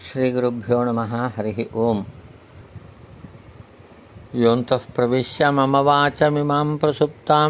श्रीगुरुभ्यो नमः हरिः ओम् योऽन्तः प्रविश्य मम वाचमिमां प्रसुप्तां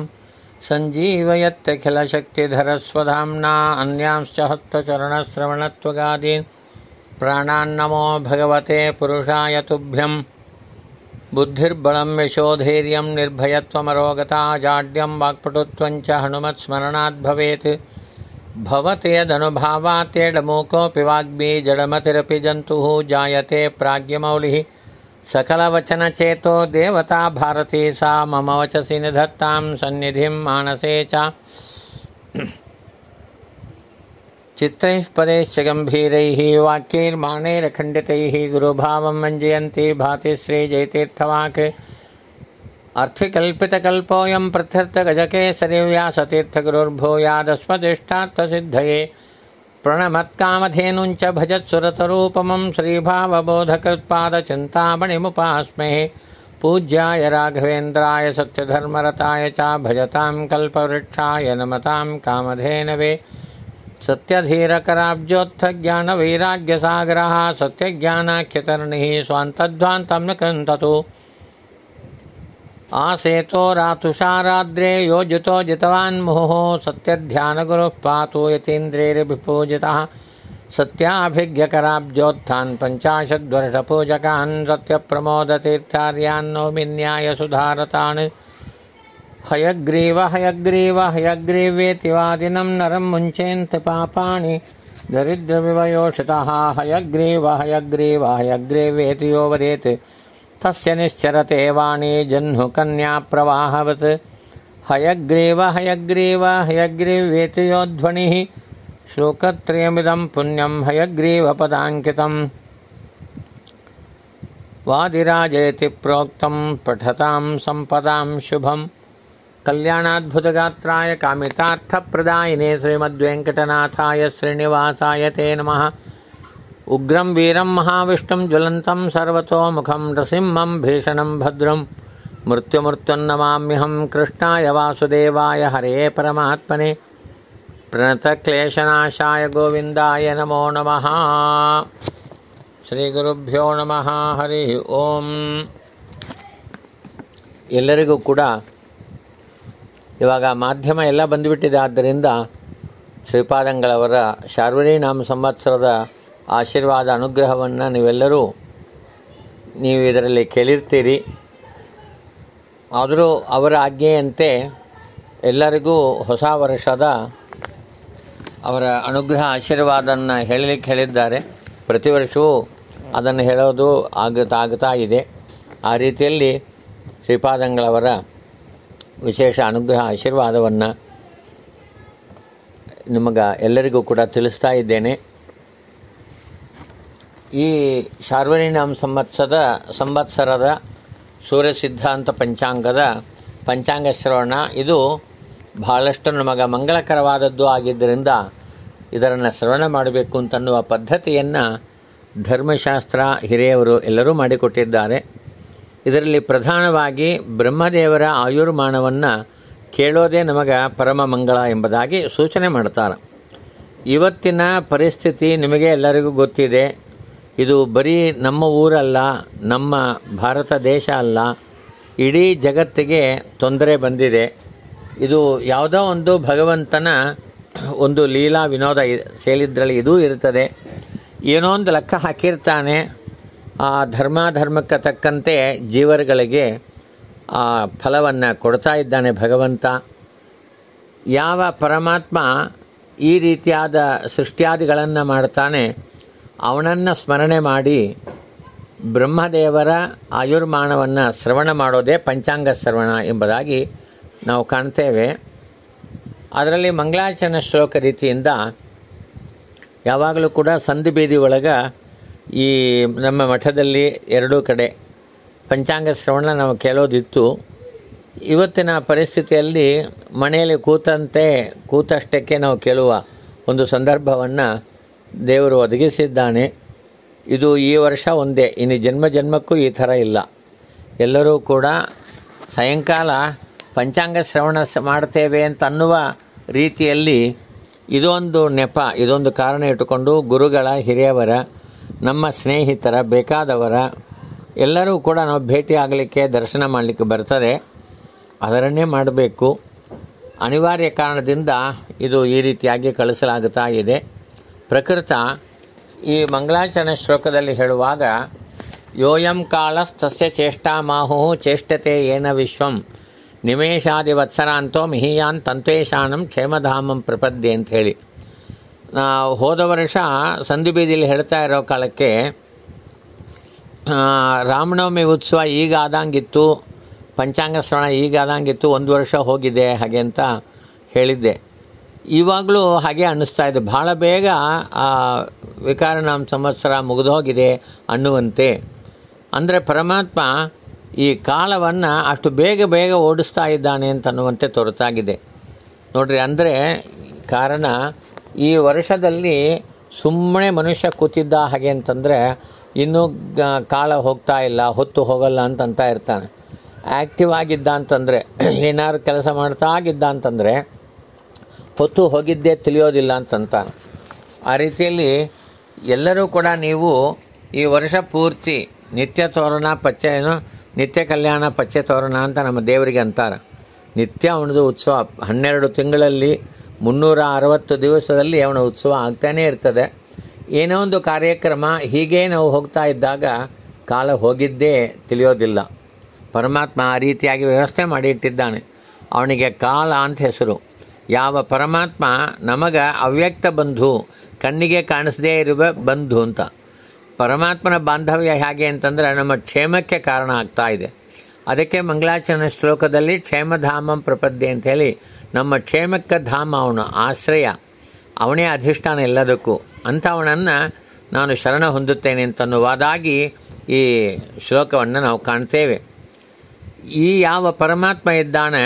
सञ्जीवयत्यखिलशक्तिधरस्वधाम्ना अन्यांश्च हस्तचरणश्रवणत्वगादीन् प्राणान्नमो भगवते पुरुषाय तुभ्यं बुद्धिर्बलं यशोधैर्यं निर्भयत्वमरोगता जाड्यं वाक्पटुत्वं च हनुमत्स्मरणात् भवेत् भवते यदनुभावातेडमूकोऽपि वाग्मी जडमतिरपि जन्तुः जायते प्राज्ञमौलिः सकलवचनचेतो देवता भारती सा मम वचसि निधत्तां सन्निधिं मानसे च चित्रैः पदैश्च गम्भीरैः वाक्यैर्माणैरखण्डितैः गुरुभावं मञ्जयन्ति भाति श्रीजयतीर्थवाक् अर्थिकल्पितकल्पोऽयं प्रत्यर्थगजकेसरिव्यासतीर्थगुरुर्भूयादस्मदिष्टार्थसिद्धये प्रणमत्कामधेनुञ्च भजत्सुरतरूपमं श्रीभावबोधकृत्पादचिन्तामणिमुपास्महे पूज्याय राघवेन्द्राय सत्यधर्मरताय च भजतां कल्पवृक्षाय नमतां कामधेनवे सत्यधीरकराब्जोत्थज्ञानवैराग्यसागरः सत्यज्ञानाख्यतर्णिः स्वान्तध्वान्तं न कृन्ततु आसेतो रातुषाराद्रे योजितो जितवान् मुहुः सत्यध्यानगुरुः पातु यतीन्द्रैर्विपूजितः सत्याभिज्ञकराब्जोत्थान् पञ्चाशद्वर्षपूजकान् सत्यप्रमोदतीर्थार्यान् नौमि न्यायसुधारतान् हयग्रीव हयग्रीव हयग्रीवेति वादिनं नरं मुञ्चेन्ति पापानि दरिद्रविवयोषितः हयग्रीव हयग्रीव हयग्रीवेति यो वदेत् तस्य निश्चरते वाणी जह्नुकन्याप्रवाहवत् हयग्रीव हयग्रीव हयग्रीवेति यो ध्वनिः श्लोकत्रयमिदं पुण्यं हयग्रीवपदाङ्कितम् वादिराजेति प्रोक्तं पठतां सम्पदां शुभं कल्याणाद्भुतगात्राय कामितार्थप्रदायिने श्रीमद्वेङ्कटनाथाय श्रीनिवासाय ते नमः उग्रं वीरं महाविष्णुं ज्वलन्तं सर्वतोमुखं नृसिंहं भीषणं भद्रं मृत्युमृत्युन्नमाम्यहं कृष्णाय वासुदेवाय हरे परमात्मने प्रणतक्लेशनाशाय गोविन्दाय नमो नमः ಶ್ರೀಗುರುಭ್ಯೋ ನಮಃ ಹರಿ ಓಂ ಎಲ್ಲರಿಗೂ ಕೂಡ ಇವಾಗ ಮಾಧ್ಯಮ ಎಲ್ಲ ಬಂದುಬಿಟ್ಟಿದೆ ಆದ್ದರಿಂದ ಶ್ರೀಪಾದಂಗಳವರ ಶಾರ್ವರಿ ನಾಮ ಸಂವತ್ಸರದ ಆಶೀರ್ವಾದ ಅನುಗ್ರಹವನ್ನು ನೀವೆಲ್ಲರೂ ನೀವು ಇದರಲ್ಲಿ ಕೇಳಿರ್ತೀರಿ ಆದರೂ ಅವರ ಆಜ್ಞೆಯಂತೆ ಎಲ್ಲರಿಗೂ ಹೊಸ ವರ್ಷದ ಅವರ ಅನುಗ್ರಹ ಆಶೀರ್ವಾದವನ್ನು ಹೇಳಲಿಕ್ಕೆ ಹೇಳಿದ್ದಾರೆ ಪ್ರತಿ ವರ್ಷವೂ ಅದನ್ನು ಹೇಳೋದು ಆಗುತ್ತಾ ಆಗ್ತಾ ಇದೆ ಆ ರೀತಿಯಲ್ಲಿ ಶ್ರೀಪಾದಂಗಳವರ ವಿಶೇಷ ಅನುಗ್ರಹ ಆಶೀರ್ವಾದವನ್ನು ನಿಮಗೆ ಎಲ್ಲರಿಗೂ ಕೂಡ ತಿಳಿಸ್ತಾ ಇದ್ದೇನೆ ಈ ಶಾರ್ವರಿನಾಮ ಸಂವತ್ಸರದ ಸಂವತ್ಸರದ ಸೂರ್ಯ ಸಿದ್ಧಾಂತ ಪಂಚಾಂಗದ ಪಂಚಾಂಗ ಶ್ರವಣ ಇದು ಬಹಳಷ್ಟು ನಮಗೆ ಮಂಗಳಕರವಾದದ್ದು ಆಗಿದ್ದರಿಂದ ಇದನ್ನು ಶ್ರವಣ ಮಾಡಬೇಕು ಅಂತನ್ನುವ ಪದ್ಧತಿಯನ್ನು ಧರ್ಮಶಾಸ್ತ್ರ ಹಿರಿಯವರು ಎಲ್ಲರೂ ಮಾಡಿಕೊಟ್ಟಿದ್ದಾರೆ ಇದರಲ್ಲಿ ಪ್ರಧಾನವಾಗಿ ಬ್ರಹ್ಮದೇವರ ಆಯುರ್ಮಾನವನ್ನು ಕೇಳೋದೇ ನಮಗೆ ಪರಮ ಮಂಗಳ ಎಂಬುದಾಗಿ ಸೂಚನೆ ಮಾಡ್ತಾರೆ ಇವತ್ತಿನ ಪರಿಸ್ಥಿತಿ ನಿಮಗೆ ಎಲ್ಲರಿಗೂ ಗೊತ್ತಿದೆ ಇದು ಬರೀ ನಮ್ಮ ಊರಲ್ಲ ನಮ್ಮ ಭಾರತ ದೇಶ ಅಲ್ಲ ಇಡೀ ಜಗತ್ತಿಗೆ ತೊಂದರೆ ಬಂದಿದೆ ಇದು ಯಾವುದೋ ಒಂದು ಭಗವಂತನ ಒಂದು ಲೀಲಾ ವಿನೋದ ಸೇಲಿದ್ರಲ್ಲಿ ಇದೂ ಇರ್ತದೆ ಏನೋ ಒಂದು ಲೆಕ್ಕ ಹಾಕಿರ್ತಾನೆ ಆ ಧರ್ಮ ಧರ್ಮಕ್ಕೆ ತಕ್ಕಂತೆ ಜೀವರುಗಳಿಗೆ ಆ ಫಲವನ್ನು ಕೊಡ್ತಾ ಇದ್ದಾನೆ ಭಗವಂತ ಯಾವ ಪರಮಾತ್ಮ ಈ ರೀತಿಯಾದ ಸೃಷ್ಟಿಯಾದಿಗಳನ್ನು ಮಾಡ್ತಾನೆ ಅವನನ್ನು ಸ್ಮರಣೆ ಮಾಡಿ ಬ್ರಹ್ಮದೇವರ ಆಯುರ್ಮಾನವನ್ನು ಶ್ರವಣ ಮಾಡೋದೇ ಪಂಚಾಂಗ ಶ್ರವಣ ಎಂಬುದಾಗಿ ನಾವು ಕಾಣ್ತೇವೆ ಅದರಲ್ಲಿ ಮಂಗಳಾಚರಣ ಶ್ಲೋಕ ರೀತಿಯಿಂದ ಯಾವಾಗಲೂ ಕೂಡ ಸಂಧಿ ಬೀದಿ ಒಳಗೆ ಈ ನಮ್ಮ ಮಠದಲ್ಲಿ ಎರಡೂ ಕಡೆ ಪಂಚಾಂಗ ಶ್ರವಣ ನಾವು ಕೇಳೋದಿತ್ತು ಇವತ್ತಿನ ಪರಿಸ್ಥಿತಿಯಲ್ಲಿ ಮನೆಯಲ್ಲಿ ಕೂತಂತೆ ಕೂತಷ್ಟಕ್ಕೆ ನಾವು ಕೇಳುವ ಒಂದು ಸಂದರ್ಭವನ್ನು ದೇವರು ಒದಗಿಸಿದ್ದಾನೆ ಇದು ಈ ವರ್ಷ ಒಂದೇ ಇನ್ನು ಜನ್ಮ ಜನ್ಮಕ್ಕೂ ಈ ಥರ ಇಲ್ಲ ಎಲ್ಲರೂ ಕೂಡ ಸಾಯಂಕಾಲ ಪಂಚಾಂಗ ಶ್ರವಣ ಸ- ಮಾಡ್ತೇವೆ ಅಂತ ಅನ್ನುವ ರೀತಿಯಲ್ಲಿ ಇದೊಂದು ನೆಪ ಇದೊಂದು ಕಾರಣ ಇಟ್ಟುಕೊಂಡು ಗುರುಗಳ ಹಿರಿಯವರ ನಮ್ಮ ಸ್ನೇಹಿತರ ಬೇಕಾದವರ ಎಲ್ಲರೂ ಕೂಡ ನಾವು ಭೇಟಿ ಆಗಲಿಕ್ಕೆ ದರ್ಶನ ಮಾಡಲಿಕ್ಕೆ ಬರ್ತಾರೆ ಅದರನ್ನೇ ಮಾಡಬೇಕು ಅನಿವಾರ್ಯ ಕಾರಣದಿಂದ ಇದು ಈ ರೀತಿಯಾಗಿ ಕಳಿಸಲಾಗುತ್ತಾ ಇದೆ ಪ್ರಕೃತ ಈ ಮಂಗಳಾಚರಣೆ ಶ್ಲೋಕದಲ್ಲಿ ಹೇಳುವಾಗ ಯೋಯಂ ಕಾಲಸ್ತಸ್ಯ ಚೇಷ್ಟಾಮಾಹು ಚೇಷ್ಟತೆ ಏನ ವಿಶ್ವಂ ನಿಮೇಷಾದಿವತ್ಸರಾಂತೋ ಮಿಹಿಯಾನ್ ತಂತೇಶಾನಂ ಕ್ಷೇಮಧಾಮಂ ಪ್ರಪದ್ಯೆ ಅಂತ ಹೇಳಿ ನಾವು ಹೋದ ವರ್ಷ ಸಂಧಿ ಬೀದಿಲಿ ಹೇಳ್ತಾ ಇರೋ ಕಾಲಕ್ಕೆ ಆ, ರಾಮನವಮಿ ಉತ್ಸವ ಈಗ ಆದಂಗಿತ್ತು ಪಂಚಾಂಗ ಶ್ರವಣ ಈಗ ಆದಂಗಿತ್ತು ಒಂದು ವರ್ಷ ಹೋಗಿದೆ ಹಾಗೆ ಅಂತ ಹೇಳಿದ್ದೆ ಇವಾಗಲೂ ಹಾಗೆ ಅನ್ನಿಸ್ತಾ ಇದೆ ಭಾಳ ಬೇಗ ಆ ವಿಕಾರನಾಮ ಸಂವತ್ಸರ ಮುಗಿದೋಗಿದೆ ಅನ್ನುವಂತೆ ಅಂದರೆ ಪರಮಾತ್ಮ ಈ ಕಾಲವನ್ನು ಅಷ್ಟು ಬೇಗ ಬೇಗ ಓಡಿಸ್ತಾ ಇದ್ದಾನೆ ಅಂತ ಅನ್ನುವಂತೆ ತೋರ್ತಾಗಿದೆ ನೋಡ್ರಿ ಅಂದರೆ ಕಾರಣ ಈ ವರ್ಷದಲ್ಲಿ ಸುಮ್ಮನೆ ಮನುಷ್ಯ ಕೂತಿದ್ದ ಹಾಗೆ ಅಂತಂದರೆ ಇನ್ನೂ ಗ- ಕಾಲ ಹೋಗ್ತಾ ಇಲ್ಲ ಹೊತ್ತು ಹೋಗಲ್ಲ ಅಂತಂತ ಇರ್ತಾನೆ ಆ್ಯಕ್ಟಿವ್ ಆಗಿದ್ದ ಅಂತಂದರೆ ಏನಾದ್ರು ಕೆಲಸ ಮಾಡ್ತಾ ಆಗಿದ್ದ ಅಂತಂದರೆ ಹೊತ್ತು ಹೋಗಿದ್ದೇ ತಿಳಿಯೋದಿಲ್ಲ ಅಂತಂತಾನೆ ಆ ರೀತಿಯಲ್ಲಿ ಎಲ್ಲರೂ ಕೂಡ ನೀವು ಈ ವರ್ಷ ಪೂರ್ತಿ ನಿತ್ಯ ತೋರಣ ಪಚ್ಚೆ ಏನು ನಿತ್ಯ ಕಲ್ಯಾಣ ಪಚ್ಚೆ ತೋರಣ ಅಂತ ನಮ್ಮ ದೇವರಿಗೆ ಅಂತಾರೆ ನಿತ್ಯ ಅವನದು ಉತ್ಸವ ಹನ್ನೆರಡು ತಿಂಗಳಲ್ಲಿ ಮುನ್ನೂರ ಅರವತ್ತು ದಿವಸದಲ್ಲಿ ಅವನ ಉತ್ಸವ ಆಗ್ತಾನೇ ಇರ್ತದೆ ಏನೋ ಒಂದು ಕಾರ್ಯಕ್ರಮ ಹೀಗೆ ನಾವು ಹೋಗ್ತಾ ಇದ್ದಾಗ ಕಾಲ ಹೋಗಿದ್ದೇ ತಿಳಿಯೋದಿಲ್ಲ ಪರಮಾತ್ಮ ಆ ರೀತಿಯಾಗಿ ವ್ಯವಸ್ಥೆ ಮಾಡಿ ಇಟ್ಟಿದ್ದಾನೆ ಅವನಿಗೆ ಕಾಲ ಅಂತ ಹೆಸರು ಯಾವ ಪರಮಾತ್ಮ ನಮಗ ಅವ್ಯಕ್ತ ಬಂಧು ಕಣ್ಣಿಗೆ ಕಾಣಿಸದೇ ಇರುವ ಬಂಧು ಅಂತ ಪರಮಾತ್ಮನ ಬಾಂಧವ್ಯ ಹೇಗೆ ಅಂತಂದರೆ ನಮ್ಮ ಕ್ಷೇಮಕ್ಕೆ ಕಾರಣ ಆಗ್ತಾ ಇದೆ ಅದಕ್ಕೆ ಮಂಗಳಾಚರಣೆ ಶ್ಲೋಕದಲ್ಲಿ ಕ್ಷೇಮಧಾಮಂ ಪ್ರಪದ್ಯೆ ಅಂತ ಹೇಳಿ ನಮ್ಮ ಕ್ಷೇಮಕ್ಕೆ ಧಾಮ ಅವನು ಆಶ್ರಯ ಅವನೇ ಅಧಿಷ್ಠಾನ ಎಲ್ಲದಕ್ಕೂ ಅಂಥವನನ್ನು ನಾನು ಶರಣ ಹೊಂದುತ್ತೇನೆ ಅಂತನ್ನುವಾದಾಗಿ ಈ ಶ್ಲೋಕವನ್ನು ನಾವು ಕಾಣ್ತೇವೆ ಈ ಯಾವ ಪರಮಾತ್ಮ ಇದ್ದಾನೆ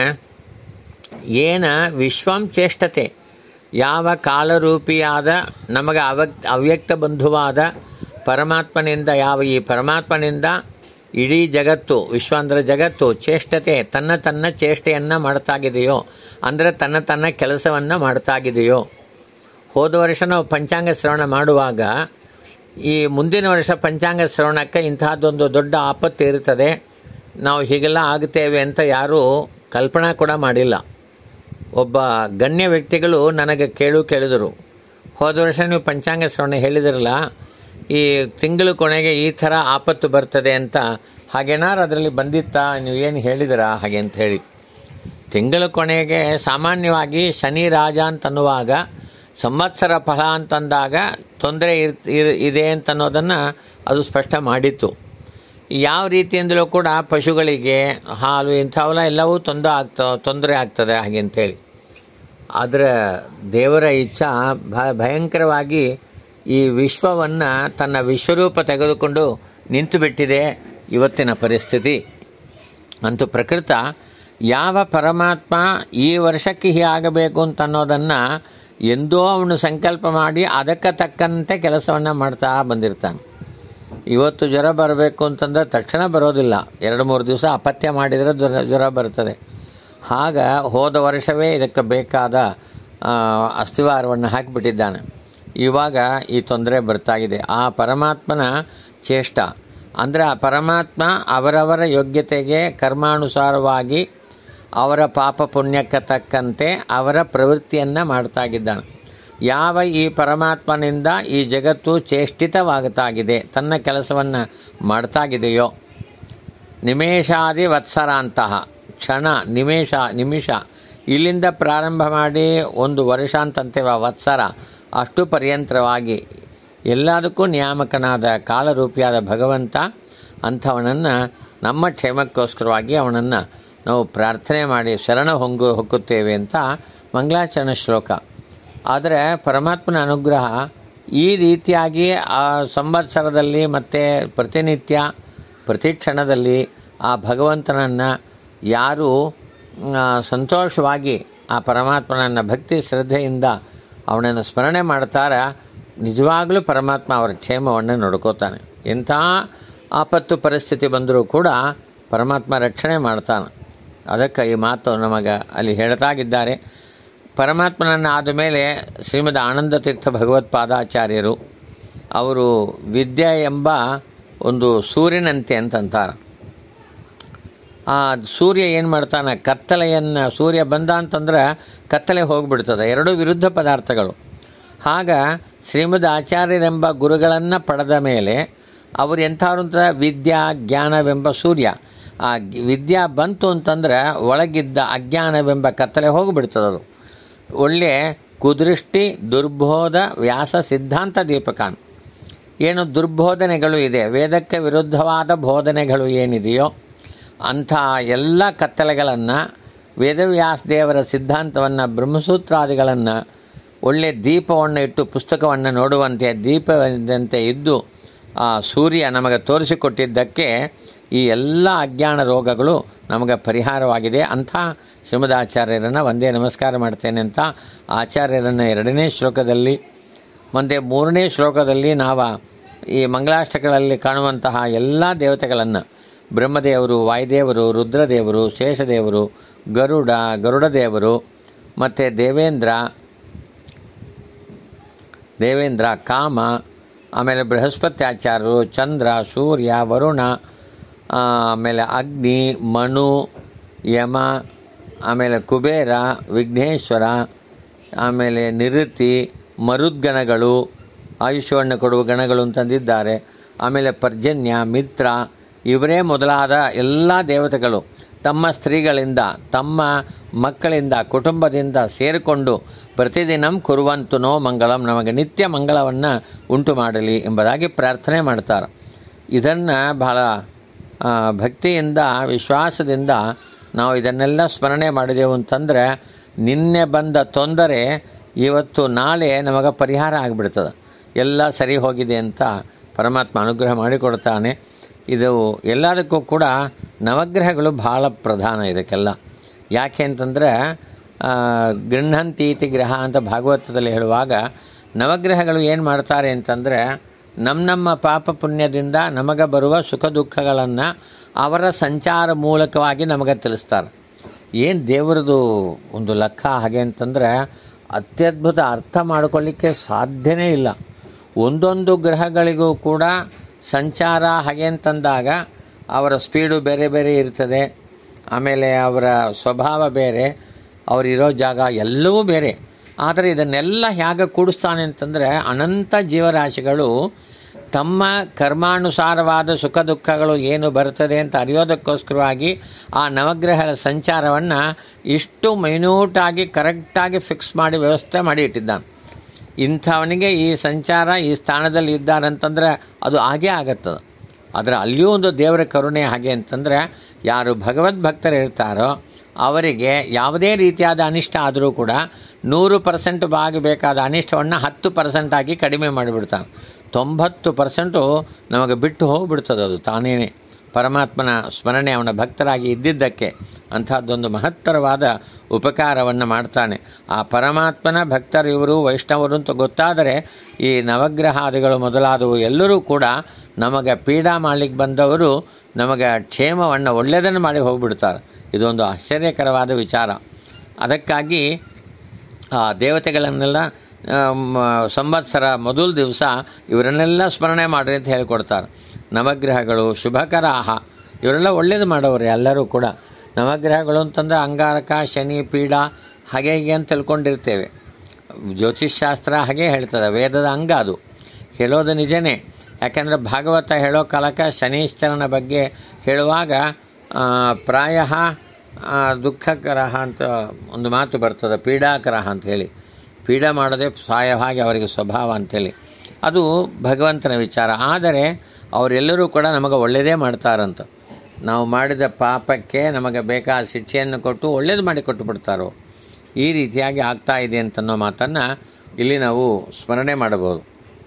ಏನ ವಿಶ್ವಂ ಚೇಷ್ಟತೆ ಯಾವ ಕಾಲರೂಪಿಯಾದ ನಮಗೆ ಅವ ಅವ್ಯಕ್ತ ಬಂಧುವಾದ ಪರಮಾತ್ಮನಿಂದ ಯಾವ ಈ ಪರಮಾತ್ಮನಿಂದ ಇಡೀ ಜಗತ್ತು ವಿಶ್ವ ಅಂದರೆ ಜಗತ್ತು ಚೇಷ್ಟತೆ ತನ್ನ ತನ್ನ ಚೇಷ್ಟೆಯನ್ನು ಮಾಡ್ತಾಗಿದೆಯೋ ಅಂದರೆ ತನ್ನ ತನ್ನ ಕೆಲಸವನ್ನು ಮಾಡ್ತಾಗಿದೆಯೋ ಹೋದ ವರ್ಷ ನಾವು ಪಂಚಾಂಗ ಶ್ರವಣ ಮಾಡುವಾಗ ಈ ಮುಂದಿನ ವರ್ಷ ಪಂಚಾಂಗ ಶ್ರವಣಕ್ಕೆ ಇಂತಹದ್ದೊಂದು ದೊಡ್ಡ ಆಪತ್ತು ಇರುತ್ತದೆ ನಾವು ಹೀಗೆಲ್ಲ ಆಗುತ್ತೇವೆ ಅಂತ ಯಾರೂ ಕಲ್ಪನಾ ಕೂಡ ಮಾಡಿಲ್ಲ ಒಬ್ಬ ಗಣ್ಯ ವ್ಯಕ್ತಿಗಳು ನನಗೆ ಕೇಳು ಕೇಳಿದರು ಹೋದ ವರ್ಷ ನೀವು ಪಂಚಾಂಗ ಶ್ರವಣ ಹೇಳಿದಿರಲ್ಲ ಈ ತಿಂಗಳು ಕೊನೆಗೆ ಈ ಥರ ಆಪತ್ತು ಬರ್ತದೆ ಅಂತ ಹಾಗೇನಾರು ಅದರಲ್ಲಿ ಬಂದಿತ್ತಾ ನೀವು ಏನು ಹೇಳಿದಿರಾ ಹಾಗೆ ಅಂತ ಹೇಳಿ ತಿಂಗಳ ಕೊನೆಗೆ ಸಾಮಾನ್ಯವಾಗಿ ಶನಿ ರಾಜ ಅಂತನ್ನುವಾಗ ಸಂವತ್ಸರ ಫಲ ಅಂತಂದಾಗ ತೊಂದರೆ ಇರ್- ಇರ್- ಇದೆ ಅಂತನ್ನೋದನ್ನು ಅದು ಸ್ಪಷ್ಟ ಮಾಡಿತ್ತು ಯಾವ ರೀತಿಯಿಂದಲೂ ಕೂಡ ಪಶುಗಳಿಗೆ ಹಾಲು ಇಂಥವೆಲ್ಲ ಎಲ್ಲವೂ ತೊಂದರೆ ಆಗ್ತ ತೊಂದರೆ ಆಗ್ತದೆ ಹಾಗೆ ಅಂತೇಳಿ ಆದರೆ ದೇವರ ಇಚ್ಛಾ ಭ ಭಯಂಕರವಾಗಿ ಈ ವಿಶ್ವವನ್ನು ತನ್ನ ವಿಶ್ವರೂಪ ತೆಗೆದುಕೊಂಡು ನಿಂತು ಬಿಟ್ಟಿದೆ ಇವತ್ತಿನ ಪರಿಸ್ಥಿತಿ ಅಂತೂ ಪ್ರಕೃತ ಯಾವ ಪರಮಾತ್ಮ ಈ ವರ್ಷಕ್ಕೆ ಹೀಗೆ ಆಗಬೇಕು ಅಂತ ಅನ್ನೋದನ್ನು ಎಂದೋ ಅವನು ಸಂಕಲ್ಪ ಮಾಡಿ ಅದಕ್ಕೆ ತಕ್ಕಂತೆ ಕೆಲಸವನ್ನು ಮಾಡ್ತಾ ಬಂದಿರ್ತಾನೆ ಇವತ್ತು ಜ್ವರ ಬರಬೇಕು ಅಂತಂದ್ರೆ ತಕ್ಷಣ ಬರೋದಿಲ್ಲ ಎರಡು ಮೂರು ದಿವಸ ಅಪತ್ಯ ಮಾಡಿದರೆ ಜ್ವರ ಜ್ವರ ಬರ್ತದೆ ಆಗ ಹೋದ ವರ್ಷವೇ ಇದಕ್ಕೆ ಬೇಕಾದ ಆ, ಅಸ್ಥಿವಾರವನ್ನು ಹಾಕಿಬಿಟ್ಟಿದ್ದಾನೆ ಇವಾಗ ಈ ತೊಂದರೆ ಬರ್ತಾಗಿದೆ ಆ ಪರಮಾತ್ಮನ ಚೇಷ್ಟ ಅಂದರೆ ಆ ಪರಮಾತ್ಮ ಅವರವರ ಯೋಗ್ಯತೆಗೆ ಕರ್ಮಾನುಸಾರವಾಗಿ ಅವರ ಪಾಪ ಪುಣ್ಯಕ್ಕೆ ತಕ್ಕಂತೆ ಅವರ ಪ್ರವೃತ್ತಿಯನ್ನು ಮಾಡ್ತಾಗಿದ್ದಾನೆ ಯಾವ ಈ ಪರಮಾತ್ಮನಿಂದ ಈ ಜಗತ್ತು ಚೇಷ್ಟಿತವಾಗುತ್ತಾಗಿದೆ ತನ್ನ ಕೆಲಸವನ್ನು ಮಾಡ್ತಾಗಿದೆಯೋ ನಿಮೇಷಾದಿ ವತ್ಸರಾಂತಹ ಕ್ಷಣ ನಿಮೇಷ ನಿಮಿಷ ಇಲ್ಲಿಂದ ಪ್ರಾರಂಭ ಮಾಡಿ ಒಂದು ವರ್ಷ ಅಂತಂತೇವ ವತ್ಸರ ಅಷ್ಟು ಪರ್ಯಂತರವಾಗಿ ಎಲ್ಲದಕ್ಕೂ ನಿಯಾಮಕನಾದ ಕಾಲರೂಪಿಯಾದ ಭಗವಂತ ಅಂಥವನನ್ನು ನಮ್ಮ ಕ್ಷೇಮಕ್ಕೋಸ್ಕರವಾಗಿ ಅವನನ್ನು ನಾವು ಪ್ರಾರ್ಥನೆ ಮಾಡಿ ಶರಣ ಹೊಂಗು ಹೊಕ್ಕುತ್ತೇವೆ ಅಂತ ಮಂಗಳಾಚರಣ ಶ್ಲೋಕ ಆದರೆ ಪರಮಾತ್ಮನ ಅನುಗ್ರಹ ಈ ರೀತಿಯಾಗಿ ಆ ಸಂವತ್ಸರದಲ್ಲಿ ಮತ್ತು ಪ್ರತಿನಿತ್ಯ ಪ್ರತಿ ಕ್ಷಣದಲ್ಲಿ ಆ ಭಗವಂತನನ್ನು ಯಾರು ಆ, ಸಂತೋಷವಾಗಿ ಆ ಪರಮಾತ್ಮನನ್ನು ಭಕ್ತಿ ಶ್ರದ್ಧೆಯಿಂದ ಅವನನ್ನು ಸ್ಮರಣೆ ಮಾಡ್ತಾರ ನಿಜವಾಗಲೂ ಪರಮಾತ್ಮ ಅವರ ಕ್ಷೇಮವನ್ನು ನೋಡ್ಕೋತಾನೆ ಎಂಥ ಆಪತ್ತು ಪರಿಸ್ಥಿತಿ ಬಂದರೂ ಕೂಡ ಪರಮಾತ್ಮ ರಕ್ಷಣೆ ಮಾಡ್ತಾನೆ ಅದಕ್ಕೆ ಈ ಮಾತು ನಮಗೆ ಅಲ್ಲಿ ಹೇಳ್ತಾಗಿದ್ದಾರೆ ಪರಮಾತ್ಮನನ್ನು ಆದ ಮೇಲೆ ಶ್ರೀಮದ್ ಆನಂದ ತೀರ್ಥ ಭಗವತ್ಪಾದಾಚಾರ್ಯರು ಅವರು ವಿದ್ಯೆ ಎಂಬ ಒಂದು ಸೂರ್ಯನಂತೆ ಅಂತಂತಾರೆ ಆ ಸೂರ್ಯ ಏನು ಮಾಡ್ತಾನೆ ಕತ್ತಲೆಯನ್ನು ಸೂರ್ಯ ಬಂದ ಅಂತಂದ್ರೆ ಕತ್ತಲೆ ಹೋಗ್ಬಿಡ್ತದೆ ಎರಡೂ ವಿರುದ್ಧ ಪದಾರ್ಥಗಳು ಆಗ ಶ್ರೀಮದ್ ಆಚಾರ್ಯರೆಂಬ ಗುರುಗಳನ್ನು ಪಡೆದ ಮೇಲೆ ಅವರು ಎಂಥವ್ರು ಅಂತ ವಿದ್ಯಾ ಜ್ಞಾನವೆಂಬ ಸೂರ್ಯ ಆ ಗ್- ವಿದ್ಯಾ ಬಂತು ಅಂತಂದ್ರೆ ಒಳಗಿದ್ದ ಅಜ್ಞಾನವೆಂಬ ಕತ್ತಲೆ ಹೋಗಿಬಿಡ್ತದದು ಒಳ್ಳೆ ಕುದೃಷ್ಟಿ ದುರ್ಬೋಧ ವ್ಯಾಸ ಸಿದ್ಧಾಂತ ದೀಪಕಾನ್ ಏನು ದುರ್ಬೋಧನೆಗಳು ಇದೆ ವೇದಕ್ಕೆ ವಿರುದ್ಧವಾದ ಬೋಧನೆಗಳು ಏನಿದೆಯೋ ಅಂಥ ಎಲ್ಲ ಕತ್ತಲೆಗಳನ್ನು ವೇದವ್ಯಾಸ ದೇವರ ಸಿದ್ಧಾಂತವನ್ನು ಬ್ರಹ್ಮಸೂತ್ರಾದಿಗಳನ್ನು ಒಳ್ಳೆ ದೀಪವನ್ನು ಇಟ್ಟು ಪುಸ್ತಕವನ್ನು ನೋಡುವಂತೆ ದೀಪದಂತೆ ಇದ್ದು ಆ ಸೂರ್ಯ ನಮಗೆ ತೋರಿಸಿಕೊಟ್ಟಿದ್ದಕ್ಕೆ ಈ ಎಲ್ಲ ಅಜ್ಞಾನ ರೋಗಗಳು ನಮಗೆ ಪರಿಹಾರವಾಗಿದೆ ಅಂಥ ಶ್ರೀಮದಾಚಾರ್ಯರನ್ನು ಒಂದೇ ನಮಸ್ಕಾರ ಮಾಡ್ತೇನೆ ಅಂತ ಆಚಾರ್ಯರನ್ನು ಎರಡನೇ ಶ್ಲೋಕದಲ್ಲಿ ಮುಂದೆ ಮೂರನೇ ಶ್ಲೋಕದಲ್ಲಿ ನಾವು ಈ ಮಂಗಳಾಷ್ಟಕಗಳಲ್ಲಿ ಕಾಣುವಂತಹ ಎಲ್ಲ ದೇವತೆಗಳನ್ನು ಬ್ರಹ್ಮದೇವರು ವಾಯುದೇವರು ರುದ್ರದೇವರು ಶೇಷದೇವರು ಗರುಡ ಗರುಡದೇವರು ಮತ್ತು ದೇವೇಂದ್ರ ದೇವೇಂದ್ರ ಕಾಮ ಆಮೇಲೆ ಬೃಹಸ್ಪತಿ ಆಚಾರ್ಯರು ಚಂದ್ರ ಸೂರ್ಯ ವರುಣ ಆ, ಆಮೇಲೆ ಅಗ್ನಿ ಮನು ಯಮ ಆಮೇಲೆ ಕುಬೇರ ವಿಘ್ನೇಶ್ವರ ಆಮೇಲೆ ನಿವೃತ್ತಿ ಮರುದ್ಗಣಗಳು ಆಯುಷ್ಯವನ್ನು ಕೊಡುವ ಗಣಗಳು ಅಂತಂದಿದ್ದಾರೆ ಆಮೇಲೆ ಪರ್ಜನ್ಯ ಮಿತ್ರ ಇವರೇ ಮೊದಲಾದ ಎಲ್ಲ ದೇವತೆಗಳು ತಮ್ಮ ಸ್ತ್ರೀಗಳಿಂದ ತಮ್ಮ ಮಕ್ಕಳಿಂದ ಕುಟುಂಬದಿಂದ ಸೇರಿಕೊಂಡು ಪ್ರತಿದಿನಂ ಕುರುವಂತು ನೋ ಮಂಗಳಂ ನಮಗೆ ನಿತ್ಯ ಮಂಗಳವನ್ನು ಉಂಟು ಮಾಡಲಿ ಎಂಬುದಾಗಿ ಪ್ರಾರ್ಥನೆ ಮಾಡ್ತಾರೆ ಇದನ್ನು ಬಹಳ ಆ, ಭಕ್ತಿಯಿಂದ ವಿಶ್ವಾಸದಿಂದ ನಾವು ಇದನ್ನೆಲ್ಲ ಸ್ಮರಣೆ ಮಾಡಿದೆವು ಅಂತಂದರೆ ನಿನ್ನೆ ಬಂದ ತೊಂದರೆ ಇವತ್ತು ನಾಳೆ ನಮಗೆ ಪರಿಹಾರ ಆಗಿಬಿಡ್ತದೆ ಎಲ್ಲ ಸರಿ ಹೋಗಿದೆ ಅಂತ ಪರಮಾತ್ಮ ಅನುಗ್ರಹ ಮಾಡಿಕೊಡ್ತಾನೆ ಇದು ಎಲ್ಲದಕ್ಕೂ ಕೂಡ ನವಗ್ರಹಗಳು ಬಹಳ ಪ್ರಧಾನ ಇದಕ್ಕೆಲ್ಲ ಯಾಕೆ ಅಂತಂದರೆ ಗೃಹಂತೀತಿ ಗ್ರಹ ಅಂತ ಭಾಗವತದಲ್ಲಿ ಹೇಳುವಾಗ ನವಗ್ರಹಗಳು ಏನು ಮಾಡ್ತಾರೆ ಅಂತಂದರೆ ನಮ್ಮ ನಮ್ಮ ಪಾಪ ಪುಣ್ಯದಿಂದ ನಮಗೆ ಬರುವ ಸುಖ ದುಃಖಗಳನ್ನು ಅವರ ಸಂಚಾರ ಮೂಲಕವಾಗಿ ನಮಗೆ ತಿಳಿಸ್ತಾರೆ ಏನು ದೇವರದು ಒಂದು ಲೆಕ್ಕ ಹಾಗೆ ಅಂತಂದರೆ ಅತ್ಯದ್ಭುತ ಅರ್ಥ ಮಾಡ್ಕೊಳ್ಳಿಕ್ಕೆ ಸಾಧ್ಯನೇ ಇಲ್ಲ ಒಂದೊಂದು ಗ್ರಹಗಳಿಗೂ ಕೂಡ ಸಂಚಾರ ಹಾಗೆ ಅಂತಂದಾಗ ಅವರ ಸ್ಪೀಡು ಬೇರೆ ಬೇರೆ ಇರ್ತದೆ ಆಮೇಲೆ ಅವರ ಸ್ವಭಾವ ಬೇರೆ ಅವರಿರೋ ಜಾಗ ಎಲ್ಲವೂ ಬೇರೆ ಆದರೆ ಇದನ್ನೆಲ್ಲ ಹೇಗೆ ಕೂಡಿಸ್ತಾನೆ ಅಂತಂದರೆ ಅನಂತ ಜೀವರಾಶಿಗಳು ತಮ್ಮ ಕರ್ಮಾನುಸಾರವಾದ ಸುಖ ದುಃಖಗಳು ಏನು ಬರ್ತದೆ ಅಂತ ಅರಿಯೋದಕ್ಕೋಸ್ಕರವಾಗಿ ಆ ನವಗ್ರಹಗಳ ಸಂಚಾರವನ್ನು ಇಷ್ಟು ಮೈನ್ಯೂಟಾಗಿ ಕರೆಕ್ಟಾಗಿ ಫಿಕ್ಸ್ ಮಾಡಿ ವ್ಯವಸ್ಥೆ ಮಾಡಿ ಇಟ್ಟಿದ್ದಾನೆ ಇಂಥವನಿಗೆ ಈ ಸಂಚಾರ ಈ ಸ್ಥಾನದಲ್ಲಿ ಇದ್ದಾರಂತಂದ್ರೆ ಅದು ಹಾಗೇ ಆಗತ್ತದ ಆದರೆ ಅಲ್ಲಿಯೂ ಒಂದು ದೇವರ ಕರುಣೆ ಹಾಗೆ ಅಂತಂದರೆ ಯಾರು ಭಗವದ್ ಭಕ್ತರು ಇರ್ತಾರೋ ಅವರಿಗೆ ಯಾವುದೇ ರೀತಿಯಾದ ಅನಿಷ್ಟ ಆದರೂ ಕೂಡ ನೂರು ಪರ್ಸೆಂಟ್ ಆಗಬೇಕಾದ ಅನಿಷ್ಟವನ್ನು ಹತ್ತು ಪರ್ಸೆಂಟ್ ಆಗಿ ಕಡಿಮೆ ಮಾಡಿಬಿಡ್ತಾನೆ ತೊಂಬತ್ತು ಪರ್ಸೆಂಟು ನಮಗೆ ಬಿಟ್ಟು ಹೋಗ್ಬಿಡ್ತದೆ ಅದು ತಾನೇನೆ ಪರಮಾತ್ಮನ ಸ್ಮರಣೆ ಅವನ ಭಕ್ತರಾಗಿ ಇದ್ದಿದ್ದಕ್ಕೆ ಅಂಥದ್ದೊಂದು ಮಹತ್ತರವಾದ ಉಪಕಾರವನ್ನು ಮಾಡ್ತಾನೆ ಆ ಪರಮಾತ್ಮನ ಭಕ್ತರು ಇವರು ವೈಷ್ಣವರು ಅಂತ ಗೊತ್ತಾದರೆ ಈ ನವಗ್ರಹಾದಿಗಳು ಮೊದಲಾದವು ಎಲ್ಲರೂ ಕೂಡ ನಮಗೆ ಪೀಡಾ ಮಾಡಲಿಕ್ಕೆ ಬಂದವರು ನಮಗೆ ಕ್ಷೇಮವನ್ನು ಒಳ್ಳೆಯದನ್ನು ಮಾಡಿ ಹೋಗ್ಬಿಡ್ತಾರೆ ಇದೊಂದು ಆಶ್ಚರ್ಯಕರವಾದ ವಿಚಾರ ಅದಕ್ಕಾಗಿ ಆ ದೇವತೆಗಳನ್ನೆಲ್ಲ ಆಮ್, ಸಂವತ್ಸರ ಮೊದಲ ದಿವಸ ಇವರನ್ನೆಲ್ಲ ಸ್ಮರಣೆ ಮಾಡಿರಿ ಅಂತ ಹೇಳಿಕೊಡ್ತಾರೆ ನವಗ್ರಹಗಳು ಶುಭಕರಾಹ ಇವರೆಲ್ಲ ಒಳ್ಳೇದು ಮಾಡೋರು ಎಲ್ಲರೂ ಕೂಡ ನವಗ್ರಹಗಳು ಅಂತಂದರೆ ಅಂಗಾರಕ ಶನಿ ಪೀಡ ಹಾಗೆ ಹೀಗೆ ಅಂತ ತಿಳ್ಕೊಂಡಿರ್ತೇವೆ ಜ್ಯೋತಿಷ್ಶಾಸ್ತ್ರ ಹಾಗೆ ಹೇಳ್ತದೆ ವೇದದ ಅಂಗ ಅದು ಹೇಳೋದು ನಿಜನೇ ಯಾಕೆಂದರೆ ಭಾಗವತ ಹೇಳೋ ಕಾಲಕ್ಕೆ ಶನೀಶ್ಚರನ ಬಗ್ಗೆ ಹೇಳುವಾಗ ಪ್ರಾಯ ದುಃಖಕರ ಅಂತ ಒಂದು ಮಾತು ಬರ್ತದೆ ಪೀಡಾಕರ ಅಂತ ಹೇಳಿ ಪೀಡ ಮಾಡೋದೇ ಸಹಾಯವಾಗಿ ಅವರಿಗೆ ಸ್ವಭಾವ ಅಂತೇಳಿ ಅದು ಭಗವಂತನ ವಿಚಾರ ಆದರೆ ಅವರೆಲ್ಲರೂ ಕೂಡ ನಮಗೆ ಒಳ್ಳೆಯದೇ ಮಾಡ್ತಾರಂತ ನಾವು ಮಾಡಿದ ಪಾಪಕ್ಕೆ ನಮಗೆ ಬೇಕಾದ ಶಿಕ್ಷೆಯನ್ನು ಕೊಟ್ಟು ಒಳ್ಳೇದು ಮಾಡಿ ಕೊಟ್ಟು ಬಿಡ್ತಾರೋ ಈ ರೀತಿಯಾಗಿ ಆಗ್ತಾ ಇದೆ ಅಂತನ್ನೋ ಮಾತನ್ನು ಇಲ್ಲಿ ನಾವು ಸ್ಮರಣೆ ಮಾಡಬಹುದು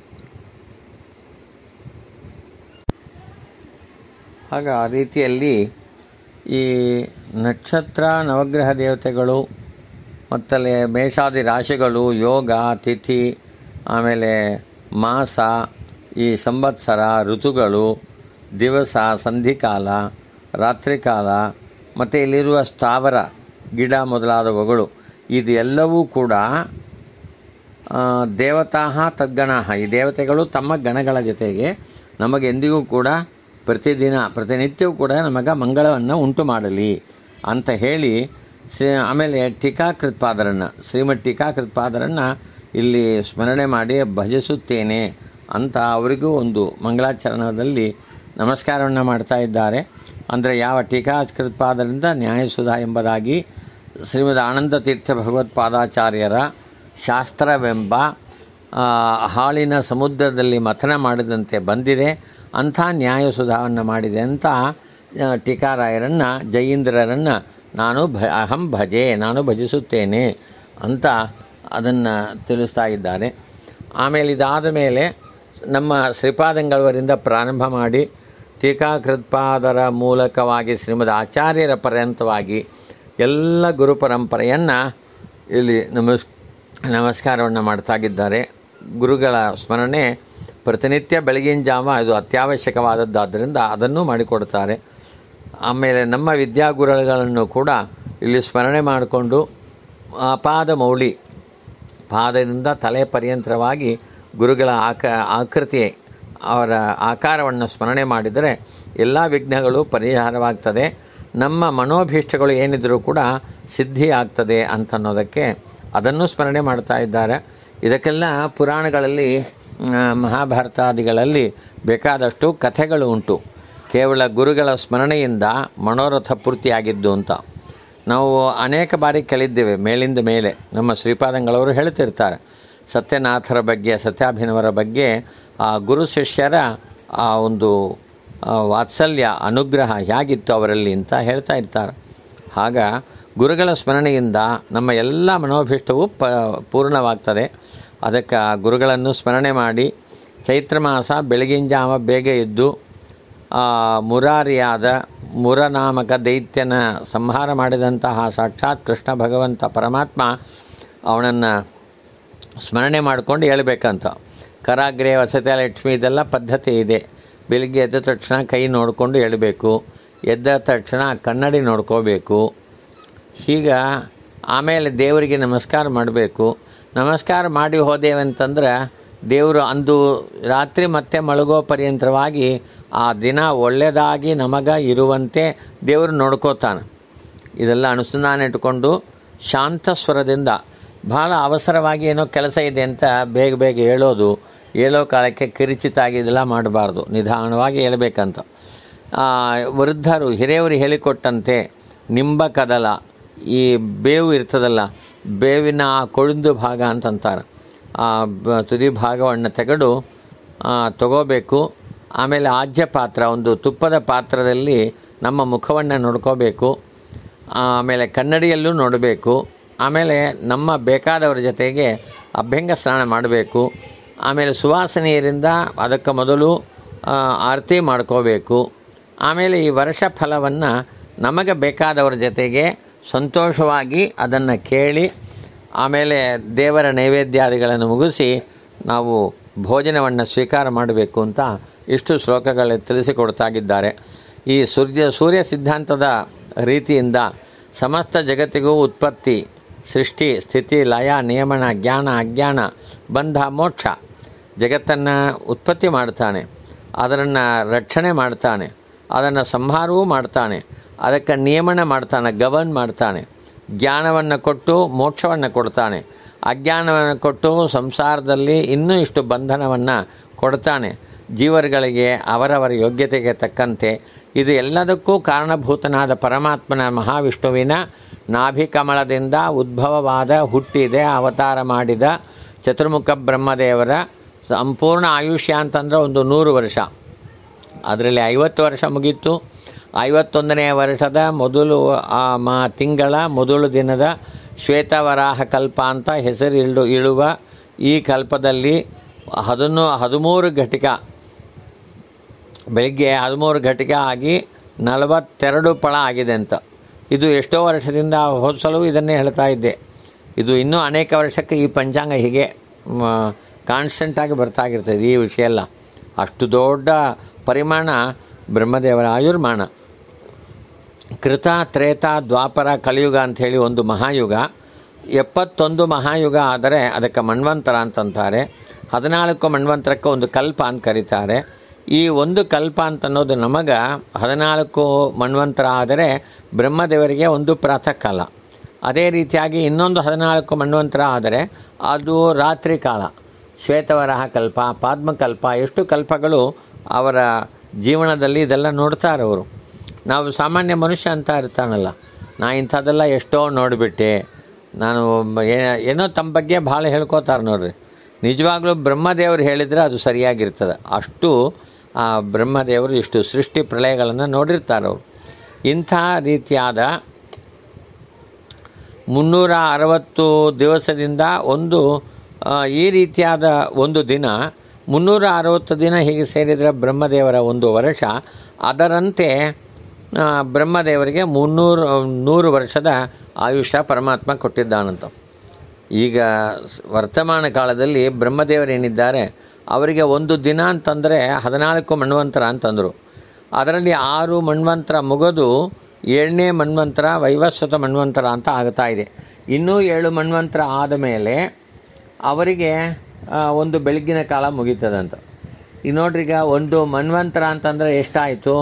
ಆಗ ಆ ರೀತಿಯಲ್ಲಿ ಈ ನಕ್ಷತ್ರ ನವಗ್ರಹ ದೇವತೆಗಳು ಮತ್ತಲ್ಲಿ ಮೇಷಾದಿ ರಾಶಿಗಳು ಯೋಗ ತಿಥಿ ಆಮೇಲೆ ಮಾಸ ಈ ಸಂವತ್ಸರ ಋತುಗಳು ದಿವಸ ಸಂಧಿಕಾಲ ರಾತ್ರಿಕಾಲ ಮತ್ತು ಇಲ್ಲಿರುವ ಸ್ಥಾವರ ಗಿಡ ಮೊದಲಾದವುಗಳು ಇದೆಲ್ಲವೂ ಕೂಡ ಆ, ದೇವತಾ ತದ್ಗಣಾಹ ಈ ದೇವತೆಗಳು ತಮ್ಮ ಗಣಗಳ ಜೊತೆಗೆ ನಮಗೆಂದಿಗೂ ಕೂಡ ಪ್ರತಿದಿನ ಪ್ರತಿನಿತ್ಯವೂ ಕೂಡ ನಮಗೆ ಮಂಗಳವನ್ನು ಉಂಟು ಮಾಡಲಿ ಅಂತ ಹೇಳಿ ಶ್ರೀ- ಆಮೇಲೆ ಟೀಕಾಕೃತ್ಪಾದರನ್ನು ಶ್ರೀಮದ್ ಟೀಕಾಕೃತ್ಪಾದರನ್ನು ಇಲ್ಲಿ ಸ್ಮರಣೆ ಮಾಡಿ ಭಜಿಸುತ್ತೇನೆ ಅಂತ ಅವರಿಗೂ ಒಂದು ಮಂಗಳಾಚರಣದಲ್ಲಿ ನಮಸ್ಕಾರವನ್ನು ಮಾಡ್ತಾ ಇದ್ದಾರೆ ಅಂದರೆ ಯಾವ ಟೀಕಾಕೃತ್ಪಾದರಿಂದ ನ್ಯಾಯಸುಧಾ ಎಂಬುದಾಗಿ ಶ್ರೀಮದ್ ಆನಂದ ತೀರ್ಥ ಭಗವತ್ಪಾದಾಚಾರ್ಯರ ಶಾಸ್ತ್ರವೆಂಬ ಆ, ಹಾಳಿನ ಸಮುದ್ರದಲ್ಲಿ ಮಥನ ಮಾಡಿದಂತೆ ಬಂದಿದೆ ಅಂಥ ನ್ಯಾಯಸುಧಾವನ್ನು ಮಾಡಿದೆ ಅಂತ ಆ, ಟೀಕಾರಾಯರನ್ನು ಜಯೀಂದ್ರರನ್ನು ನಾನು ಭ ಅಹಂ ಭಜೆ ನಾನು ಭಜಿಸುತ್ತೇನೆ ಅಂತ ಅದನ್ನು ತಿಳಿಸ್ತಾ ಇದ್ದಾರೆ ಆಮೇಲೆ ಇದಾದ ಮೇಲೆ ನಮ್ಮ ಶ್ರೀಪಾದಂಗಳವರಿಂದ ಪ್ರಾರಂಭ ಮಾಡಿ ಟೀಕಾಕೃತ್ಪಾದರ ಮೂಲಕವಾಗಿ ಶ್ರೀಮದ್ ಆಚಾರ್ಯರ ಪರ್ಯಂತವಾಗಿ ಎಲ್ಲ ಗುರು ಪರಂಪರೆಯನ್ನು ಇಲ್ಲಿ ನಮಸ್ ನಮಸ್ಕಾರವನ್ನು ಮಾಡ್ತಾಗಿದ್ದಾರೆ ಗುರುಗಳ ಸ್ಮರಣೆ ಪ್ರತಿನಿತ್ಯ ಬೆಳಗಿನ ಜಾವ ಇದು ಅತ್ಯವಶ್ಯಕವಾದದ್ದಾದ್ದರಿಂದ ಅದನ್ನು ಮಾಡಿಕೊಡ್ತಾರೆ ಆಮೇಲೆ ನಮ್ಮ ವಿದ್ಯಾಗುರುಗಳನ್ನು ಕೂಡ ಇಲ್ಲಿ ಸ್ಮರಣೆ ಮಾಡಿಕೊಂಡು ಅಪಾದ ಮೌಳಿ ಪಾದದಿಂದ ತಲೆ ಪರ್ಯಂತರವಾಗಿ ಗುರುಗಳ ಆಕ ಆಕೃತಿ ಅವರ ಆಕಾರವನ್ನು ಸ್ಮರಣೆ ಮಾಡಿದರೆ ಎಲ್ಲ ವಿಘ್ನಗಳು ಪರಿಹಾರವಾಗ್ತದೆ ನಮ್ಮ ಮನೋಭೀಷ್ಟಗಳು ಏನಿದ್ರೂ ಕೂಡ ಸಿದ್ಧಿ ಆಗ್ತದೆ ಅಂತನ್ನೋದಕ್ಕೆ ಅದನ್ನು ಸ್ಮರಣೆ ಮಾಡ್ತಾ ಇದ್ದಾರೆ ಇದಕ್ಕೆಲ್ಲ ಪುರಾಣಗಳಲ್ಲಿ ಆ, ಮಹಾಭಾರತಾದಿಗಳಲ್ಲಿ ಬೇಕಾದಷ್ಟು ಕಥೆಗಳು ಉಂಟು ಕೇವಲ ಗುರುಗಳ ಸ್ಮರಣೆಯಿಂದ ಮನೋರಥ ಪೂರ್ತಿಯಾಗಿದ್ದು ಅಂತ ನಾವು ಅನೇಕ ಬಾರಿ ಕೇಳಿದ್ದೇವೆ ಮೇಲಿಂದ ಮೇಲೆ ನಮ್ಮ ಶ್ರೀಪಾದಂಗಳವರು ಹೇಳ್ತಿರ್ತಾರೆ ಸತ್ಯನಾಥರ ಬಗ್ಗೆ ಸತ್ಯಾಭಿನವರ ಬಗ್ಗೆ ಆ ಗುರು ಶಿಷ್ಯರ ಆ ಒಂದು ಆ, ವಾತ್ಸಲ್ಯ ಅನುಗ್ರಹ ಹೇಗಿತ್ತು ಅವರಲ್ಲಿ ಅಂತ ಹೇಳ್ತಾ ಇರ್ತಾರೆ ಆಗ ಗುರುಗಳ ಸ್ಮರಣೆಯಿಂದ ನಮ್ಮ ಎಲ್ಲ ಮನೋಭೀಷ್ಟವೂ ಪ ಪೂರ್ಣವಾಗ್ತದೆ ಅದಕ್ಕೆ ಆ ಗುರುಗಳನ್ನು ಸ್ಮರಣೆ ಮಾಡಿ ಚೈತ್ರ ಮಾಸ ಬೆಳಗಿನ ಜಾವ ಬೇಗ ಎದ್ದು ಆ, ಮುರಾರಿಯಾದ ಮುರನಾಮಕ ದೈತ್ಯನ ಸಂಹಾರ ಮಾಡಿದಂತಹ ಸಾಕ್ಷಾತ್ ಕೃಷ್ಣ ಭಗವಂತ ಪರಮಾತ್ಮ ಅವನನ್ನು ಸ್ಮರಣೆ ಮಾಡಿಕೊಂಡು ಹೇಳ್ಬೇಕಂತ ಕರಾಗ್ರೆ ವಸತಿ ಲಕ್ಷ್ಮಿ ಇದೆಲ್ಲ ಪದ್ಧತಿ ಇದೆ ಬೆಳಿಗ್ಗೆ ಎದ್ದ ತಕ್ಷಣ ಕೈ ನೋಡಿಕೊಂಡು ಹೇಳಬೇಕು ಎದ್ದ ತಕ್ಷಣ ಕನ್ನಡಿ ನೋಡ್ಕೋಬೇಕು ಈಗ ಆಮೇಲೆ ದೇವರಿಗೆ ನಮಸ್ಕಾರ ಮಾಡಬೇಕು ನಮಸ್ಕಾರ ಮಾಡಿ ಹೋದೇವಂತಂದ್ರೆ ದೇವರು ಅಂದು ರಾತ್ರಿ ಮತ್ತೆ ಮಲಗೋ ಪರ್ಯಂತರವಾಗಿ ಆ ದಿನ ಒಳ್ಳೆಯದಾಗಿ ನಮಗ ಇರುವಂತೆ ದೇವರು ನೋಡ್ಕೋತಾನೆ ಇದೆಲ್ಲ ಅನುಸಂಧಾನ ಇಟ್ಕೊಂಡು ಶಾಂತ ಸ್ವರದಿಂದ ಭಾಳ ಅವಸರವಾಗಿ ಏನೋ ಕೆಲಸ ಇದೆ ಅಂತ ಬೇಗ ಬೇಗ ಹೇಳೋದು ಹೇಳೋ ಕಾಲಕ್ಕೆ ಕಿರಿಚಿತಾಗಿ ಇದೆಲ್ಲ ಮಾಡಬಾರ್ದು ನಿಧಾನವಾಗಿ ಹೇಳಬೇಕಂತ ಆ, ವೃದ್ಧರು ಹಿರಿಯವರು ಹೇಳಿಕೊಟ್ಟಂತೆ ನಿಂಬ ಕದಲ ಈ ಬೇವು ಇರ್ತದಲ್ಲ ಬೇವಿನ ಆ ಕೊழுಂದು ಭಾಗ ಅಂತಂತಾರೆ ಆ ಬ- ತುದಿ ಭಾಗವನ್ನು ತೆಗೆದು ಆ, ತಗೋಬೇಕು ಆಮೇಲೆ ಆಜ್ಯ ಪಾತ್ರ ಒಂದು ತುಪ್ಪದ ಪಾತ್ರದಲ್ಲಿ ನಮ್ಮ ಮುಖವನ್ನು ನೋಡ್ಕೋಬೇಕು ಆಮೇಲೆ ಕನ್ನಡಿಯಲ್ಲೂ ನೋಡಬೇಕು ಆಮೇಲೆ ನಮ್ಮ ಬೇಕಾದವರ ಜೊತೆಗೆ ಅಭ್ಯಂಗ ಸ್ನಾನ ಮಾಡಬೇಕು ಆಮೇಲೆ ಸುವಾಸನೆಯರಿಂದ ಅದಕ್ಕೆ ಮೊದಲು ಆ, ಆರತಿ ಮಾಡ್ಕೋಬೇಕು ಆಮೇಲೆ ಈ ವರ್ಷ ಫಲವನ್ನು ನಮಗೆ ಬೇಕಾದವರ ಜೊತೆಗೆ ಸಂತೋಷವಾಗಿ ಅದನ್ನು ಕೇಳಿ ಆಮೇಲೆ ದೇವರ ನೈವೇದ್ಯಾದಿಗಳನ್ನು ಮುಗಿಸಿ ನಾವು ಭೋಜನವನ್ನು ಸ್ವೀಕಾರ ಮಾಡಬೇಕು ಅಂತ ಇಷ್ಟು ಶ್ಲೋಕಗಳು ತಿಳಿಸಿಕೊಡ್ತಾಗಿದ್ದಾರೆ ಈ ಸೂರ್ಯ ಸೂರ್ಯ ಸಿದ್ಧಾಂತದ ರೀತಿಯಿಂದ ಸಮಸ್ತ ಜಗತ್ತಿಗೂ ಉತ್ಪತ್ತಿ ಸೃಷ್ಟಿ ಸ್ಥಿತಿ ಲಯ ನಿಯಮನ ಜ್ಞಾನ ಅಜ್ಞಾನ ಬಂಧ ಮೋಕ್ಷ ಜಗತ್ತನ್ನು ಉತ್ಪತ್ತಿ ಮಾಡ್ತಾನೆ ಅದನ್ನು ರಕ್ಷಣೆ ಮಾಡ್ತಾನೆ ಅದನ್ನು ಸಂಹಾರವೂ ಮಾಡ್ತಾನೆ ಅದಕ್ಕೆ ನಿಯಮನ ಮಾಡ್ತಾನೆ ಗವರ್ನ್ ಮಾಡ್ತಾನೆ ಜ್ಞಾನವನ್ನು ಕೊಟ್ಟು ಮೋಕ್ಷವನ್ನು ಕೊಡ್ತಾನೆ ಅಜ್ಞಾನವನ್ನು ಕೊಟ್ಟು ಸಂಸಾರದಲ್ಲಿ ಇನ್ನೂ ಇಷ್ಟು ಬಂಧನವನ್ನು ಕೊಡ್ತಾನೆ ಜೀವರುಗಳಿಗೆ ಅವರವರ ಯೋಗ್ಯತೆಗೆ ತಕ್ಕಂತೆ ಇದು ಎಲ್ಲದಕ್ಕೂ ಕಾರಣಭೂತನಾದ ಪರಮಾತ್ಮನ ಮಹಾವಿಷ್ಣುವಿನ ನಾಭಿಕಮಲದಿಂದ ಉದ್ಭವವಾದ ಹುಟ್ಟಿದೆ ಅವತಾರ ಮಾಡಿದ ಚತುರ್ಮುಖ ಬ್ರಹ್ಮದೇವರ ಸಂಪೂರ್ಣ ಆಯುಷ್ಯ ಅಂತಂದ್ರೆ ಒಂದು ನೂರು ವರ್ಷ ಅದರಲ್ಲಿ ಐವತ್ತು ವರ್ಷ ಮುಗೀತು ಐವತ್ತೊಂದನೇ ವರ್ಷದ ಮೊದಲು ಆ ಮಾ ತಿಂಗಳ ಮೊದಲು ದಿನದ ಶ್ವೇತವರಾಹ ಕಲ್ಪ ಅಂತ ಹೆಸರು ಇಳು ಇಳುವ ಈ ಕಲ್ಪದಲ್ಲಿ ಹದಿನೂ ಹದಿಮೂರು ಘಟಿಕ ಬೆಳಿಗ್ಗೆ ಹದಿಮೂರು ಘಟಿಕ ಆಗಿ ನಲವತ್ತೆರಡು ಫಳ ಆಗಿದೆ ಅಂತ ಇದು ಎಷ್ಟೋ ವರ್ಷದಿಂದ ಹೋದ ಸಲವೂ ಇದನ್ನೇ ಹೇಳ್ತಾ ಇದ್ದೆ ಇದು ಇನ್ನೂ ಅನೇಕ ವರ್ಷಕ್ಕೆ ಈ ಪಂಚಾಂಗ ಹೀಗೆ ಕಾನ್ಸ್ಟೆಂಟಾಗಿ ಬರ್ತಾಗಿರ್ತದೆ ಈ ವಿಷಯ ಎಲ್ಲ ಅಷ್ಟು ದೊಡ್ಡ ಪರಿಮಾಣ ಬ್ರಹ್ಮದೇವರ ಆಯುರ್ಮಾನ ಕೃತ ತ್ರೇತ ದ್ವಾಪರ ಕಲಿಯುಗ ಅಂಥೇಳಿ ಒಂದು ಮಹಾಯುಗ ಎಪ್ಪತ್ತೊಂದು ಮಹಾಯುಗ ಆದರೆ ಅದಕ್ಕೆ ಮನ್ವಂತರ ಅಂತಂತಾರೆ ಹದಿನಾಲ್ಕು ಮನ್ವಂತರಕ್ಕೆ ಒಂದು ಕಲ್ಪ ಅಂತ ಕರೀತಾರೆ ಈ ಒಂದು ಕಲ್ಪ ಅಂತ ಅನ್ನೋದು ನಮಗೆ ಹದಿನಾಲ್ಕು ಮನ್ವಂತರ ಆದರೆ ಬ್ರಹ್ಮದೇವರಿಗೆ ಒಂದು ಪ್ರಾತಃ ಕಾಲ ಅದೇ ರೀತಿಯಾಗಿ ಇನ್ನೊಂದು ಹದಿನಾಲ್ಕು ಮನ್ವಂತರ ಆದರೆ ಅದು ರಾತ್ರಿ ಕಾಲ ಶ್ವೇತವರಹ ಕಲ್ಪ ಪಾದ್ಮಕಲ್ಪ ಎಷ್ಟು ಕಲ್ಪಗಳು ಅವರ ಜೀವನದಲ್ಲಿ ಇದೆಲ್ಲ ನೋಡ್ತಾರೆ ಅವರು ನಾವು ಸಾಮಾನ್ಯ ಮನುಷ್ಯ ಅಂತ ಇರ್ತಾನಲ್ಲ ನಾ ಇಂಥದ್ದೆಲ್ಲ ಎಷ್ಟೋ ನೋಡಿಬಿಟ್ಟೆ ನಾನು ಏ- ಏನೋ ತಮ್ಮ ಬಗ್ಗೆ ಭಾಳ ಹೇಳ್ಕೋತಾರೆ ನೋಡ್ರಿ ನಿಜವಾಗ್ಲೂ ಬ್ರಹ್ಮದೇವರು ಹೇಳಿದರೆ ಅದು ಸರಿಯಾಗಿರ್ತದೆ ಅಷ್ಟು ಆ ಬ್ರಹ್ಮದೇವರು ಇಷ್ಟು ಸೃಷ್ಟಿ ಪ್ರಳಯಗಳನ್ನು ನೋಡಿರ್ತಾರೆ ಅವರು ಇಂಥ ರೀತಿಯಾದ ಮುನ್ನೂರ ಅರವತ್ತು ದಿವಸದಿಂದ ಒಂದು ಆ, ಈ ರೀತಿಯಾದ ಒಂದು ದಿನ ಮುನ್ನೂರ ಅರವತ್ತು ದಿನ ಹೀಗೆ ಸೇರಿದರೆ ಬ್ರಹ್ಮದೇವರ ಒಂದು ವರ್ಷ ಅದರಂತೆ ಆ, ಬ್ರಹ್ಮದೇವರಿಗೆ ಮುನ್ನೂರು ನೂರು ವರ್ಷದ ಆಯುಷ್ಯ ಪರಮಾತ್ಮ ಕೊಟ್ಟಿದ್ದಾನಂತ ಈಗ ಸ್- ವರ್ತಮಾನ ಕಾಲದಲ್ಲಿ ಬ್ರಹ್ಮದೇವರೇನಿದ್ದಾರೆ ಅವರಿಗೆ ಒಂದು ದಿನ ಅಂತಂದರೆ ಹದಿನಾಲ್ಕು ಮಣ್ವಂತರ ಅಂತಂದರು ಅದರಲ್ಲಿ ಆರು ಮಣ್ವಂತರ ಮುಗಿದು ಏಳನೇ ಮಣ್ವಂತರ ವೈವಸ್ವತ ಮಣ್ವಂತರ ಅಂತ ಆಗ್ತಾ ಇದೆ ಇನ್ನೂ ಏಳು ಮಣ್ವಂತರ ಆದ ಮೇಲೆ ಅವರಿಗೆ ಆ, ಒಂದು ಬೆಳಗಿನ ಕಾಲ ಮುಗೀತದಂತ ಈಗ ನೋಡ್ರಿ ಈಗ ಒಂದು ಮನ್ವಂತರ ಅಂತಂದರೆ ಎಷ್ಟಾಯಿತು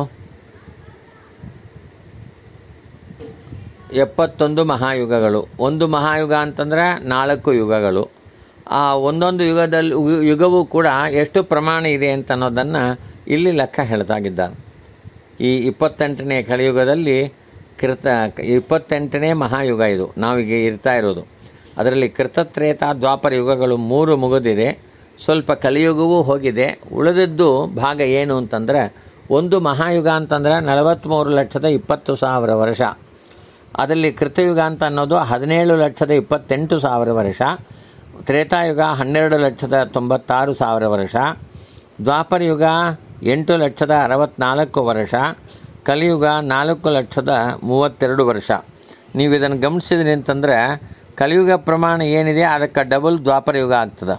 ಎಪ್ಪತ್ತೊಂದು ಮಹಾಯುಗಗಳು ಒಂದು ಮಹಾಯುಗ ಅಂತಂದರೆ ನಾಲ್ಕು ಯುಗಗಳು ಆ ಒಂದೊಂದು ಯುಗದಲ್ಲಿ ಯು- ಯುಗವೂ ಕೂಡ ಎಷ್ಟು ಪ್ರಮಾಣ ಇದೆ ಅಂತ ಅನ್ನೋದನ್ನು ಇಲ್ಲಿ ಲೆಕ್ಕ ಹೇಳ್ತಾಗಿದ್ದಾನೆ ಈ ಇಪ್ಪತ್ತೆಂಟನೇ ಕಲಿಯುಗದಲ್ಲಿ ಕೃತ ಇಪ್ಪತ್ತೆಂಟನೇ ಮಹಾಯುಗ ಇದು ನಾವೀಗ ಇರ್ತಾ ಇರೋದು ಅದರಲ್ಲಿ ಕೃತತ್ರೇತ ದ್ವಾಪರ ಯುಗಗಳು ಮೂರು ಮುಗಿದಿದೆ ಸ್ವಲ್ಪ ಕಲಿಯುಗವೂ ಹೋಗಿದೆ ಉಳಿದದ್ದು ಭಾಗ ಏನು ಅಂತಂದರೆ ಒಂದು ಮಹಾಯುಗ ಅಂತಂದರೆ ನಲವತ್ತ್ಮೂರು ಲಕ್ಷದ ಇಪ್ಪತ್ತು ಸಾವಿರ ವರ್ಷ ಅದರಲ್ಲಿ ಕೃತಯುಗ ಅಂತ ಅನ್ನೋದು ಹದಿನೇಳು ಲಕ್ಷದ ಇಪ್ಪತ್ತೆಂಟು ಸಾವಿರ ವರ್ಷ ತ್ರೇತಾಯುಗ ಹನ್ನೆರಡು ಲಕ್ಷದ ತೊಂಬತ್ತಾರು ಸಾವಿರ ವರ್ಷ ದ್ವಾಪರ ಯುಗ ಎಂಟು ಲಕ್ಷದ ಅರವತ್ನಾಲ್ಕು ವರ್ಷ ಕಲಿಯುಗ ನಾಲ್ಕು ಲಕ್ಷದ ಮೂವತ್ತೆರಡು ವರ್ಷ ನೀವು ಇದನ್ನು ಗಮನಿಸಿದ್ರಿ ಅಂತಂದರೆ ಕಲಿಯುಗ ಪ್ರಮಾಣ ಏನಿದೆ ಅದಕ್ಕೆ ಡಬಲ್ ದ್ವಾಪರ ಯುಗ ಆಗ್ತದೆ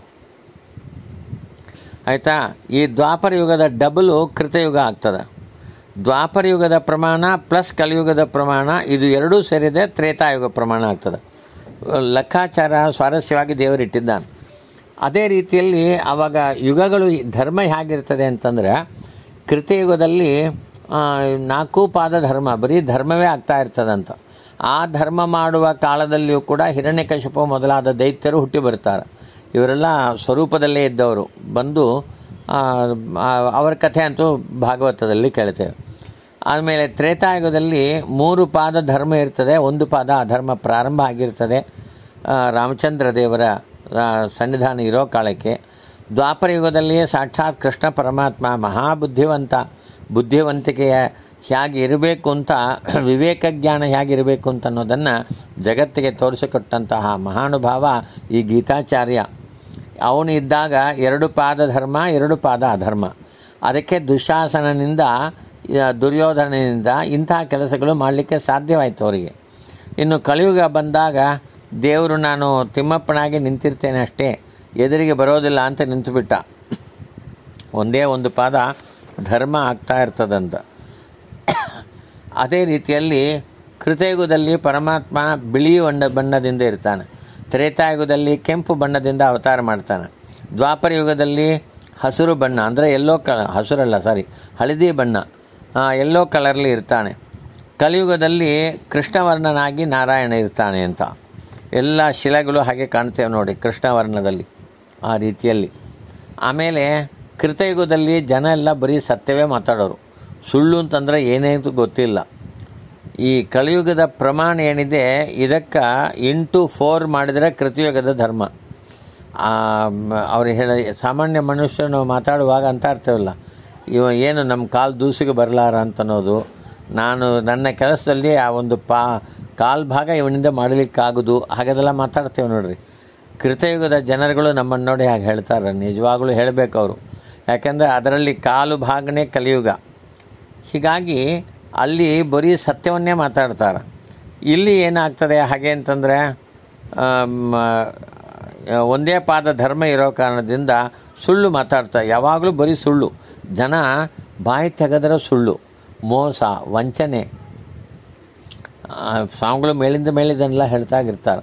ಆಯಿತಾ ಈ ದ್ವಾಪರ ಯುಗದ ಡಬಲು ಕೃತಯುಗ ಆಗ್ತದೆ ದ್ವಾಪರ ಯುಗದ ಪ್ರಮಾಣ ಪ್ಲಸ್ ಕಲಿಯುಗದ ಪ್ರಮಾಣ ಇದು ಎರಡೂ ಸೇರಿದೆ ತ್ರೇತಾಯುಗ ಪ್ರಮಾಣ ಆಗ್ತದೆ ಲೆಕ್ಕಾಚಾರ ಸ್ವಾರಸ್ಯವಾಗಿ ದೇವರಿಟ್ಟಿದ್ದಾನೆ ಅದೇ ರೀತಿಯಲ್ಲಿ ಆವಾಗ ಯುಗಗಳು ಧರ್ಮ ಹೇಗಿರ್ತದೆ ಅಂತಂದರೆ ಕೃತಯುಗದಲ್ಲಿ ಆ, ನಾಲ್ಕು ಪಾದ ಧರ್ಮ ಬರೀ ಧರ್ಮವೇ ಆಗ್ತಾ ಇರ್ತದಂತ ಆ ಧರ್ಮ ಮಾಡುವ ಕಾಲದಲ್ಲಿಯೂ ಕೂಡ ಹಿರಣ್ಯಕಶಿಪು ಮೊದಲಾದ ದೈತ್ಯರು ಹುಟ್ಟಿ ಬರ್ತಾರೆ ಇವರೆಲ್ಲ ಸ್ವರೂಪದಲ್ಲೇ ಇದ್ದವರು ಬಂದು ಆ, ಆ, ಅವರ ಕಥೆ ಅಂತೂ ಭಾಗವತದಲ್ಲಿ ಕೇಳ್ತೇವೆ ಆಮೇಲೆ ತ್ರೇತಾಯುಗದಲ್ಲಿ ಮೂರು ಪಾದ ಧರ್ಮ ಇರ್ತದೆ ಒಂದು ಪಾದ ಅಧರ್ಮ ಪ್ರಾರಂಭ ಆಗಿರ್ತದೆ ಆ, ರಾಮಚಂದ್ರ ದೇವರ ಆ, ಸನ್ನಿಧಾನ ಇರೋ ಕಾಲಕ್ಕೆ ದ್ವಾಪರ ಯುಗದಲ್ಲಿ ಸಾಕ್ಷಾತ್ ಕೃಷ್ಣ ಪರಮಾತ್ಮ ಮಹಾಬುದ್ಧಿವಂತ ಬುದ್ಧಿವಂತಿಕೆಯ ಹೇಗೆ ಇರಬೇಕು ಅಂತ ವಿವೇಕ ಜ್ಞಾನ ಹೇಗಿರಬೇಕು ಅಂತ ಅನ್ನೋದನ್ನು ಜಗತ್ತಿಗೆ ತೋರಿಸಿಕೊಟ್ಟಂತಹ ಮಹಾನುಭಾವ ಈ ಗೀತಾಚಾರ್ಯ ಅವನು ಇದ್ದಾಗ ಎರಡು ಪಾದ ಧರ್ಮ ಎರಡು ಪಾದ ಅಧರ್ಮ ಅದಕ್ಕೆ ದುಶಾಸನನಿಂದ ಆ, ದುರ್ಯೋಧನನಿಂದ ಇಂತಹ ಕೆಲಸಗಳು ಮಾಡಲಿಕ್ಕೆ ಸಾಧ್ಯವಾಯಿತು ಅವರಿಗೆ ಇನ್ನು ಕಲಿಯುಗ ಬಂದಾಗ ದೇವರು ನಾನು ತಿಮ್ಮಪ್ಪನಾಗಿ ನಿಂತಿರ್ತೇನೆ ಅಷ್ಟೇ ಎದುರಿಗೆ ಬರೋದಿಲ್ಲ ಅಂತ ನಿಂತುಬಿಟ್ಟ ಒಂದೇ ಒಂದು ಪಾದ ಧರ್ಮ ಆಗ್ತಾ ಇರ್ತದಂತ ಅದೇ ರೀತಿಯಲ್ಲಿ ಕೃತಯುಗದಲ್ಲಿ ಪರಮಾತ್ಮ ಬಿಳಿ ಬಣ್ಣ ಬಣ್ಣದಿಂದ ಇರ್ತಾನೆ ತ್ರೇತಾಯುಗದಲ್ಲಿ ಕೆಂಪು ಬಣ್ಣದಿಂದ ಅವತಾರ ಮಾಡ್ತಾನೆ ದ್ವಾಪರ ಯುಗದಲ್ಲಿ ಹಸಿರು ಬಣ್ಣ ಅಂದರೆ ಎಲ್ಲೋ ಕ ಹಸಿರಲ್ಲ ಸಾರಿ ಹಳದಿ ಬಣ್ಣ ಎಲ್ಲೋ ಕಲರ್ಲಿ ಇರ್ತಾನೆ ಕಲಿಯುಗದಲ್ಲಿ ಕೃಷ್ಣವರ್ಣನಾಗಿ ನಾರಾಯಣ ಇರ್ತಾನೆ ಅಂತ ಎಲ್ಲ ಶಿಲೆಗಳು ಹಾಗೆ ಕಾಣ್ತೇವೆ ನೋಡಿ ಕೃಷ್ಣವರ್ಣದಲ್ಲಿ ಆ ರೀತಿಯಲ್ಲಿ ಆಮೇಲೆ ಕೃತಯುಗದಲ್ಲಿ ಜನ ಎಲ್ಲ ಬರೀ ಸತ್ಯವೇ ಮಾತಾಡೋರು ಸುಳ್ಳು ಅಂತಂದರೆ ಏನೇನು ಗೊತ್ತಿಲ್ಲ ಈ ಕಲಿಯುಗದ ಪ್ರಮಾಣ ಏನಿದೆ ಇದಕ್ಕೆ ಇಂಟು ಫೋರ್ ಮಾಡಿದರೆ ಕೃತಯುಗದ ಧರ್ಮ ಅವ್ರು ಹೇಳ ಸಾಮಾನ್ಯ ಮನುಷ್ಯರು ನಾವು ಮಾತಾಡುವಾಗ ಅಂತ ಇರ್ತೇವಲ್ಲ ಇವ ಏನು ನಮ್ಮ ಕಾಲು ದೂಸಿಗೆ ಬರಲಾರ ಅಂತನ್ನೋದು ನಾನು ನನ್ನ ಕೆಲಸದಲ್ಲಿ ಆ ಒಂದು ಪಾ ಕಾಲು ಭಾಗ ಇವನಿಂದ ಮಾಡಲಿಕ್ಕಾಗೋದು ಹಾಗೆಲ್ಲ ಮಾತಾಡ್ತೇವೆ ನೋಡ್ರಿ ಕೃತಯುಗದ ಜನರುಗಳು ನಮ್ಮನ್ನು ನೋಡಿ ಹಾಗೆ ಹೇಳ್ತಾರೆ ನಿಜವಾಗ್ಲೂ ಹೇಳಬೇಕು ಅವರು ಯಾಕೆಂದರೆ ಅದರಲ್ಲಿ ಕಾಲು ಭಾಗನೇ ಕಲಿಯುಗ ಹೀಗಾಗಿ ಅಲ್ಲಿ ಬರೀ ಸತ್ಯವನ್ನೇ ಮಾತಾಡ್ತಾರೆ ಇಲ್ಲಿ ಏನಾಗ್ತದೆ ಹಾಗೆ ಅಂತಂದರೆ ಆಮ್, ಆ, ಒಂದೇ ಪಾದ ಧರ್ಮ ಇರೋ ಕಾರಣದಿಂದ ಸುಳ್ಳು ಮಾತಾಡ್ತಾರೆ ಯಾವಾಗಲೂ ಬರೀ ಸುಳ್ಳು ಜನ ಬಾಯಿ ತೆಗೆದ್ರೆ ಸುಳ್ಳು ಮೋಸ ವಂಚನೆ ಆ, ಸ್ವಾಮಿಗಳು ಮೇಲಿಂದ ಮೇಲಿದನ್ನೆಲ್ಲ ಹೇಳ್ತಾಗಿರ್ತಾರೆ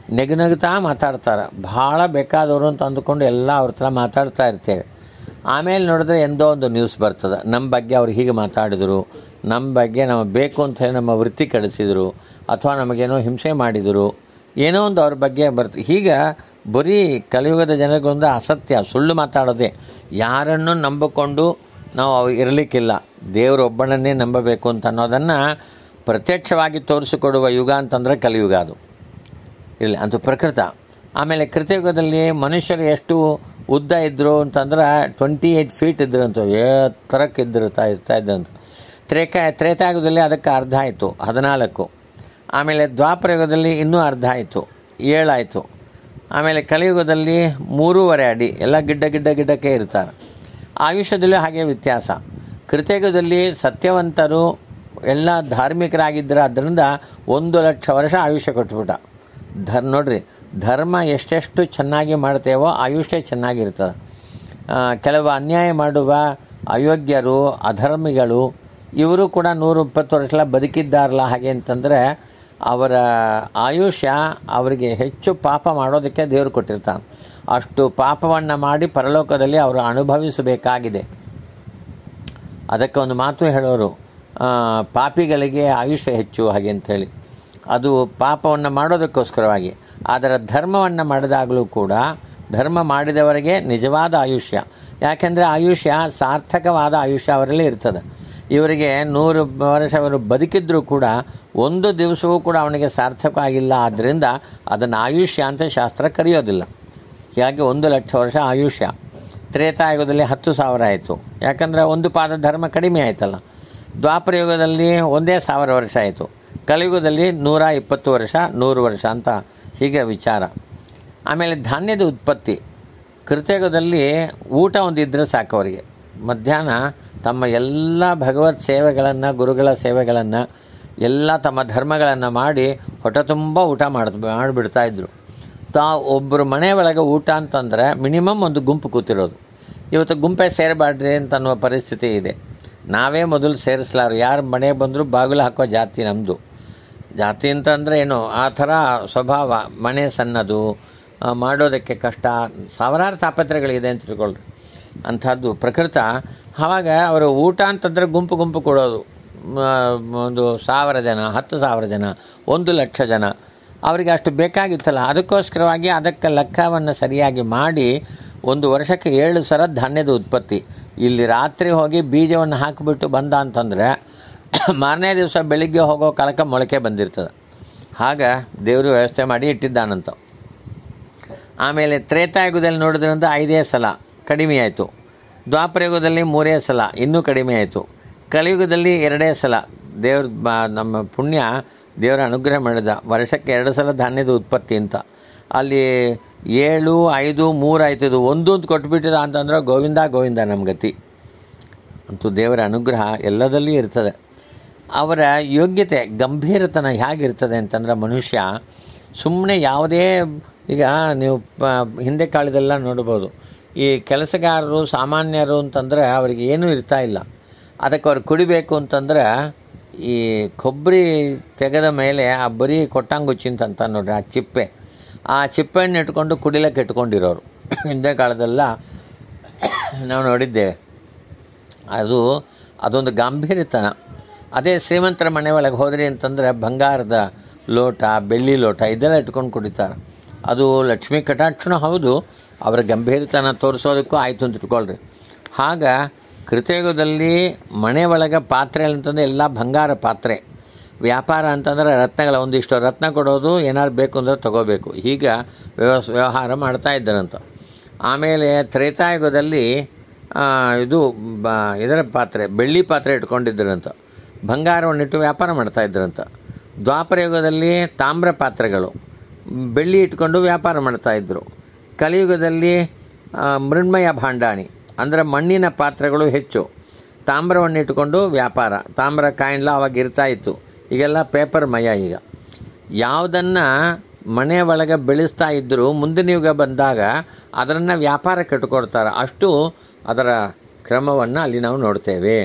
ನೆಗನಗ್ತಾ ಮಾತಾಡ್ತಾರೆ ಭಾಳ ಬೇಕಾದವರು ಅಂತ ಅಂದುಕೊಂಡು ಎಲ್ಲ ಅವ್ರ ಹತ್ರ ಮಾತಾಡ್ತಾ ಇರ್ತೇವೆ ಆಮೇಲೆ ನೋಡಿದ್ರೆ ಎಂದೋ ಒಂದು ನ್ಯೂಸ್ ಬರ್ತದೆ ನಮ್ಮ ಬಗ್ಗೆ ಅವ್ರು ಹೀಗೆ ಮಾತಾಡಿದರು ನಮ್ಮ ಬಗ್ಗೆ ನಮಗೆ ಬೇಕು ಅಂತ ಹೇಳಿ ನಮ್ಮ ವೃತ್ತಿ ಕೆಡಿಸಿದರು ಅಥವಾ ನಮಗೇನೋ ಹಿಂಸೆ ಮಾಡಿದರು ಏನೋ ಒಂದು ಅವ್ರ ಬಗ್ಗೆ ಬರ್ತ ಹೀಗೆ ಬರೀ ಕಲಿಯುಗದ ಜನರಿಗೊಂದು ಅಸತ್ಯ ಸುಳ್ಳು ಮಾತಾಡೋದೆ ಯಾರನ್ನು ನಂಬಿಕೊಂಡು ನಾವು ಅವ್ ಇರಲಿಕ್ಕಿಲ್ಲ ದೇವರೊಬ್ಬನನ್ನೇ ನಂಬಬೇಕು ಅಂತ ಅನ್ನೋದನ್ನು ಪ್ರತ್ಯಕ್ಷವಾಗಿ ತೋರಿಸಿಕೊಡುವ ಯುಗ ಅಂತಂದರೆ ಕಲಿಯುಗ ಅದು ಇರಲಿ ಅಂತೂ ಪ್ರಕೃತ ಆಮೇಲೆ ಕೃತಯುಗದಲ್ಲಿ ಮನುಷ್ಯರು ಎಷ್ಟು ಉದ್ದ ಇದ್ದರು ಅಂತಂದ್ರೆ ಟ್ವೆಂಟಿ ಏಯ್ಟ್ ಫೀಟ್ ಇದ್ರಂತ ಎತ್ತರಕ್ಕೆ ಇದ್ದರು ತಾ ಇರ್ತಾ ಇದ್ದಂತ ತ್ರೇಕ ತ್ರೇತಾಯುಗದಲ್ಲಿ ಅದಕ್ಕೆ ಅರ್ಧ ಆಯಿತು ಹದಿನಾಲ್ಕು ಆಮೇಲೆ ದ್ವಾಪರಯುಗದಲ್ಲಿ ಇನ್ನೂ ಅರ್ಧ ಆಯಿತು ಏಳಾಯಿತು ಆಮೇಲೆ ಕಲಿಯುಗದಲ್ಲಿ ಮೂರುವರೆ ಅಡಿ ಎಲ್ಲ ಗಿಡ್ಡ ಗಿಡ್ಡ ಗಿಡ್ಡಕ್ಕೆ ಇರ್ತಾರೆ ಆಯುಷ್ಯದಲ್ಲೂ ಹಾಗೆ ವ್ಯತ್ಯಾಸ ಕೃತಯುಗದಲ್ಲಿ ಸತ್ಯವಂತರು ಎಲ್ಲ ಧಾರ್ಮಿಕರಾಗಿದ್ದರು ಅದರಿಂದ ಒಂದು ಲಕ್ಷ ವರ್ಷ ಆಯುಷ್ಯ ಕೊಟ್ಬಿಟ್ಟ ಧರ್ ನೋಡ್ರಿ ಧರ್ಮ ಎಷ್ಟೆಷ್ಟು ಚೆನ್ನಾಗಿ ಮಾಡ್ತೇವೋ ಆಯುಷ್ಯ ಚೆನ್ನಾಗಿರ್ತದೆ ಆ, ಕೆಲವು ಅನ್ಯಾಯ ಮಾಡುವ ಅಯೋಗ್ಯರು ಅಧರ್ಮಿಗಳು ಇವರು ಕೂಡ ನೂರು ಇಪ್ಪತ್ತು ವರ್ಷ ಬದುಕಿದ್ದಾರಲ್ಲ ಹಾಗೆ ಅಂತಂದರೆ ಅವರ ಆಯುಷ್ಯ ಅವರಿಗೆ ಹೆಚ್ಚು ಪಾಪ ಮಾಡೋದಕ್ಕೆ ದೇವರು ಕೊಟ್ಟಿರ್ತಾನೆ ಅಷ್ಟು ಪಾಪವನ್ನು ಮಾಡಿ ಪರಲೋಕದಲ್ಲಿ ಅವರು ಅನುಭವಿಸಬೇಕಾಗಿದೆ ಅದಕ್ಕೆ ಒಂದು ಮಾತು ಹೇಳೋರು ಆ, ಪಾಪಿಗಳಿಗೆ ಆಯುಷ್ಯ ಹೆಚ್ಚು ಹಾಗೆ ಅಂಥೇಳಿ ಅದು ಪಾಪವನ್ನು ಮಾಡೋದಕ್ಕೋಸ್ಕರವಾಗಿ ಆದರೆ ಧರ್ಮವನ್ನು ಮಾಡಿದಾಗಲೂ ಕೂಡ ಧರ್ಮ ಮಾಡಿದವರಿಗೆ ನಿಜವಾದ ಆಯುಷ್ಯ ಯಾಕೆಂದರೆ ಆಯುಷ್ಯ ಸಾರ್ಥಕವಾದ ಆಯುಷ್ಯ ಅವರಲ್ಲಿ ಇರ್ತದೆ ಇವರಿಗೆ ನೂರು ವರ್ಷ ಅವರು ಬದುಕಿದ್ರೂ ಕೂಡ ಒಂದು ದಿವಸವೂ ಕೂಡ ಅವನಿಗೆ ಸಾರ್ಥಕ ಆಗಿಲ್ಲ ಆದ್ದರಿಂದ ಅದನ್ನು ಆಯುಷ್ಯ ಅಂತ ಶಾಸ್ತ್ರ ಕರೆಯೋದಿಲ್ಲ ಹೀಗಾಗಿ ಒಂದು ಲಕ್ಷ ವರ್ಷ ಆಯುಷ್ಯ ತ್ರೇತಾಯುಗದಲ್ಲಿ ಹತ್ತು ಸಾವಿರ ಆಯಿತು ಯಾಕಂದರೆ ಒಂದು ಪಾದ ಧರ್ಮ ಕಡಿಮೆ ಆಯ್ತಲ್ಲ ದ್ವಾಪರ ಯುಗದಲ್ಲಿ ಒಂದೇ ಸಾವಿರ ವರ್ಷ ಆಯಿತು ಕಲಿಯುಗದಲ್ಲಿ ನೂರ ಇಪ್ಪತ್ತು ವರ್ಷ ನೂರು ವರ್ಷ ಅಂತ ಹೀಗೆ ವಿಚಾರ ಆಮೇಲೆ ಧಾನ್ಯದ ಉತ್ಪತ್ತಿ ಕೃತಯುಗದಲ್ಲಿ ಊಟ ಒಂದಿದ್ರೆ ಸಾಕು ಅವರಿಗೆ ಮಧ್ಯಾಹ್ನ ತಮ್ಮ ಎಲ್ಲ ಭಗವತ್ ಸೇವೆಗಳನ್ನು ಗುರುಗಳ ಸೇವೆಗಳನ್ನು ಎಲ್ಲ ತಮ್ಮ ಧರ್ಮಗಳನ್ನು ಮಾಡಿ ಹೊಟ್ಟೆ ತುಂಬ ಊಟ ಮಾಡಿ ಮಾಡಿಬಿಡ್ತಾ ಇದ್ರು ತಾ ಒಬ್ಬರು ಮನೆ ಒಳಗೆ ಊಟ ಅಂತಂದರೆ ಮಿನಿಮಮ್ ಒಂದು ಗುಂಪು ಕೂತಿರೋದು ಇವತ್ತು ಗುಂಪೇ ಸೇರಬಾರ್ರಿ ಅಂತ ಅನ್ನುವ ಪರಿಸ್ಥಿತಿ ಇದೆ ನಾವೇ ಮೊದಲು ಸೇರಿಸ್ಲಾರು ಯಾರು ಮನೆ ಬಂದರೂ ಬಾಗಿಲು ಹಾಕೋ ಜಾತಿ ನಮ್ಮದು ಜಾತಿ ಅಂತಂದರೆ ಏನು ಆ ಥರ ಸ್ವಭಾವ ಮನೆ ಸಣ್ಣದು ಆ, ಮಾಡೋದಕ್ಕೆ ಕಷ್ಟ ಸಾವಿರಾರು ತಾಪತ್ರೆಗಳಿದೆ ಅಂತ ತಿಳ್ಕೊಳ್ರಿ ಅಂಥದ್ದು ಪ್ರಕೃತ ಆವಾಗ ಅವರು ಊಟ ಅಂತಂದರೆ ಗುಂಪು ಗುಂಪು ಕೊಡೋದು ಮ, ಒಂದು ಸಾವಿರ ಜನ ಹತ್ತು ಸಾವಿರ ಜನ ಒಂದು ಲಕ್ಷ ಜನ ಅವರಿಗೆ ಅಷ್ಟು ಬೇಕಾಗಿತ್ತಲ್ಲ ಅದಕ್ಕೋಸ್ಕರವಾಗಿ ಅದಕ್ಕೆ ಲೆಕ್ಕವನ್ನು ಸರಿಯಾಗಿ ಮಾಡಿ ಒಂದು ವರ್ಷಕ್ಕೆ ಏಳು ಸಲ ಧಾನ್ಯದ ಉತ್ಪತ್ತಿ ಇಲ್ಲಿ ರಾತ್ರಿ ಹೋಗಿ ಬೀಜವನ್ನು ಹಾಕಿಬಿಟ್ಟು ಬಂದ ಅಂತಂದರೆ ಮಾರನೇ ದಿವಸ ಬೆಳಿಗ್ಗೆ ಹೋಗೋ ಕಾಲಕ್ಕೆ ಮೊಳಕೆ ಬಂದಿರ್ತದೆ ಆಗ ದೇವರು ವ್ಯವಸ್ಥೆ ಮಾಡಿ ಇಟ್ಟಿದ್ದಾನಂತ ಆಮೇಲೆ ತ್ರೇತಾಯುಗದಲ್ಲಿ ನೋಡಿದ್ರಿಂದ ಐದೇ ಸಲ ಕಡಿಮೆ ಆಯಿತು ದ್ವಾಪರಯುಗದಲ್ಲಿ ಮೂರೇ ಸಲ ಇನ್ನೂ ಕಡಿಮೆ ಆಯಿತು ಕಲಿಯುಗದಲ್ಲಿ ಎರಡೇ ಸಲ ದೇವ್ರ ಬ ನಮ್ಮ ಪುಣ್ಯ ದೇವರ ಅನುಗ್ರಹ ಮಾಡಿದ ವರ್ಷಕ್ಕೆ ಎರಡು ಸಲ ಧಾನ್ಯದ ಉತ್ಪತ್ತಿ ಅಂತ ಅಲ್ಲಿ ಏಳು ಐದು ಮೂರು ಆಯ್ತು ಇದು ಒಂದು ಅಂತ ಕೊಟ್ಬಿಟ್ಟಿದ ಅಂತಂದ್ರೆ ಗೋವಿಂದ ಗೋವಿಂದ ನಮ್ಮ ಗತಿ ಅಂತೂ ದೇವರ ಅನುಗ್ರಹ ಎಲ್ಲದಲ್ಲಿಯೂ ಇರ್ತದೆ ಅವರ ಯೋಗ್ಯತೆ ಗಂಭೀರತನ ಹೇಗಿರ್ತದೆ ಅಂತಂದ್ರೆ ಮನುಷ್ಯ ಸುಮ್ಮನೆ ಯಾವುದೇ ಈಗ ನೀವು ಪ ಹಿಂದೆ ಕಾಲದೆಲ್ಲ ನೋಡ್ಬೋದು ಈ ಕೆಲಸಗಾರರು ಸಾಮಾನ್ಯರು ಅಂತಂದರೆ ಅವರಿಗೆ ಏನೂ ಇರ್ತಾ ಇಲ್ಲ ಅದಕ್ಕೆ ಅವ್ರು ಕುಡಿಬೇಕು ಅಂತಂದ್ರೆ ಈ ಕೊಬ್ಬರಿ ತೆಗೆದ ಮೇಲೆ ಆ ಬರೀ ಕೊಟ್ಟಂಗುಚ್ಚಿಂತ ಅಂತ ನೋಡ್ರಿ ಆ ಚಿಪ್ಪೆ ಆ ಚಿಪ್ಪೆಯನ್ನು ಇಟ್ಕೊಂಡು ಕುಡಿಲಕ್ಕೆ ಇಟ್ಕೊಂಡಿರೋರು ಹಿಂದೆ ಕಾಲದೆಲ್ಲ ನಾವು ನೋಡಿದ್ದೇವೆ ಅದು ಅದೊಂದು ಗಾಂಭೀರ್ಯತನ ಅದೇ ಶ್ರೀಮಂತರ ಮನೆ ಒಳಗೆ ಹೋದ್ರಿ ಅಂತಂದರೆ ಬಂಗಾರದ ಲೋಟ ಬೆಳ್ಳಿ ಲೋಟ ಇದೆಲ್ಲ ಇಟ್ಕೊಂಡು ಕುಡಿತಾರೆ ಅದು ಲಕ್ಷ್ಮೀ ಕಟಾಕ್ಷಣ ಹೌದು ಅವರ ಗಂಭೀರತನ ತೋರಿಸೋದಕ್ಕೂ ಆಯಿತು ಅಂತ ಇಟ್ಕೊಳ್ರಿ ಆಗ ಕೃತಯುಗದಲ್ಲಿ ಮನೆ ಒಳಗೆ ಪಾತ್ರೆ ಅಂತಂದ್ರೆ ಎಲ್ಲ ಬಂಗಾರ ಪಾತ್ರೆ ವ್ಯಾಪಾರ ಅಂತಂದ್ರೆ ರತ್ನಗಳ ಒಂದಿಷ್ಟು ರತ್ನ ಕೊಡೋದು ಏನಾದ್ರು ಬೇಕು ಅಂದ್ರೆ ತಗೋಬೇಕು ಹೀಗೆ ವ್ಯವಸ್ ವ್ಯವಹಾರ ಮಾಡ್ತಾ ಇದ್ದರಂತ ಆಮೇಲೆ ತ್ರೇತಾಯುಗದಲ್ಲಿ ಆ, ಇದು ಬ ಇದರ ಪಾತ್ರೆ ಬೆಳ್ಳಿ ಪಾತ್ರೆ ಇಟ್ಕೊಂಡಿದ್ದರಂತ ಬಂಗಾರವನ್ನಿಟ್ಟು ವ್ಯಾಪಾರ ಮಾಡ್ತಾ ಇದ್ರಂತ ದ್ವಾಪರ ಯುಗದಲ್ಲಿ ತಾಮ್ರ ಪಾತ್ರೆಗಳು ಬೆಳ್ಳಿ ಇಟ್ಕೊಂಡು ವ್ಯಾಪಾರ ಮಾಡ್ತಾ ಇದ್ದರು ಕಲಿಯುಗದಲ್ಲಿ ಆ, ಮೃಣ್ಮಯ ಭಾಂಡಾಣಿ ಅಂದರೆ ಮಣ್ಣಿನ ಪಾತ್ರೆಗಳು ಹೆಚ್ಚು ತಾಮ್ರವನ್ನು ಇಟ್ಕೊಂಡು ವ್ಯಾಪಾರ ತಾಮ್ರ ಕಾಯಿನ್ಲ ಅವಾಗ ಇರ್ತಾ ಇತ್ತು ಈಗೆಲ್ಲ ಪೇಪರ್ ಮಯ ಈಗ ಯಾವುದನ್ನು ಮನೆ ಒಳಗೆ ಬೆಳೆಸ್ತಾ ಇದ್ದರೂ ಮುಂದಿನ ಯುಗ ಬಂದಾಗ ಅದನ್ನು ವ್ಯಾಪಾರಕ್ಕೆ ಇಟ್ಕೊಡ್ತಾರೆ ಅಷ್ಟು ಅದರ ಕ್ರಮವನ್ನು ಅಲ್ಲಿ ನಾವು ನೋಡ್ತೇವೆ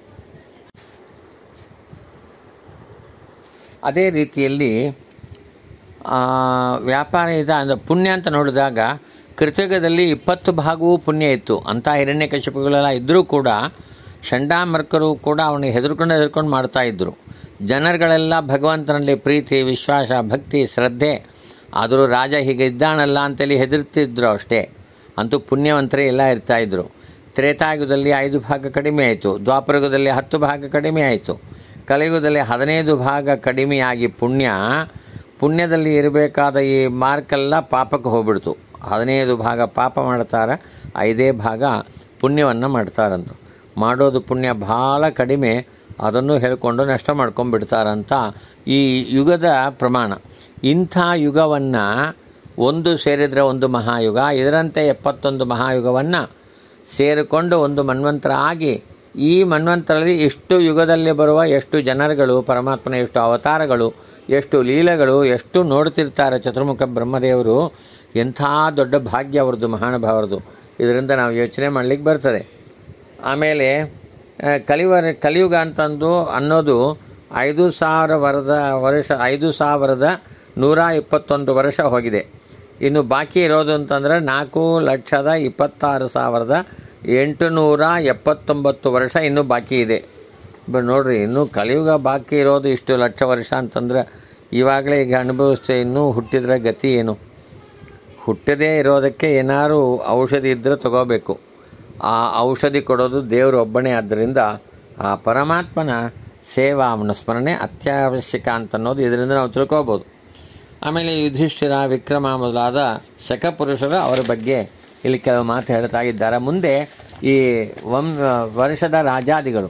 ಅದೇ ರೀತಿಯಲ್ಲಿ ಆ, ವ್ಯಾಪಾರ ಇದೆ ಅಂದರೆ ಪುಣ್ಯ ಅಂತ ನೋಡಿದಾಗ ಕೃತಯುಗದಲ್ಲಿ ಇಪ್ಪತ್ತು ಭಾಗವೂ ಪುಣ್ಯ ಇತ್ತು ಅಂಥ ಹಿರಣ್ಯ ಕಶಿಪುಗಳೆಲ್ಲ ಇದ್ದರೂ ಕೂಡ ಚಂಡಾಮರ್ಕರು ಕೂಡ ಅವನಿಗೆ ಹೆದರ್ಕೊಂಡು ಹೆದರ್ಕೊಂಡು ಮಾಡ್ತಾ ಇದ್ದರು ಜನರುಗಳೆಲ್ಲ ಭಗವಂತನಲ್ಲಿ ಪ್ರೀತಿ ವಿಶ್ವಾಸ ಭಕ್ತಿ ಶ್ರದ್ಧೆ ಆದರೂ ರಾಜ ಹೀಗೆ ಇದ್ದಾನಲ್ಲ ಅಂತೇಳಿ ಹೆದರ್ತಿದ್ರು ಅಷ್ಟೇ ಅಂತೂ ಪುಣ್ಯವಂತರೇ ಎಲ್ಲ ಇರ್ತಾಯಿದ್ರು ತ್ರೇತಾಯುಗದಲ್ಲಿ ಐದು ಭಾಗ ಕಡಿಮೆ ಆಯಿತು ದ್ವಾಪರಯುಗದಲ್ಲಿ ಹತ್ತು ಭಾಗ ಕಡಿಮೆ ಆಯಿತು ಕಲಿಯುಗದಲ್ಲಿ ಹದಿನೈದು ಭಾಗ ಕಡಿಮೆಯಾಗಿ ಪುಣ್ಯ ಪುಣ್ಯದಲ್ಲಿ ಇರಬೇಕಾದ ಈ ಮಾರ್ಕೆಲ್ಲ ಪಾಪಕ್ಕೆ ಹೋಗ್ಬಿಡ್ತು ಹದಿನೈದು ಭಾಗ ಪಾಪ ಮಾಡ್ತಾರೆ ಐದೇ ಭಾಗ ಪುಣ್ಯವನ್ನು ಮಾಡ್ತಾರಂತ ಮಾಡೋದು ಪುಣ್ಯ ಭಾಳ ಕಡಿಮೆ ಅದನ್ನು ಹೇಳ್ಕೊಂಡು ನಷ್ಟ ಮಾಡ್ಕೊಂಡ್ಬಿಡ್ತಾರಂತ ಈ ಯುಗದ ಪ್ರಮಾಣ ಇಂಥ ಯುಗವನ್ನು ಒಂದು ಸೇರಿದರೆ ಒಂದು ಮಹಾಯುಗ ಇದರಂತೆ ಎಪ್ಪತ್ತೊಂದು ಮಹಾಯುಗವನ್ನು ಸೇರಿಕೊಂಡು ಒಂದು ಮನ್ವಂತರ ಆಗಿ ಈ ಮನ್ವಂತರಲ್ಲಿ ಎಷ್ಟು ಯುಗದಲ್ಲಿ ಬರುವ ಎಷ್ಟು ಜನರುಗಳು ಪರಮಾತ್ಮನ ಎಷ್ಟು ಅವತಾರಗಳು ಎಷ್ಟು ಲೀಲೆಗಳು ಎಷ್ಟು ನೋಡ್ತಿರ್ತಾರೆ ಚತುರ್ಮುಖ ಬ್ರಹ್ಮದೇವರು ಎಂಥ ದೊಡ್ಡ ಭಾಗ್ಯ ಅವ್ರದ್ದು ಮಹಾನುಭಾವರದು ಇದರಿಂದ ನಾವು ಯೋಚನೆ ಮಾಡಲಿಕ್ಕೆ ಬರ್ತದೆ ಆಮೇಲೆ ಆ, ಕಲಿವರ ಕಲಿಯುಗ ಅಂತಂದು ಅನ್ನೋದು ಐದು ಸಾವಿರ ವರದ ವರ್ಷ ಐದು ಸಾವಿರದ ನೂರ ಇಪ್ಪತ್ತೊಂದು ವರ್ಷ ಹೋಗಿದೆ ಇನ್ನು ಬಾಕಿ ಇರೋದು ಅಂತಂದರೆ ನಾಲ್ಕು ಲಕ್ಷದ ಇಪ್ಪತ್ತಾರು ಸಾವಿರದ ಎಂಟುನೂರ ಎಪ್ಪತ್ತೊಂಬತ್ತು ವರ್ಷ ಇನ್ನೂ ಬಾಕಿ ಇದೆ ಬ ನೋಡ್ರಿ ಇನ್ನೂ ಕಲಿಯುಗ ಬಾಕಿ ಇರೋದು ಇಷ್ಟು ಲಕ್ಷ ವರ್ಷ ಅಂತಂದ್ರೆ ಇವಾಗಲೇ ಈಗ ಅನುಭವಿಸ್ತೇ ಇನ್ನೂ ಹುಟ್ಟಿದ್ರೆ ಗತಿ ಏನು ಹುಟ್ಟದೇ ಇರೋದಕ್ಕೆ ಏನಾದ್ರು ಔಷಧಿ ಇದ್ದರೆ ತಗೋಬೇಕು ಆ ಔಷಧಿ ಕೊಡೋದು ದೇವರು ಒಬ್ಬನೇ ಆದ್ದರಿಂದ ಆ ಪರಮಾತ್ಮನ ಸೇವಾ ಅವನ ಸ್ಮರಣೆ ಅತ್ಯವಶ್ಯಕ ಅಂತ ಅನ್ನೋದು ಇದರಿಂದ ನಾವು ತಿಳ್ಕೊಬೋದು ಆಮೇಲೆ ಯುಧಿಷ್ಠಿರ ವಿಕ್ರಮ ಮೊದಲಾದ ಶಕಪುರುಷರು ಅವರ ಬಗ್ಗೆ ಇಲ್ಲಿ ಕೆಲವು ಮಾತು ಹೇಳ್ತಾ ಇದ್ದಾರೆ ಮುಂದೆ ಈ ವಂಶ ವರ್ಷದ ರಾಜಾದಿಗಳು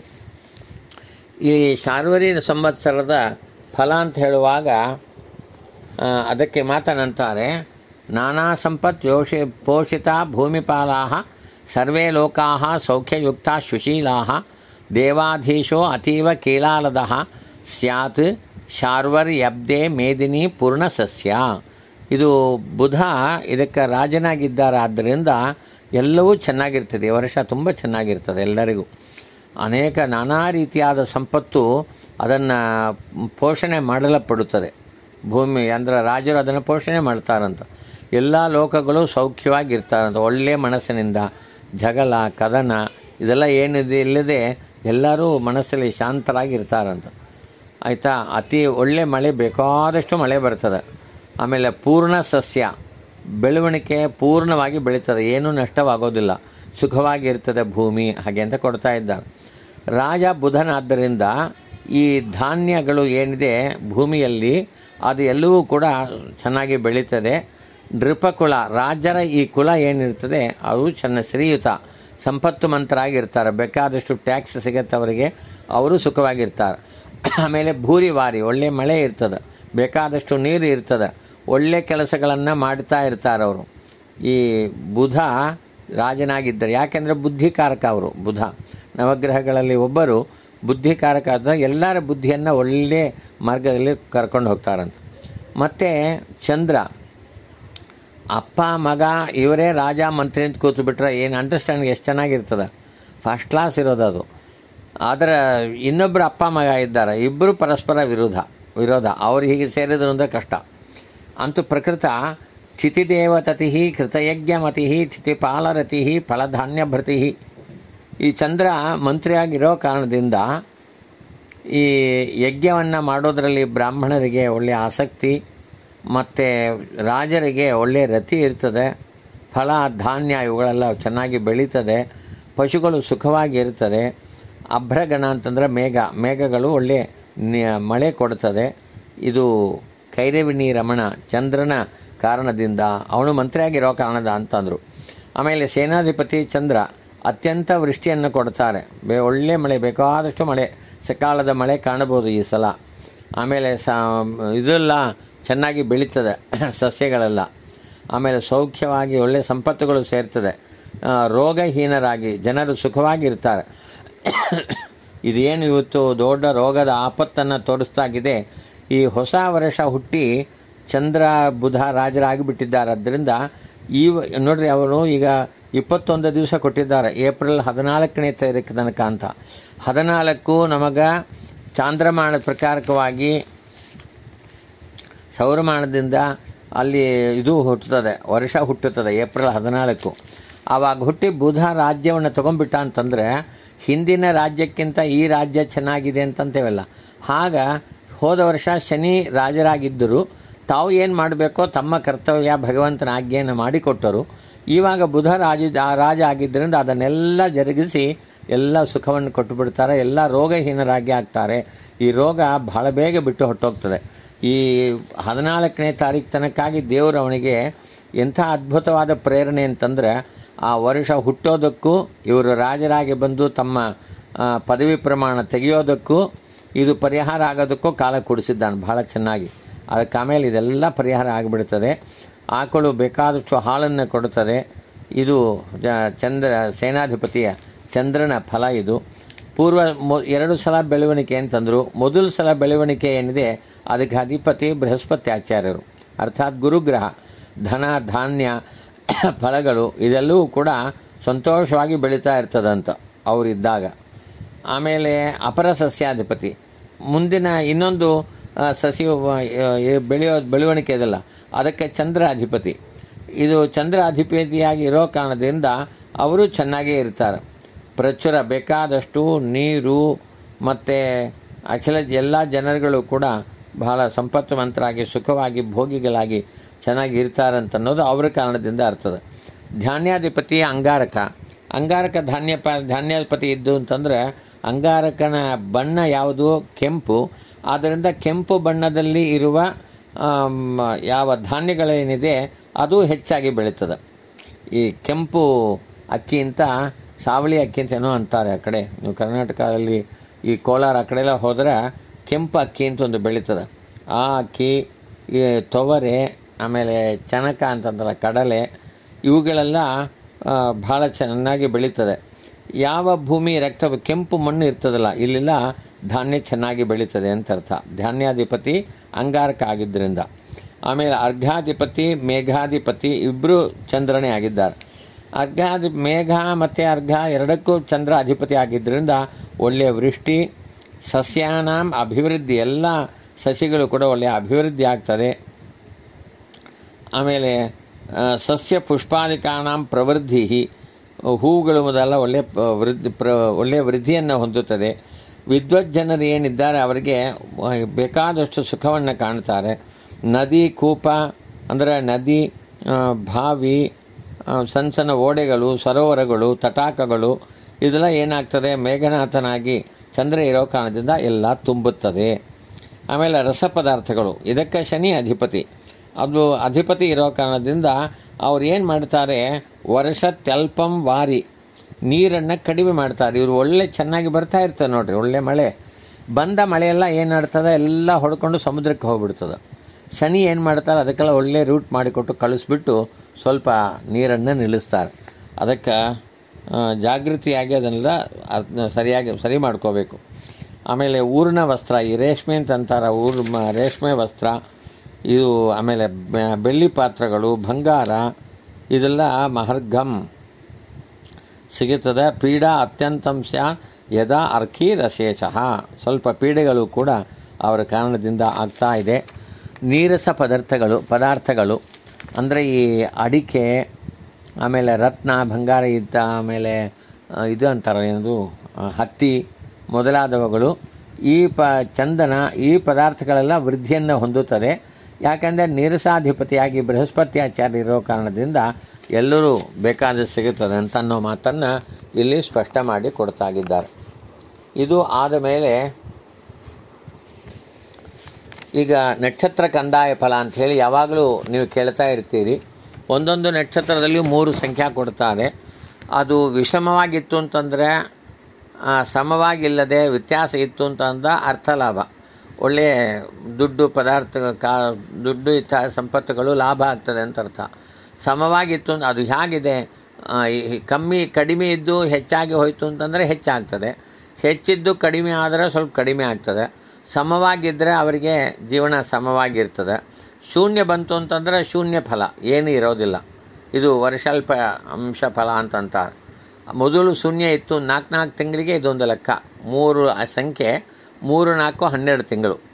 ಈ ಶಾರ್ವರಿ ಸಂವತ್ಸರದ ಫಲ ಅಂತ ಹೇಳುವಾಗ ಆ, ಅದಕ್ಕೆ ಮಾತನಂತಾರೆ ನಾನಾ ಸಂಪತ್ ಯೋಷಿ ಪೋಷಿತ ಭೂಮಿಪಾಲಾ ಸರ್ವೇ ಲೋಕಾ ಸೌಖ್ಯಯುಕ್ತ ಸುಶೀಲಾ ದೇವಾಧೀಶೋ ಅತೀವ ಕೀಲಾಲದ ಸ್ಯಾತ್ ಶಾರ್ವರ್ಯಬ್ದೆ ಮೇದಿನಿ ಪೂರ್ಣಸಸ್ಯ ಇದು ಬುಧ ಇದಕ್ಕೆ ರಾಜನಾಗಿದ್ದಾರೆ ಆದ್ದರಿಂದ ಎಲ್ಲವೂ ಚೆನ್ನಾಗಿರ್ತದೆ ಈ ವರ್ಷ ತುಂಬ ಚೆನ್ನಾಗಿರ್ತದೆ ಎಲ್ಲರಿಗೂ ಅನೇಕ ನಾನಾ ರೀತಿಯಾದ ಸಂಪತ್ತು ಅದನ್ನು ಪೋಷಣೆ ಮಾಡಲಪಡುತ್ತದೆ ಭೂಮಿ ಅಂದರೆ ರಾಜರು ಅದನ್ನು ಪೋಷಣೆ ಮಾಡ್ತಾರಂತ ಎಲ್ಲ ಲೋಕಗಳು ಸೌಖ್ಯವಾಗಿರ್ತಾರಂತ ಒಳ್ಳೆಯ ಮನಸ್ಸಿನಿಂದ ಜಗಳ ಕದನ ಇದೆಲ್ಲ ಏನಿದೆ ಇಲ್ಲದೆ ಎಲ್ಲರೂ ಮನಸ್ಸಲ್ಲಿ ಶಾಂತರಾಗಿರ್ತಾರಂತ ಆಯಿತಾ ಅತಿ ಒಳ್ಳೆ ಮಳೆ ಬೇಕಾದಷ್ಟು ಮಳೆ ಬರ್ತದೆ ಆಮೇಲೆ ಪೂರ್ಣ ಸಸ್ಯ ಬೆಳವಣಿಗೆ ಪೂರ್ಣವಾಗಿ ಬೆಳೀತದೆ ಏನೂ ನಷ್ಟವಾಗೋದಿಲ್ಲ ಸುಖವಾಗಿರ್ತದೆ ಭೂಮಿ ಹಾಗೆ ಅಂತ ಕೊಡ್ತಾ ಇದ್ದಾರೆ ರಾಜ ಬುಧನಾದ್ದರಿಂದ ಈ ಧಾನ್ಯಗಳು ಏನಿದೆ ಭೂಮಿಯಲ್ಲಿ ಅದು ಎಲ್ಲವೂ ಕೂಡ ಚೆನ್ನಾಗಿ ಬೆಳೀತದೆ ನೃಪಕುಲ ರಾಜರ ಈ ಕುಲ ಏನಿರ್ತದೆ ಅದು ಚೆನ್ನ ಶ್ರೀಯುತ ಸಂಪತ್ತು ಮಂತರಾಗಿರ್ತಾರೆ ಬೇಕಾದಷ್ಟು ಟ್ಯಾಕ್ಸ್ ಸಿಗತ್ತೆ ಅವರಿಗೆ ಅವರು ಸುಖವಾಗಿರ್ತಾರೆ ಆಮೇಲೆ ಭೂರಿವಾರಿ ಒಳ್ಳೆ ಮಳೆ ಇರ್ತದೆ ಬೇಕಾದಷ್ಟು ನೀರು ಇರ್ತದೆ ಒಳ್ಳೆ ಕೆಲಸಗಳನ್ನು ಮಾಡ್ತಾ ಇರ್ತಾರೆ ಅವರು ಈ ಬುಧ ರಾಜನಾಗಿದ್ದರು ಯಾಕೆಂದರೆ ಬುದ್ಧಿಕಾರಕ ಅವರು ಬುಧ ನವಗ್ರಹಗಳಲ್ಲಿ ಒಬ್ಬರು ಬುದ್ಧಿಕಾರಕ ಆದ ಎಲ್ಲರ ಬುದ್ಧಿಯನ್ನು ಒಳ್ಳೆ ಮಾರ್ಗದಲ್ಲಿ ಕರ್ಕೊಂಡು ಹೋಗ್ತಾರಂತ ಮತ್ತು ಚಂದ್ರ ಅಪ್ಪ ಮಗ ಇವರೇ ರಾಜ ಮಂತ್ರಿ ಅಂತ ಕೂತು ಬಿಟ್ರೆ ಏನು ಅಂಡರ್ಸ್ಟ್ಯಾಂಡಿಂಗ್ ಎಷ್ಟು ಚೆನ್ನಾಗಿರ್ತದೆ ಫಸ್ಟ್ ಕ್ಲಾಸ್ ಇರೋದು ಅದು ಆದರೆ ಇನ್ನೊಬ್ಬರು ಅಪ್ಪ ಮಗ ಇದ್ದಾರೆ ಇಬ್ಬರು ಪರಸ್ಪರ ವಿರೋಧ ವಿರೋಧ ಅವ್ರು ಹೀಗೆ ಸೇರಿದ್ರು ಅಂದರೆ ಕಷ್ಟ ಅಂತೂ ಪ್ರಕೃತ ಚಿತಿದೇವತತಿ ಕೃತಯಜ್ಞಮತಿ ಚಿತಿಪಾಲರತಿ ಫಲಧಾನ್ಯಭೃತಿ ಈ ಚಂದ್ರ ಮಂತ್ರಿಯಾಗಿರೋ ಕಾರಣದಿಂದ ಈ ಯಜ್ಞವನ್ನು ಮಾಡೋದರಲ್ಲಿ ಬ್ರಾಹ್ಮಣರಿಗೆ ಒಳ್ಳೆಯ ಆಸಕ್ತಿ ಮತ್ತು ರಾಜರಿಗೆ ಒಳ್ಳೆಯ ರತಿ ಇರ್ತದೆ ಫಲ ಧಾನ್ಯ ಇವುಗಳೆಲ್ಲ ಚೆನ್ನಾಗಿ ಬೆಳೀತದೆ ಪಶುಗಳು ಸುಖವಾಗಿ ಇರ್ತದೆ ಅಭ್ರಗಣ ಅಂತಂದರೆ ಮೇಘ ಮೇಘಗಳು ಒಳ್ಳೆ ನಿ- ಮಳೆ ಕೊಡ್ತದೆ ಇದು ಕೈರವಿಣಿ ರಮಣ ಚಂದ್ರನ ಕಾರಣದಿಂದ ಅವನು ಮಂತ್ರಿಯಾಗಿರೋ ಕಾರಣದ ಅಂತಂದರು ಆಮೇಲೆ ಸೇನಾಧಿಪತಿ ಚಂದ್ರ ಅತ್ಯಂತ ವೃಷ್ಟಿಯನ್ನು ಕೊಡ್ತಾರೆ ಬೇ ಒಳ್ಳೆ ಮಳೆ ಬೇಕಾದಷ್ಟು ಮಳೆ ಸಕಾಲದ ಮಳೆ ಕಾಣಬಹುದು ಈ ಸಲ ಆಮೇಲೆ ಸ ಇದೆಲ್ಲ ಚೆನ್ನಾಗಿ ಬೆಳೀತದೆ ಸಸ್ಯಗಳೆಲ್ಲ ಆಮೇಲೆ ಸೌಖ್ಯವಾಗಿ ಒಳ್ಳೆಯ ಸಂಪತ್ತುಗಳು ಸೇರ್ತದೆ ಆ, ರೋಗಹೀನರಾಗಿ ಜನರು ಸುಖವಾಗಿರ್ತಾರೆ ಇದೇನು ಇವತ್ತು ದೊಡ್ಡ ರೋಗದ ಆಪತ್ತನ್ನು ತೋರಿಸ್ತಾಗಿದೆ ಈ ಹೊಸ ವರ್ಷ ಹುಟ್ಟಿ ಚಂದ್ರ ಬುಧ ರಾಜರಾಗಿಬಿಟ್ಟಿದ್ದಾರೆ ಆದ್ದರಿಂದ ಈ ವ- ನೋಡ್ರಿ ಅವರು ಈಗ ಇಪ್ಪತ್ತೊಂದು ದಿವಸ ಕೊಟ್ಟಿದ್ದಾರೆ ಏಪ್ರಿಲ್ ಹದಿನಾಲ್ಕನೇ ತಾರೀಕು ತನಕ ಅಂತ ಹದಿನಾಲ್ಕು ನಮಗೆ ಚಾಂದ್ರಮಾನ ಪ್ರಕಾರಕವಾಗಿ ಸೌರಮಾನದಿಂದ ಅಲ್ಲಿ ಇದು ಹುಟ್ಟುತ್ತದೆ ವರ್ಷ ಹುಟ್ಟುತ್ತದೆ ಏಪ್ರಿಲ್ ಹದಿನಾಲ್ಕು ಆವಾಗ ಹುಟ್ಟಿ ಬುಧ ರಾಜ್ಯವನ್ನು ತಗೊಂಡ್ಬಿಟ್ಟ ಅಂತಂದರೆ ಹಿಂದಿನ ರಾಜ್ಯಕ್ಕಿಂತ ಈ ರಾಜ್ಯ ಚೆನ್ನಾಗಿದೆ ಅಂತಂತೇವಲ್ಲ ಆಗ ಹೋದ ವರ್ಷ ಶನಿ ರಾಜರಾಗಿದ್ದರು ತಾವು ಏನು ಮಾಡಬೇಕೋ ತಮ್ಮ ಕರ್ತವ್ಯ ಭಗವಂತನ ಆಜ್ಞೆಯನ್ನು ಮಾಡಿಕೊಟ್ಟರು ಇವಾಗ ಬುಧ ರಾಜ ಆ ರಾಜ ಆಗಿದ್ದರಿಂದ ಅದನ್ನೆಲ್ಲ ಜರುಗಿಸಿ ಎಲ್ಲ ಸುಖವನ್ನು ಕೊಟ್ಟು ಬಿಡ್ತಾರೆ ಎಲ್ಲ ರೋಗಹೀನರಾಗಿ ಆಗ್ತಾರೆ ಈ ರೋಗ ಬಹಳ ಬೇಗ ಬಿಟ್ಟು ಹೊಟ್ಟೋಗ್ತದೆ ಈ ಹದಿನಾಲ್ಕನೇ ತಾರೀಕು ತನಕಾಗಿ ದೇವರು ಅವನಿಗೆ ಎಂಥ ಅದ್ಭುತವಾದ ಪ್ರೇರಣೆ ಅಂತಂದರೆ ಆ ವರ್ಷ ಹುಟ್ಟೋದಕ್ಕೂ ಇವರು ರಾಜರಾಗಿ ಬಂದು ತಮ್ಮ ಆ, ಪದವಿ ಪ್ರಮಾಣ ತೆಗೆಯೋದಕ್ಕೂ ಇದು ಪರಿಹಾರ ಆಗೋದಕ್ಕೂ ಕಾಲ ಕೊಡಿಸಿದ್ದಾನೆ ಬಹಳ ಚೆನ್ನಾಗಿ ಅದಕ್ಕೆ ಆಮೇಲೆ ಇದೆಲ್ಲ ಪರಿಹಾರ ಆಗಿಬಿಡ್ತದೆ ಆಕಳು ಬೇಕಾದಷ್ಟು ಹಾಲನ್ನು ಕೊಡುತ್ತದೆ ಇದು ಜ- ಚಂದ್ರ ಸೇನಾಧಿಪತಿಯ ಚಂದ್ರನ ಫಲ ಇದು ಪೂರ್ವ ಮೊ ಎರಡು ಸಲ ಬೆಳವಣಿಗೆ ಅಂತಂದರು ಮೊದಲ ಸಲ ಬೆಳವಣಿಗೆ ಏನಿದೆ ಅದಕ್ಕೆ ಅಧಿಪತಿ ಬೃಹಸ್ಪತಿ ಆಚಾರ್ಯರು ಅರ್ಥಾತ್ ಗುರುಗ್ರಹ ಧನ ಧಾನ್ಯ ಫಲಗಳು ಇದೆಲ್ಲವೂ ಕೂಡ ಸಂತೋಷವಾಗಿ ಬೆಳೀತಾ ಇರ್ತದಂತ ಅವರಿದ್ದಾಗ ಆಮೇಲೆ ಅಪರ ಸಸ್ಯಾಧಿಪತಿ ಮುಂದಿನ ಇನ್ನೊಂದು ಆ, ಸಸಿ ಆ, ಬೆಳೆಯೋ ಬೆಳವಣಿಗೆ ಇದಲ್ಲ ಅದಕ್ಕೆ ಚಂದ್ರ ಅಧಿಪತಿ ಇದು ಚಂದ್ರ ಅಧಿಪತಿಯಾಗಿ ಇರೋ ಕಾರಣದಿಂದ ಅವರು ಚೆನ್ನಾಗೇ ಇರ್ತಾರೆ ಪ್ರಚುರ ಬೇಕಾದಷ್ಟು ನೀರು ಮತ್ತು ಅಖಿಲ ಎಲ್ಲ ಜನರುಗಳು ಕೂಡ ಬಹಳ ಸಂಪತ್ತುವಂತರಾಗಿ ಸುಖವಾಗಿ ಭೋಗಿಗಳಾಗಿ ಚೆನ್ನಾಗಿ ಇರ್ತಾರಂತ ಅನ್ನೋದು ಅವರ ಕಾರಣದಿಂದ ಅರ್ಥದ ಧಾನ್ಯಾಧಿಪತಿ ಅಂಗಾರಕ ಅಂಗಾರಕ ಧಾನ್ಯ ಪ ಧಾನ್ಯಾಧಿಪತಿ ಇದ್ದು ಅಂತಂದರೆ ಅಂಗಾರಕನ ಬಣ್ಣ ಯಾವುದು ಕೆಂಪು ಆದ್ದರಿಂದ ಕೆಂಪು ಬಣ್ಣದಲ್ಲಿ ಇರುವ ಆಮ್, ಯಾವ ಧಾನ್ಯಗಳೇನಿದೆ ಅದು ಹೆಚ್ಚಾಗಿ ಬೆಳೀತದೆ ಈ ಕೆಂಪು ಅಕ್ಕಿಂತ ಸಾವಳಿ ಅಕ್ಕಿ ಅಂತ ಏನೋ ಅಂತಾರೆ ಆ ಕಡೆ ನೀವು ಕರ್ನಾಟಕದಲ್ಲಿ ಈ ಕೋಲಾರ ಆ ಕಡೆ ಎಲ್ಲ ಹೋದ್ರೆ ಕೆಂಪು ಅಕ್ಕಿ ಅಂತ ಒಂದು ಬೆಳೀತದೆ ಆ ಅಕ್ಕಿ ಈ ತೊವರೆ ಆಮೇಲೆ ಚನಕ ಅಂತಂದಲ್ಲ ಕಡಲೆ ಇವುಗಳೆಲ್ಲ ಆ, ಬಹಳ ಚೆನ್ನಾಗಿ ಬೆಳೀತದೆ ಯಾವ ಭೂಮಿ ರಕ್ತ ಕೆಂಪು ಮಣ್ಣು ಇರ್ತದಲ್ಲ ಇಲ್ಲೆಲ್ಲ ಧಾನ್ಯ ಚೆನ್ನಾಗಿ ಬೆಳೀತದೆ ಅಂತ ಅರ್ಥ ಧಾನ್ಯಾಧಿಪತಿ ಅಂಗಾರಕ ಆಗಿದ್ದರಿಂದ ಆಮೇಲೆ ಅರ್ಘಾಧಿಪತಿ ಮೇಘಾಧಿಪತಿ ಇಬ್ಬರು ಚಂದ್ರನೇ ಆಗಿದ್ದಾರೆ ಅರ್ಘಾಧಿ ಮೇಘ ಮತ್ತು ಅರ್ಘ ಎರಡಕ್ಕೂ ಚಂದ್ರ ಅಧಿಪತಿ ಆಗಿದ್ದರಿಂದ ಒಳ್ಳೆಯ ವೃಷ್ಟಿ ಸಸ್ಯಾನಾಂ ಅಭಿವೃದ್ಧಿ ಎಲ್ಲ ಸಸಿಗಳು ಕೂಡ ಒಳ್ಳೆಯ ಅಭಿವೃದ್ಧಿ ಆಗ್ತದೆ ಆಮೇಲೆ ಆ, ಸಸ್ಯ ಪುಷ್ಪಾದಿಕಾನಾಂ ಪ್ರವೃದ್ಧಿ ಹೂವುಗಳು ಮೊದಲ ಒಳ್ಳೆಯ ಪ- ವೃದ್ಧಿ ಪ್ರ ಒಳ್ಳೆಯ ವೃದ್ಧಿಯನ್ನು ಹೊಂದುತ್ತದೆ ವಿದ್ವತ್ ಜನರು ಏನಿದ್ದಾರೆ ಅವರಿಗೆ ಆ, ಬೇಕಾದಷ್ಟು ಸುಖವನ್ನು ಕಾಣ್ತಾರೆ ನದಿ ಕೂಪ ಅಂದರೆ ನದಿ ಆ, ಬಾವಿ ಆ, ಸಣ್ಣ ಸಣ್ಣ ಓಡೆಗಳು ಸರೋವರಗಳು ತಟಾಕಗಳು ಇದೆಲ್ಲ ಏನಾಗ್ತದೆ ಮೇಘನಾಥನಾಗಿ ಚಂದ್ರ ಇರೋ ಕಾರಣದಿಂದ ಎಲ್ಲ ತುಂಬುತ್ತದೆ ಆಮೇಲೆ ರಸ ಪದಾರ್ಥಗಳು ಇದಕ್ಕೆ ಶನಿ ಅಧಿಪತಿ ಅದು ಅಧಿಪತಿ ಇರೋ ಕಾರಣದಿಂದ ಅವ್ರು ಏನು ಮಾಡ್ತಾರೆ ವರ್ಷ ತೆಲ್ಪಂ ವಾರಿ ನೀರನ್ನು ಕಡಿಮೆ ಮಾಡ್ತಾರೆ ಇವರು ಒಳ್ಳೆ ಚೆನ್ನಾಗಿ ಬರ್ತಾ ಇರ್ತಾರೆ ನೋಡ್ರಿ ಒಳ್ಳೆ ಮಳೆ ಬಂದ ಮಳೆಯೆಲ್ಲ ಏನು ಮಾಡ್ತದೆ ಎಲ್ಲ ಹೊಡ್ಕೊಂಡು ಸಮುದ್ರಕ್ಕೆ ಹೋಗ್ಬಿಡ್ತದೆ ಶನಿ ಏನು ಮಾಡ್ತಾರೆ ಅದಕ್ಕೆಲ್ಲ ಒಳ್ಳೆ ರೂಟ್ ಮಾಡಿಕೊಟ್ಟು ಕಳಿಸ್ಬಿಟ್ಟು ಸ್ವಲ್ಪ ನೀರನ್ನು ನಿಲ್ಲಿಸ್ತಾರೆ ಅದಕ್ಕೆ ಆ, ಜಾಗೃತಿಯಾಗಿ ಅದನ್ನೆಲ್ಲ ಅರ್ಥ ಸರಿಯಾಗಿ ಸರಿ ಮಾಡ್ಕೋಬೇಕು ಆಮೇಲೆ ಊರಿನ ವಸ್ತ್ರ ಈ ರೇಷ್ಮೆ ಅಂತ ಅಂತಾರೆ ಊರು ಮ- ರೇಷ್ಮೆ ವಸ್ತ್ರ ಇದು ಆಮೇಲೆ ಬೆ- ಬೆಳ್ಳಿ ಪಾತ್ರಗಳು ಬಂಗಾರ ಇದೆಲ್ಲ ಮಹರ್ಗಮ್ ಸಿಗುತ್ತದೆ ಪೀಡಾ ಅತ್ಯಂತಂ ಸ್ಯಾತ್ ಯದಾ ಅರ್ಕೀರಶೇಷಃ ಸ್ವಲ್ಪ ಪೀಡೆಗಳು ಕೂಡ ಅವರ ಕಾರಣದಿಂದ ಆಗ್ತಾ ಇದೆ ನೀರಸ ಪದಾರ್ಥಗಳು ಪದಾರ್ಥಗಳು ಅಂದರೆ ಈ ಅಡಿಕೆ ಆಮೇಲೆ ರತ್ನ ಬಂಗಾರ ಇದ್ದ ಆಮೇಲೆ ಆ, ಇದು ಅಂತಾರೆ ಏನದು ಆ, ಹತ್ತಿ ಮೊದಲಾದವುಗಳು ಈ ಪ ಚಂದನ ಈ ಪದಾರ್ಥಗಳೆಲ್ಲ ವೃದ್ಧಿಯನ್ನು ಹೊಂದುತ್ತದೆ ಯಾಕಂದರೆ ನೀರಸಾಧಿಪತಿಯಾಗಿ ಬೃಹಸ್ಪತಿ ಆಚಾರ್ಯ ಇರೋ ಕಾರಣದಿಂದ ಎಲ್ಲರೂ ಬೇಕಾದಷ್ಟು ಸಿಗುತ್ತದೆ ಅಂತ ಅನ್ನೋ ಮಾತನ್ನು ಇಲ್ಲಿ ಸ್ಪಷ್ಟ ಮಾಡಿ ಕೊಡ್ತಾಗಿದ್ದಾರೆ ಇದು ಆದ ಮೇಲೆ ಈಗ ನಕ್ಷತ್ರ ಕಂದಾಯ ಫಲ ಅಂತ ಹೇಳಿ ಯಾವಾಗಲೂ ನೀವು ಕೇಳ್ತಾ ಇರ್ತೀರಿ ಒಂದೊಂದು ನಕ್ಷತ್ರದಲ್ಲಿ ಮೂರು ಸಂಖ್ಯಾ ಕೊಡ್ತಾರೆ ಅದು ವಿಷಮವಾಗಿತ್ತು ಅಂತಂದರೆ ಆ, ಸಮವಾಗಿಲ್ಲದೆ ವ್ಯತ್ಯಾಸ ಇತ್ತು ಅಂತಂದ ಅರ್ಥ ಲಾಭ ಒಳ್ಳೆಯ ದುಡ್ಡು ಪದಾರ್ಥ ಕಾ ದುಡ್ಡು ಇತ್ತ ಸಂಪತ್ತುಗಳು ಲಾಭ ಆಗ್ತದೆ ಅಂತ ಅರ್ಥ ಸಮವಾಗಿತ್ತು ಅಂತ ಅದು ಹೇಗಿದೆ ಆ, ಈ ಕಮ್ಮಿ ಕಡಿಮೆ ಇದ್ದು ಹೆಚ್ಚಾಗಿ ಹೋಯಿತು ಅಂತಂದರೆ ಹೆಚ್ಚಾಗ್ತದೆ ಹೆಚ್ಚಿದ್ದು ಕಡಿಮೆ ಆದರೆ ಸ್ವಲ್ಪ ಕಡಿಮೆ ಆಗ್ತದೆ ಸಮವಾಗಿದ್ದರೆ ಅವರಿಗೆ ಜೀವನ ಸಮವಾಗಿರ್ತದೆ ಶೂನ್ಯ ಬಂತು ಅಂತಂದರೆ ಶೂನ್ಯ ಫಲ ಏನೂ ಇರೋದಿಲ್ಲ ಇದು ವರ್ಷಾಲ್ಪ ಅಂಶ ಫಲ ಅಂತಂತಾರೆ ಮೊದಲು ಶೂನ್ಯ ಇತ್ತು ನಾಲ್ಕು ನಾಲ್ಕು ತಿಂಗಳಿಗೆ ಇದೊಂದು ಲೆಕ್ಕ ಮೂರು ಆ ಸಂಖ್ಯೆ ಮೂರು ನಾಲ್ಕು ಹನ್ನೆರಡು ತಿಂಗಳು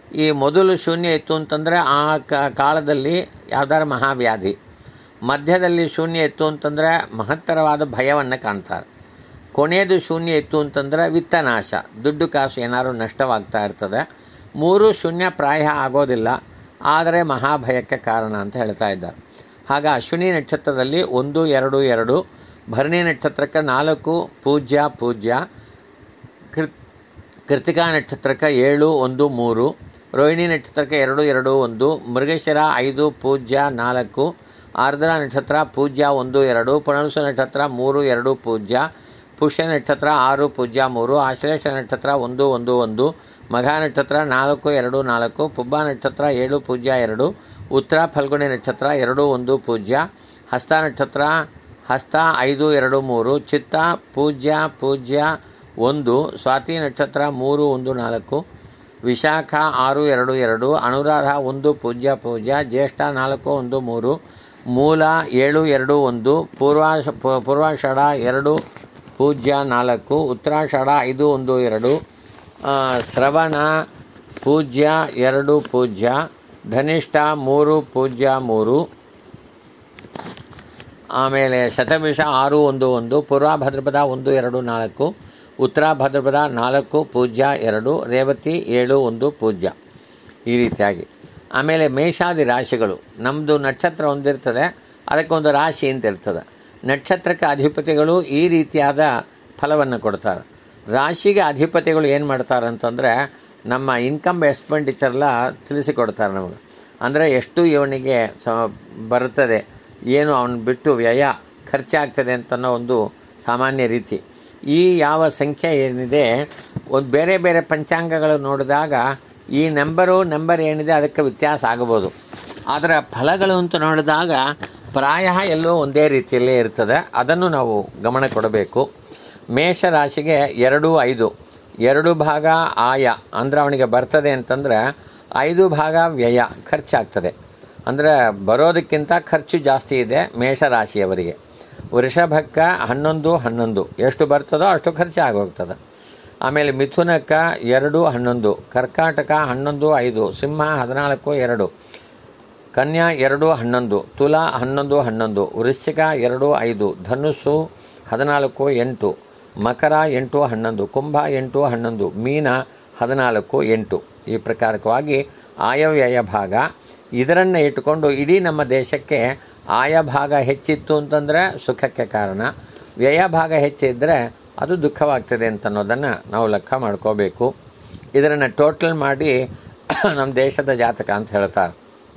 ಈ ಮೊದಲು ಶೂನ್ಯ ಇತ್ತು ಅಂತಂದರೆ ಆ ಕ- ಕಾಲದಲ್ಲಿ ಯಾವ್ದಾರ ಮಹಾವ್ಯಾಧಿ ಮಧ್ಯದಲ್ಲಿ ಶೂನ್ಯ ಇತ್ತು ಅಂತಂದರೆ ಮಹತ್ತರವಾದ ಭಯವನ್ನು ಕಾಣ್ತಾರೆ ಕೊನೆಯದು ಶೂನ್ಯ ಇತ್ತು ಅಂತಂದರೆ ವಿತ್ತನಾಶ ದುಡ್ಡು ಕಾಸು ಏನಾದ್ರು ನಷ್ಟವಾಗ್ತಾ ಇರ್ತದೆ ಮೂರು ಶೂನ್ಯ ಪ್ರಾಯ ಆಗೋದಿಲ್ಲ ಆದರೆ ಮಹಾಭಯಕ್ಕೆ ಕಾರಣ ಅಂತ ಹೇಳ್ತಾ ಇದ್ದಾರೆ ಹಾಗ ಅಶ್ವಿನಿ ನಕ್ಷತ್ರದಲ್ಲಿ ಒಂದು ಎರಡು ಎರಡು ಭರಣಿ ನಕ್ಷತ್ರಕ್ಕೆ ನಾಲ್ಕು ಪೂಜ್ಯ ಪೂಜ್ಯ ಕೃ ಕೃತಿಕಾ ನಕ್ಷತ್ರಕ್ಕೆ ಏಳು ಒಂದು ಮೂರು ರೋಹಿಣಿ ನಕ್ಷತ್ರಕ್ಕೆ ಎರಡು ಎರಡು ಒಂದು ಮೃಗಶಿರ ಐದು ಪೂಜ್ಯ ನಾಲ್ಕು ಆರ್ದ್ರ ನಕ್ಷತ್ರ ಪೂಜ್ಯ ಒಂದು ಎರಡು ಪುಣಸು ನಕ್ಷತ್ರ ಮೂರು ಎರಡು ಪೂಜ್ಯ ಪುಷ್ಯ ನಕ್ಷತ್ರ ಆರು ಪೂಜ್ಯ ಮೂರು ಆಶ್ಲೇಷ ನಕ್ಷತ್ರ ಒಂದು ಒಂದು ಒಂದು ಮಘ ನಕ್ಷತ್ರ ನಾಲ್ಕು ಎರಡು ನಾಲ್ಕು ಪುಬ್ಬ ನಕ್ಷತ್ರ ಏಳು ಪೂಜ್ಯ ಎರಡು ಉತ್ತರ ಫಲ್ಗುಣಿ ನಕ್ಷತ್ರ ಎರಡು ಒಂದು ಪೂಜ್ಯ ಹಸ್ತ ನಕ್ಷತ್ರ ಹಸ್ತ ಐದು ಎರಡು ಮೂರು ಚಿತ್ತ ಪೂಜ್ಯ ಪೂಜ್ಯ ಒಂದು ಸ್ವಾತಿ ನಕ್ಷತ್ರ ಮೂರು ಒಂದು ನಾಲ್ಕು ವಿಶಾಖ ಆರು ಎರಡು ಎರಡು ಅನುರಾಧ ಒಂದು ಪೂಜ್ಯ ಪೂಜ್ಯ ಜ್ಯೇಷ್ಠ ನಾಲ್ಕು ಒಂದು ಮೂರು ಮೂಲ ಏಳು ಎರಡು ಒಂದು ಪೂರ್ವಾಷ ಪೂ- ಪೂರ್ವಾಷಾಢ ಎರಡು ಪೂಜ್ಯ ನಾಲ್ಕು ಉತ್ತರಾಷಾಢ ಐದು ಒಂದು ಎರಡು ಆ, ಶ್ರವಣ ಪೂಜ್ಯ ಎರಡು ಪೂಜ್ಯ ಧನಿಷ್ಠ ಮೂರು ಪೂಜ್ಯ ಮೂರು ಆಮೇಲೆ ಶತಭಿಷ ಆರು ಒಂದು ಒಂದು ಪೂರ್ವ ಭದ್ರಪದ ಒಂದು ಎರಡು ನಾಲ್ಕು ಉತ್ತರ ಭದ್ರಪದ ನಾಲ್ಕು ಪೂಜ್ಯ ಎರಡು ರೇವತಿ ಏಳು ಒಂದು ಪೂಜ್ಯ ಈ ರೀತಿಯಾಗಿ ಆಮೇಲೆ ಮೇಷಾದಿ ರಾಶಿಗಳು ನಮ್ಮದು ನಕ್ಷತ್ರ ಒಂದಿರ್ತದೆ ಅದಕ್ಕೊಂದು ರಾಶಿ ಅಂತ ಇರ್ತದೆ ನಕ್ಷತ್ರಕ್ಕೆ ಅಧಿಪತಿಗಳು ಈ ರೀತಿಯಾದ ಫಲವನ್ನು ಕೊಡ್ತಾರೆ ರಾಶಿಗೆ ಅಧಿಪತಿಗಳು ಏನು ಮಾಡ್ತಾರೆ ಅಂತಂದರೆ ನಮ್ಮ ಇನ್ಕಮ್ ಎಕ್ಸ್ಪೆಂಡಿಚರ್ಲ ತಿಳಿಸಿಕೊಡ್ತಾರೆ ನಮಗೆ ಅಂದರೆ ಎಷ್ಟು ಇವನಿಗೆ ಸ ಬರುತ್ತದೆ ಏನು ಅವನು ಬಿಟ್ಟು ವ್ಯಯ ಖರ್ಚಾಗ್ತದೆ ಅಂತನ್ನೋ ಒಂದು ಸಾಮಾನ್ಯ ರೀತಿ ಈ ಯಾವ ಸಂಖ್ಯೆ ಏನಿದೆ ಒಂದು ಬೇರೆ ಬೇರೆ ಪಂಚಾಂಗಗಳು ನೋಡಿದಾಗ ಈ ನಂಬರು ನಂಬರ್ ಏನಿದೆ ಅದಕ್ಕೆ ವ್ಯತ್ಯಾಸ ಆಗಬಹುದು ಆದರೆ ಫಲಗಳು ಅಂತ ನೋಡಿದಾಗ ಪ್ರಾಯ ಎಲ್ಲೋ ಒಂದೇ ರೀತಿಯಲ್ಲೇ ಇರ್ತದೆ ಅದನ್ನು ನಾವು ಗಮನ ಕೊಡಬೇಕು ಮೇಷ ರಾಶಿಗೆ ಎರಡು ಐದು ಎರಡು ಭಾಗ ಆಯ ಅಂದರೆ ಅವನಿಗೆ ಬರ್ತದೆ ಅಂತಂದರೆ ಐದು ಭಾಗ ವ್ಯಯ ಖರ್ಚಾಗ್ತದೆ ಅಂದರೆ ಬರೋದಕ್ಕಿಂತ ಖರ್ಚು ಜಾಸ್ತಿ ಇದೆ ಮೇಷರಾಶಿಯವರಿಗೆ ವೃಷಭಕ್ಕೆ ಹನ್ನೊಂದು ಹನ್ನೊಂದು ಎಷ್ಟು ಬರ್ತದೋ ಅಷ್ಟು ಖರ್ಚು ಆಗೋಗ್ತದೆ ಆಮೇಲೆ ಮಿಥುನಕ್ಕೆ ಎರಡು ಹನ್ನೊಂದು ಕರ್ಕಾಟಕ ಹನ್ನೊಂದು ಐದು ಸಿಂಹ ಹದಿನಾಲ್ಕು ಎರಡು ಕನ್ಯಾ ಎರಡು ಹನ್ನೊಂದು ತುಲಾ ಹನ್ನೊಂದು ಹನ್ನೊಂದು ವೃಶ್ಚಿಕ ಎರಡು ಐದು ಧನುಸ್ಸು ಹದಿನಾಲ್ಕು ಎಂಟು ಮಕರ ಎಂಟು ಹನ್ನೊಂದು ಕುಂಭ ಎಂಟು ಹನ್ನೊಂದು ಮೀನ ಹದಿನಾಲ್ಕು ಎಂಟು ಈ ಪ್ರಕಾರಕವಾಗಿ ಆಯವ್ಯಯ ಭಾಗ ಇದರನ್ನು ಇಟ್ಟುಕೊಂಡು ಇಡೀ ನಮ್ಮ ದೇಶಕ್ಕೆ ಆಯ ಭಾಗ ಹೆಚ್ಚಿತ್ತು ಅಂತಂದರೆ ಸುಖಕ್ಕೆ ಕಾರಣ ವ್ಯಯ ಭಾಗ ಹೆಚ್ಚಿದ್ದರೆ ಅದು ದುಃಖವಾಗ್ತದೆ ಅಂತ ಅನ್ನೋದನ್ನು ನಾವು ಲೆಕ್ಕ ಮಾಡ್ಕೋಬೇಕು ಇದನ್ನು ಟೋಟಲ್ ಮಾಡಿ ನಮ್ಮ ದೇಶದ ಜಾತಕ ಅಂತ ಹೇಳ್ತಾರೆ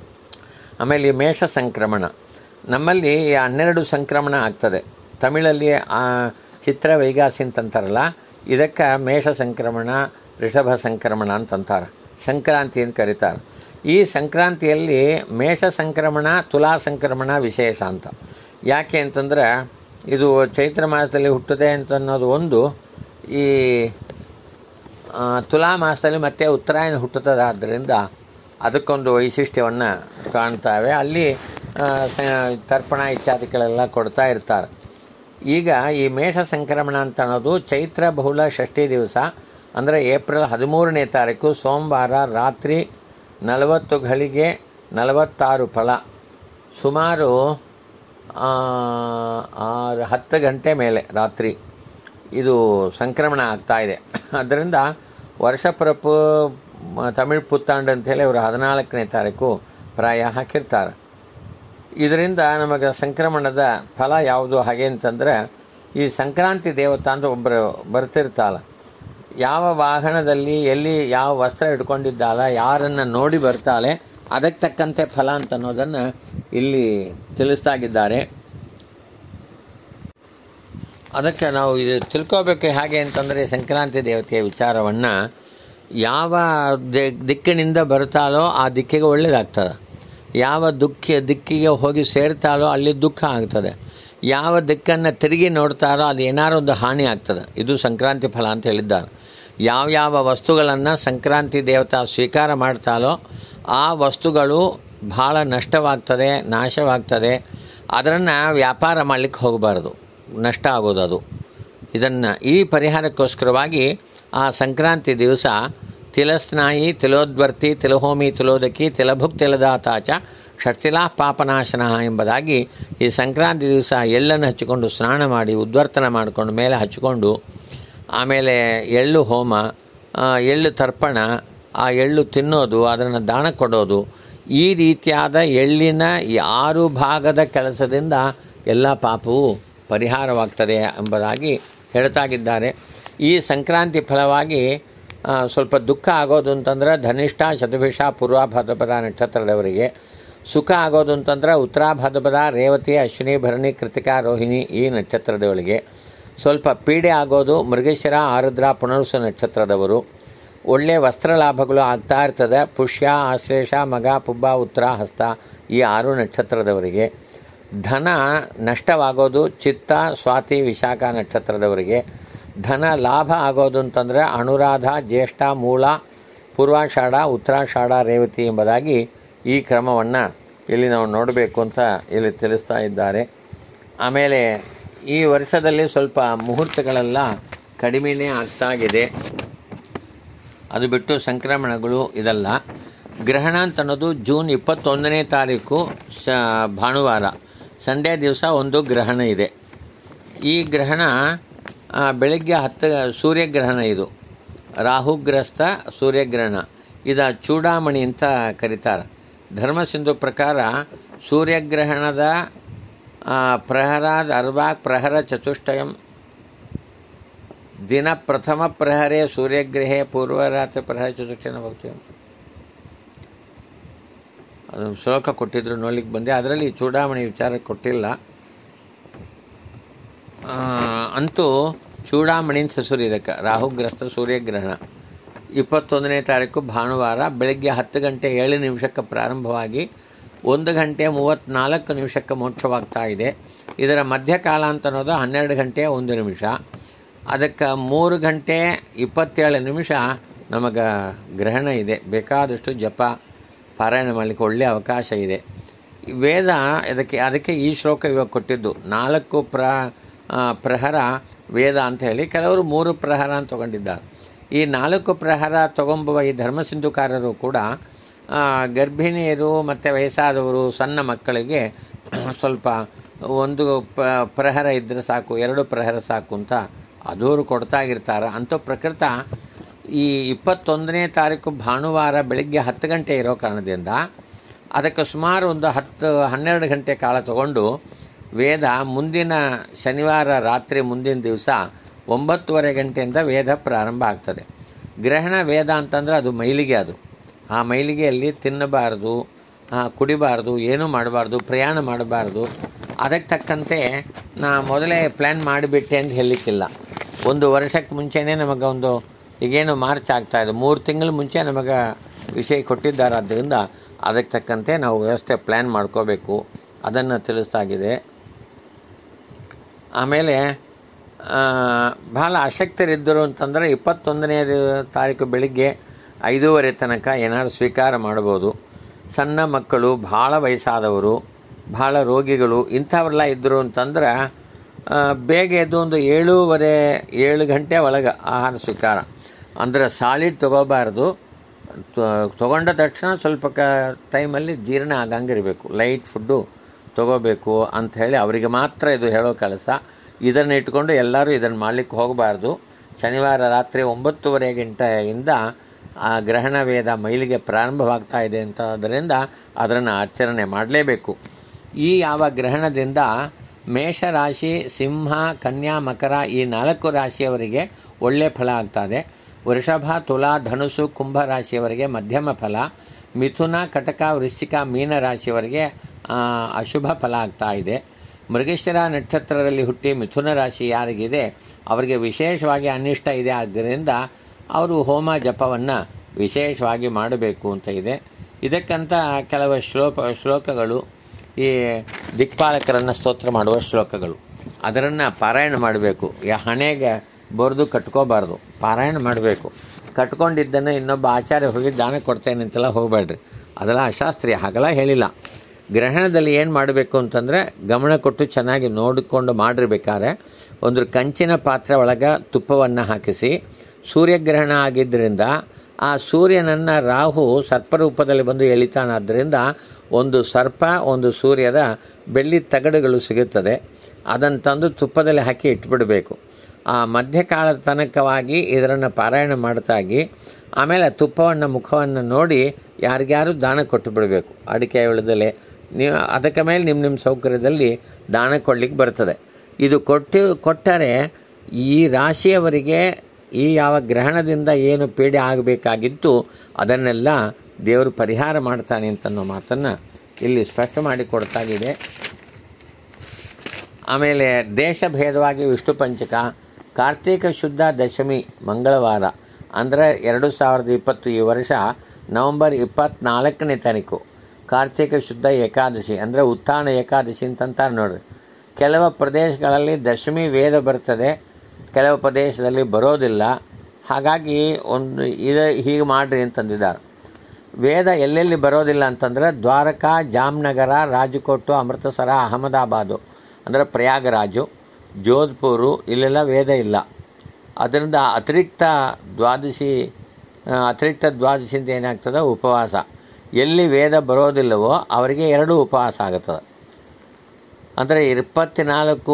ಆಮೇಲೆ ಈ ಮೇಷ ಸಂಕ್ರಮಣ ನಮ್ಮಲ್ಲಿ ಈ ಹನ್ನೆರಡು ಸಂಕ್ರಮಣ ಆಗ್ತದೆ ತಮಿಳಲ್ಲಿ ಆ ಚಿತ್ರ ವೈಗಾಸಿ ಅಂತಂತಾರಲ್ಲ ಇದಕ್ಕೆ ಮೇಷ ಸಂಕ್ರಮಣ ಋಷಭ ಸಂಕ್ರಮಣ ಅಂತಂತಾರೆ ಸಂಕ್ರಾಂತಿ ಅಂತ ಕರೀತಾರೆ ಈ ಸಂಕ್ರಾಂತಿಯಲ್ಲಿ ಮೇಷ ಸಂಕ್ರಮಣ ತುಲಾ ಸಂಕ್ರಮಣ ವಿಶೇಷ ಅಂತ ಯಾಕೆ ಅಂತಂದರೆ ಇದು ಚೈತ್ರ ಮಾಸದಲ್ಲಿ ಹುಟ್ಟುತ್ತೆ ಅಂತ ಅನ್ನೋದು ಒಂದು ಈ ಆ, ತುಲಾ ಮಾಸದಲ್ಲಿ ಮತ್ತೆ ಉತ್ತರಾಯಣ ಹುಟ್ಟುತ್ತದೆ ಆದ್ದರಿಂದ ಅದಕ್ಕೊಂದು ವೈಶಿಷ್ಟ್ಯವನ್ನು ಕಾಣ್ತಾವೆ ಅಲ್ಲಿ ಆ, ಸ- ತರ್ಪಣ ಇತ್ಯಾದಿಗಳೆಲ್ಲ ಕೊಡ್ತಾ ಇರ್ತಾರೆ ಈಗ ಈ ಮೇಷ ಸಂಕ್ರಮಣ ಅಂತ ಅನ್ನೋದು ಚೈತ್ರ ಬಹುಳ ಷಷ್ಠಿ ದಿವಸ ಅಂದರೆ ಏಪ್ರಿಲ್ ಹದಿಮೂರನೇ ತಾರೀಕು ಸೋಮವಾರ ರಾತ್ರಿ ನಲವತ್ತು ಘಳಿಗೆ ನಲವತ್ತಾರು ಫಲ ಸುಮಾರು ಆ, ಆರು ಹತ್ತು ಗಂಟೆ ಮೇಲೆ ರಾತ್ರಿ ಇದು ಸಂಕ್ರಮಣ ಆಗ್ತಾ ಇದೆ ಅದರಿಂದ ವರ್ಷ ಪ್ರಪು ಮ- ತಮಿಳ್ ಪುತ್ತಾಂಡ್ ಅಂತೇಳಿ ಅವರು ಹದಿನಾಲ್ಕನೇ ತಾರೀಕು ಪ್ರಾಯ ಹಾಕಿರ್ತಾರೆ ಇದರಿಂದ ನಮಗೆ ಸಂಕ್ರಮಣದ ಫಲ ಯಾವುದು ಹಾಗೆ ಅಂತಂದರೆ ಈ ಸಂಕ್ರಾಂತಿ ದೇವತಾ ಅಂತ ಒಬ್ಬರು ಬರ್ತಿರ್ತಾಳ ಯಾವ ವಾಹನದಲ್ಲಿ ಎಲ್ಲಿ ಯಾವ ವಸ್ತ್ರ ಇಟ್ಕೊಂಡಿದ್ದಾಳ ಯಾರನ್ನು ನೋಡಿ ಬರ್ತಾಳೆ ಅದಕ್ಕೆ ತಕ್ಕಂತೆ ಫಲ ಅಂತ ಅನ್ನೋದನ್ನು ಇಲ್ಲಿ ತಿಳಿಸ್ತಾಗಿದ್ದಾರೆ ಅದಕ್ಕೆ ನಾವು ಇದು ತಿಳ್ಕೋಬೇಕು ಹೇಗೆ ಅಂತಂದರೆ ಸಂಕ್ರಾಂತಿ ದೇವತೆಯ ವಿಚಾರವನ್ನು ಯಾವ ದಿ- ದಿಕ್ಕಿನಿಂದ ಬರ್ತಾಳೋ ಆ ದಿಕ್ಕಿಗೆ ಒಳ್ಳೇದಾಗ್ತದೆ ಯಾವ ದುಃಖ ದಿಕ್ಕಿಗೆ ಹೋಗಿ ಸೇರ್ತಾಳೋ ಅಲ್ಲಿ ದುಃಖ ಆಗ್ತದೆ ಯಾವ ದಿಕ್ಕನ್ನು ತಿರುಗಿ ನೋಡ್ತಾರೋ ಅದು ಏನಾರು ಒಂದು ಹಾನಿ ಆಗ್ತದೆ ಇದು ಸಂಕ್ರಾಂತಿ ಫಲ ಅಂತ ಹೇಳಿದ್ದಾರೆ ಯಾವ ಯಾವ ವಸ್ತುಗಳನ್ನು ಸಂಕ್ರಾಂತಿ ದೇವತಾ ಸ್ವೀಕಾರ ಮಾಡ್ತಾಳೋ ಆ ವಸ್ತುಗಳು ಭಾಳ ನಷ್ಟವಾಗ್ತದೆ ನಾಶವಾಗ್ತದೆ ಅದನ್ನು ವ್ಯಾಪಾರ ಮಾಡಲಿಕ್ಕೆ ಹೋಗಬಾರ್ದು ನಷ್ಟ ಆಗೋದು ಅದು ಇದನ್ನು ಈ ಪರಿಹಾರಕ್ಕೋಸ್ಕರವಾಗಿ ಆ ಸಂಕ್ರಾಂತಿ ದಿವಸ ತಿಲಸ್ನಾಯಿ ತಿಲೋದ್ವರ್ತಿ ತಿಲಹೋಮಿ ತಿಲೋದಕಿ ತಿಲಭುಕ್ ತಿಲದಾತಾಚ ಷಟ್ತಿಲಾ ಪಾಪನಾಶನ ಎಂಬುದಾಗಿ ಈ ಸಂಕ್ರಾಂತಿ ದಿವಸ ಎಳ್ಳನ್ನು ಹಚ್ಚಿಕೊಂಡು ಸ್ನಾನ ಮಾಡಿ ಉದ್ವರ್ತನ ಮಾಡಿಕೊಂಡು ಮೇಲೆ ಹಚ್ಚಿಕೊಂಡು ಆಮೇಲೆ ಎಳ್ಳು ಹೋಮ ಆ, ಎಳ್ಳು ತರ್ಪಣ ಆ ಎಳ್ಳು ತಿನ್ನೋದು ಅದನ್ನು ದಾನ ಕೊಡೋದು ಈ ರೀತಿಯಾದ ಎಳ್ಳಿನ ಈ ಆರು ಭಾಗದ ಕೆಲಸದಿಂದ ಎಲ್ಲ ಪಾಪವು ಪರಿಹಾರವಾಗ್ತದೆ ಎಂಬುದಾಗಿ ಹೇಳ್ತಾಗಿದ್ದಾರೆ ಈ ಸಂಕ್ರಾಂತಿ ಫಲವಾಗಿ ಆ, ಸ್ವಲ್ಪ ದುಃಖ ಆಗೋದು ಅಂತಂದ್ರೆ ಧನಿಷ್ಠ ಶತಭಿಷ ಪೂರ್ವ ಭಾದ್ರಪದ ನಕ್ಷತ್ರದವರಿಗೆ ಸುಖ ಆಗೋದು ಅಂತಂದ್ರೆ ಉತ್ತರ ಭಾದ್ರಪದ ರೇವತಿ ಅಶ್ವಿನಿ ಭರಣಿ ಕೃತಿಕಾ ರೋಹಿಣಿ ಈ ನಕ್ಷತ್ರದವರಿಗೆ ಸ್ವಲ್ಪ ಪೀಡೆ ಆಗೋದು ಮೃಗಶಿರ ಆರುದ್ರ ಪುನರ್ಸು ನಕ್ಷತ್ರದವರು ಒಳ್ಳೆಯ ವಸ್ತ್ರ ಲಾಭಗಳು ಆಗ್ತಾ ಇರ್ತದೆ ಪುಷ್ಯ ಆಶ್ಲೇಷ ಮಗ ಪುಬ್ಬ ಉತ್ತರ ಹಸ್ತ ಈ ಆರು ನಕ್ಷತ್ರದವರಿಗೆ ಧನ ನಷ್ಟವಾಗೋದು ಚಿತ್ತ ಸ್ವಾತಿ ವಿಶಾಖ ನಕ್ಷತ್ರದವರಿಗೆ ಧನ ಲಾಭ ಆಗೋದು ಅಂತಂದರೆ ಅನುರಾಧ ಜ್ಯೇಷ್ಠ ಮೂಲ ಪೂರ್ವಾಷಾಢ ಉತ್ತರಾಷಾಢ ರೇವತಿ ಎಂಬುದಾಗಿ ಈ ಕ್ರಮವನ್ನು ಇಲ್ಲಿ ನಾವು ನೋಡಬೇಕು ಅಂತ ಇಲ್ಲಿ ತಿಳಿಸ್ತಾ ಇದ್ದಾರೆ ಆಮೇಲೆ ಈ ವರ್ಷದಲ್ಲಿ ಸ್ವಲ್ಪ ಮುಹೂರ್ತಗಳೆಲ್ಲ ಕಡಿಮೆನೇ ಆಗ್ತಾಗಿದೆ ಅದು ಬಿಟ್ಟು ಸಂಕ್ರಮಣಗಳು ಇದಲ್ಲ ಗ್ರಹಣ ಅಂತ ಅನ್ನೋದು ಜೂನ್ ಇಪ್ಪತ್ತೊಂದನೇ ತಾರೀಕು ಸ ಭಾನುವಾರ ಸಂಡೇ ದಿವಸ ಒಂದು ಗ್ರಹಣ ಇದೆ ಈ ಗ್ರಹಣ ಆ, ಬೆಳಗ್ಗೆ ಹತ್ತು ಸೂರ್ಯಗ್ರಹಣ ಇದು ರಾಹುಗ್ರಸ್ತ ಸೂರ್ಯಗ್ರಹಣ ಇದ ಚೂಡಾಮಣಿ ಅಂತ ಕರೀತಾರೆ ಧರ್ಮಸಿಂಧು ಪ್ರಕಾರ ಸೂರ್ಯಗ್ರಹಣದ ಆ, ಪ್ರಹರಾದ ಅರ್ವಾಕ್ ಪ್ರಹರ ಚತುಷ್ಟಯಂ ದಿನ ಪ್ರಥಮ ಪ್ರಹರೇ ಸೂರ್ಯಗ್ರಹೇ ಪೂರ್ವರಾತ್ರಿ ಪ್ರಹರ ಚತುಷ್ಟಯನ ಭಕ್ತಿ ಅದು ಶ್ಲೋಕ ಕೊಟ್ಟಿದ್ರು ನೋಡ್ಲಿಕ್ಕೆ ಬಂದೆ ಅದರಲ್ಲಿ ಚೂಡಾಮಣಿ ವಿಚಾರ ಕೊಟ್ಟಿಲ್ಲ ಆ, ಅಂತೂ ಚೂಡಾಮಣಿ ಅಂತ ಹೆಸರು ಇದಕ್ಕೆ ರಾಹುಗ್ರಸ್ತ ಸೂರ್ಯಗ್ರಹಣ ಇಪ್ಪತ್ತೊಂದನೇ ತಾರೀಕು ಭಾನುವಾರ ಬೆಳಗ್ಗೆ ಹತ್ತು ಗಂಟೆ ಏಳು ನಿಮಿಷಕ್ಕೆ ಪ್ರಾರಂಭವಾಗಿ ಒಂದು ಗಂಟೆ ಮೂವತ್ತ್ನಾಲ್ಕು ನಿಮಿಷಕ್ಕೆ ಮೋಕ್ಷವಾಗ್ತಾ ಇದೆ ಇದರ ಮಧ್ಯಕಾಲ ಅಂತ ಅನ್ನೋದು ಹನ್ನೆರಡು ಗಂಟೆ ಒಂದು ನಿಮಿಷ ಅದಕ್ಕೆ ಮೂರು ಗಂಟೆ ಇಪ್ಪತ್ತೇಳು ನಿಮಿಷ ನಮಗೆ ಗ್ರಹಣ ಇದೆ ಬೇಕಾದಷ್ಟು ಜಪ ಪಾರಾಯಣ ಮಾಡಲಿಕ್ಕೆ ಒಳ್ಳೆಯ ಅವಕಾಶ ಇದೆ ಈ ವೇದ ಇದಕ್ಕೆ ಅದಕ್ಕೆ ಈ ಶ್ಲೋಕ ಇವಾಗ ಕೊಟ್ಟಿದ್ದು ನಾಲ್ಕು ಪ್ರ ಆ, ಪ್ರಹರ ವೇದ ಅಂತ ಹೇಳಿ ಕೆಲವರು ಮೂರು ಪ್ರಹರ ಅಂತ ತಗೊಂಡಿದ್ದಾರೆ ಈ ನಾಲ್ಕು ಪ್ರಹರ ತಗೊಂಬುವ ಈ ಧರ್ಮಸಿಂಧುಕಾರರು ಕೂಡ ಆ, ಗರ್ಭಿಣಿಯರು ಮತ್ತು ವಯಸ್ಸಾದವರು ಸಣ್ಣ ಮಕ್ಕಳಿಗೆ ಸ್ವಲ್ಪ ಒಂದು ಪ ಪ್ರಹರ ಇದ್ದರೆ ಸಾಕು ಎರಡು ಪ್ರಹರ ಸಾಕು ಅಂತ ಅದೂರು ಕೊಡ್ತಾಗಿರ್ತಾರೆ ಅಂತೂ ಪ್ರಕೃತ ಈ ಇಪ್ಪತ್ತೊಂದನೇ ತಾರೀಕು ಭಾನುವಾರ ಬೆಳಗ್ಗೆ ಹತ್ತು ಗಂಟೆ ಇರೋ ಕಾರಣದಿಂದ ಅದಕ್ಕೆ ಸುಮಾರು ಒಂದು ಹತ್ತು ಹನ್ನೆರಡು ಗಂಟೆ ಕಾಲ ತಗೊಂಡು ವೇದ ಮುಂದಿನ ಶನಿವಾರ ರಾತ್ರಿ ಮುಂದಿನ ದಿವಸ ಒಂಬತ್ತುವರೆ ಗಂಟೆಯಿಂದ ವೇದ ಪ್ರಾರಂಭ ಆಗ್ತದೆ ಗ್ರಹಣ ವೇದ ಅಂತಂದರೆ ಅದು ಮೈಲಿಗೆ ಅದು ಆ ಮೈಲಿಗೆಯಲ್ಲಿ ತಿನ್ನಬಾರ್ದು ಆ, ಕುಡಿಬಾರ್ದು ಏನೂ ಮಾಡಬಾರ್ದು ಪ್ರಯಾಣ ಮಾಡಬಾರ್ದು ಅದಕ್ಕೆ ತಕ್ಕಂತೆ ನಾ ಮೊದಲೇ ಪ್ಲ್ಯಾನ್ ಮಾಡಿಬಿಟ್ಟೆ ಅಂತ ಹೇಳಲಿಕ್ಕಿಲ್ಲ ಒಂದು ವರ್ಷಕ್ಕೆ ಮುಂಚೆನೇ ನಮಗೆ ಒಂದು ಈಗೇನು ಮಾರ್ಚ್ ಆಗ್ತಾ ಇದೆ ಮೂರು ತಿಂಗಳ ಮುಂಚೆ ನಮಗೆ ವಿಷಯ ಕೊಟ್ಟಿದ್ದಾರೆ ಆದ್ದರಿಂದ ಅದಕ್ಕೆ ತಕ್ಕಂತೆ ನಾವು ವ್ಯವಸ್ಥೆ ಪ್ಲ್ಯಾನ್ ಮಾಡ್ಕೋಬೇಕು ಅದನ್ನು ತಿಳಿಸ್ತಾಗಿದೆ ಆಮೇಲೆ ಆ, ಭಾಳ ಆಸಕ್ತರಿದ್ದರು ಅಂತಂದರೆ ಇಪ್ಪತ್ತೊಂದನೇ ತಾರೀಕು ಬೆಳಿಗ್ಗೆ ಐದೂವರೆ ತನಕ ಏನಾದ್ರು ಸ್ವೀಕಾರ ಮಾಡ್ಬೋದು ಸಣ್ಣ ಮಕ್ಕಳು ಭಾಳ ವಯಸ್ಸಾದವರು ಭಾಳ ರೋಗಿಗಳು ಇಂಥವರೆಲ್ಲ ಇದ್ದರು ಅಂತಂದ್ರೆ ಆ, ಬೇಗ ಎದ್ದು ಒಂದು ಏಳೂವರೆ ಏಳು ಗಂಟೆ ಒಳಗೆ ಆಹಾರ ಸ್ವೀಕಾರ ಅಂದರೆ ಸಾಲಿಡ್ ತಗೋಬಾರ್ದು ತ- ತಗೊಂಡ ತಕ್ಷಣ ಸ್ವಲ್ಪ ಕ ಟೈಮಲ್ಲಿ ಜೀರ್ಣ ಆಗಂಗಿರಬೇಕು ಲೈಟ್ ಫುಡ್ಡು ತಗೋಬೇಕು ಅಂತ ಹೇಳಿ ಅವರಿಗೆ ಮಾತ್ರ ಇದು ಹೇಳೋ ಕೆಲಸ ಇದನ್ನು ಇಟ್ಕೊಂಡು ಎಲ್ಲರೂ ಇದನ್ನು ಮಾಡಲಿಕ್ಕೆ ಹೋಗಬಾರ್ದು ಶನಿವಾರ ರಾತ್ರಿ ಒಂಬತ್ತುವರೆ ಗಂಟೆಯಿಂದ ಆ ಗ್ರಹಣ ವೇದ ಮೈಲಿಗೆ ಪ್ರಾರಂಭವಾಗ್ತಾ ಇದೆ ಅಂತ ಅದರಿಂದ ಅದನ್ನು ಆಚರಣೆ ಮಾಡಲೇಬೇಕು ಈ ಯಾವ ಗ್ರಹಣದಿಂದ ಮೇಷರಾಶಿ ಸಿಂಹ ಕನ್ಯಾ ಮಕರ ಈ ನಾಲ್ಕು ರಾಶಿಯವರಿಗೆ ಒಳ್ಳೆ ಫಲ ಆಗ್ತದೆ ವೃಷಭ ತುಲಾ ಧನುಸು ಕುಂಭ ರಾಶಿಯವರಿಗೆ ಮಧ್ಯಮ ಫಲ ಮಿಥುನ ಕಟಕ ವೃಶ್ಚಿಕ ಮೀನ ರಾಶಿಯವರಿಗೆ ಆ, ಅಶುಭ ಫಲ ಆಗ್ತಾ ಇದೆ ಮೃಗಶಿರ ನಕ್ಷತ್ರದಲ್ಲಿ ಹುಟ್ಟಿ ಮಿಥುನ ರಾಶಿ ಯಾರಿಗಿದೆ ಅವರಿಗೆ ವಿಶೇಷವಾಗಿ ಅನಿಷ್ಟ ಇದೆ ಆದ್ದರಿಂದ ಅವರು ಹೋಮ ಜಪವನ್ನು ವಿಶೇಷವಾಗಿ ಮಾಡಬೇಕು ಅಂತ ಇದೆ ಇದಕ್ಕಂತ ಕೆಲವು ಶ್ಲೋಕ ಶ್ಲೋಕಗಳು ಈ ದಿಕ್ಪಾಲಕರನ್ನು ಸ್ತೋತ್ರ ಮಾಡುವ ಶ್ಲೋಕಗಳು ಅದರನ್ನು ಪಾರಾಯಣ ಮಾಡಬೇಕು ಯಾ ಹಣೆಗೆ ಬರೆದು ಕಟ್ಕೋಬಾರ್ದು ಪಾರಾಯಣ ಮಾಡಬೇಕು ಕಟ್ಕೊಂಡಿದ್ದನ್ನು ಇನ್ನೊಬ್ಬ ಆಚಾರ್ಯ ಹೋಗಿ ದಾನ ಕೊಡ್ತೇನೆ ಅಂತೆಲ್ಲ ಹೋಗಬೇಡ್ರಿ ಅದೆಲ್ಲ ಅಶಾಸ್ತ್ರೀಯ ಹಾಗೆಲ್ಲ ಹೇಳಿಲ್ಲ ಗ್ರಹಣದಲ್ಲಿ ಏನು ಮಾಡಬೇಕು ಅಂತಂದರೆ ಗಮನ ಕೊಟ್ಟು ಚೆನ್ನಾಗಿ ನೋಡಿಕೊಂಡು ಮಾಡಿರ್ಬೇಕಾದ್ರೆ ಒಂದು ಕಂಚಿನ ಪಾತ್ರೆ ಒಳಗೆ ತುಪ್ಪವನ್ನು ಹಾಕಿಸಿ ಸೂರ್ಯಗ್ರಹಣ ಆಗಿದ್ದರಿಂದ ಆ ಸೂರ್ಯನನ್ನು ರಾಹು ಸರ್ಪರೂಪದಲ್ಲಿ ಬಂದು ಎಳಿತಾನಾದ್ದರಿಂದ ಒಂದು ಸರ್ಪ ಒಂದು ಸೂರ್ಯದ ಬೆಳ್ಳಿ ತಗಡುಗಳು ಸಿಗುತ್ತದೆ ಅದನ್ನು ತಂದು ತುಪ್ಪದಲ್ಲಿ ಹಾಕಿ ಇಟ್ಬಿಡಬೇಕು ಆ ಮಧ್ಯಕಾಲದ ತನಕವಾಗಿ ಇದರನ್ನು ಪಾರಾಯಣ ಮಾಡ್ತಾಗಿ ಆಮೇಲೆ ಆ ತುಪ್ಪವನ್ನು ಮುಖವನ್ನು ನೋಡಿ ಯಾರಿಗ್ಯಾರು ದಾನ ಕೊಟ್ಟು ಬಿಡಬೇಕು ಅಡಿಕೆ ಉಳಿದಲೆ ನೀವು ಅದಕ್ಕೆ ಮೇಲೆ ನಿಮ್ಮ ನಿಮ್ಮ ಸೌಕರ್ಯದಲ್ಲಿ ದಾನ ಕೊಡ್ಲಿಕ್ಕೆ ಬರ್ತದೆ ಇದು ಕೊಟ್ಟು ಕೊಟ್ಟರೆ ಈ ರಾಶಿಯವರಿಗೆ ಈ ಯಾವ ಗ್ರಹಣದಿಂದ ಏನು ಪೀಡೆ ಆಗಬೇಕಾಗಿತ್ತು ಅದನ್ನೆಲ್ಲ ದೇವರು ಪರಿಹಾರ ಮಾಡ್ತಾನೆ ಅಂತನ್ನೋ ಮಾತನ್ನು ಇಲ್ಲಿ ಸ್ಪಷ್ಟ ಮಾಡಿ ಕೊಡ್ತಾಗಿದೆ ಆಮೇಲೆ ದೇಶ ಭೇದವಾಗಿ ವಿಷ್ಣು ಪಂಚಕ ಕಾರ್ತೀಕ ಶುದ್ಧ ದಶಮಿ ಮಂಗಳವಾರ ಅಂದರೆ ಎರಡು ಸಾವಿರದ ಇಪ್ಪತ್ತು ಈ ವರ್ಷ ನವಂಬರ್ ಇಪ್ಪತ್ನಾಲ್ಕನೇ ತಾರೀಕು ಕಾರ್ತೀಕ ಶುದ್ಧ ಏಕಾದಶಿ ಅಂದರೆ ಉತ್ಥಾನ ಏಕಾದಶಿ ಅಂತಂತಾರೆ ನೋಡ್ರಿ ಕೆಲವು ಪ್ರದೇಶಗಳಲ್ಲಿ ದಶಮಿ ವೇದ ಬರ್ತದೆ ಕೆಲವು ಪ್ರದೇಶದಲ್ಲಿ ಬರೋದಿಲ್ಲ ಹಾಗಾಗಿ ಒಂದು ಇದು ಹೀಗೆ ಮಾಡ್ರಿ ಅಂತಂದಿದ್ದಾರೆ ವೇದ ಎಲ್ಲೆಲ್ಲಿ ಬರೋದಿಲ್ಲ ಅಂತಂದರೆ ದ್ವಾರಕಾ ಜಾಮ್ನಗರ ರಾಜಕೋಟು ಅಮೃತಸರ ಅಹಮದಾಬಾದು ಅಂದರೆ ಪ್ರಯಾಗರಾಜು ಜೋಧ್ಪುರು ಇಲ್ಲೆಲ್ಲ ವೇದ ಇಲ್ಲ ಅದರಿಂದ ಅತಿರಿಕ್ತ ದ್ವಾದಶಿ ಆ, ಅತಿರಿಕ್ತ ದ್ವಾದಶಿಯಿಂದ ಏನಾಗ್ತದೆ ಉಪವಾಸ ಎಲ್ಲಿ ವೇದ ಬರೋದಿಲ್ಲವೋ ಅವರಿಗೆ ಎರಡು ಉಪವಾಸ ಆಗುತ್ತದೆ ಅಂದರೆ ಇಪ್ಪತ್ನಾಲ್ಕು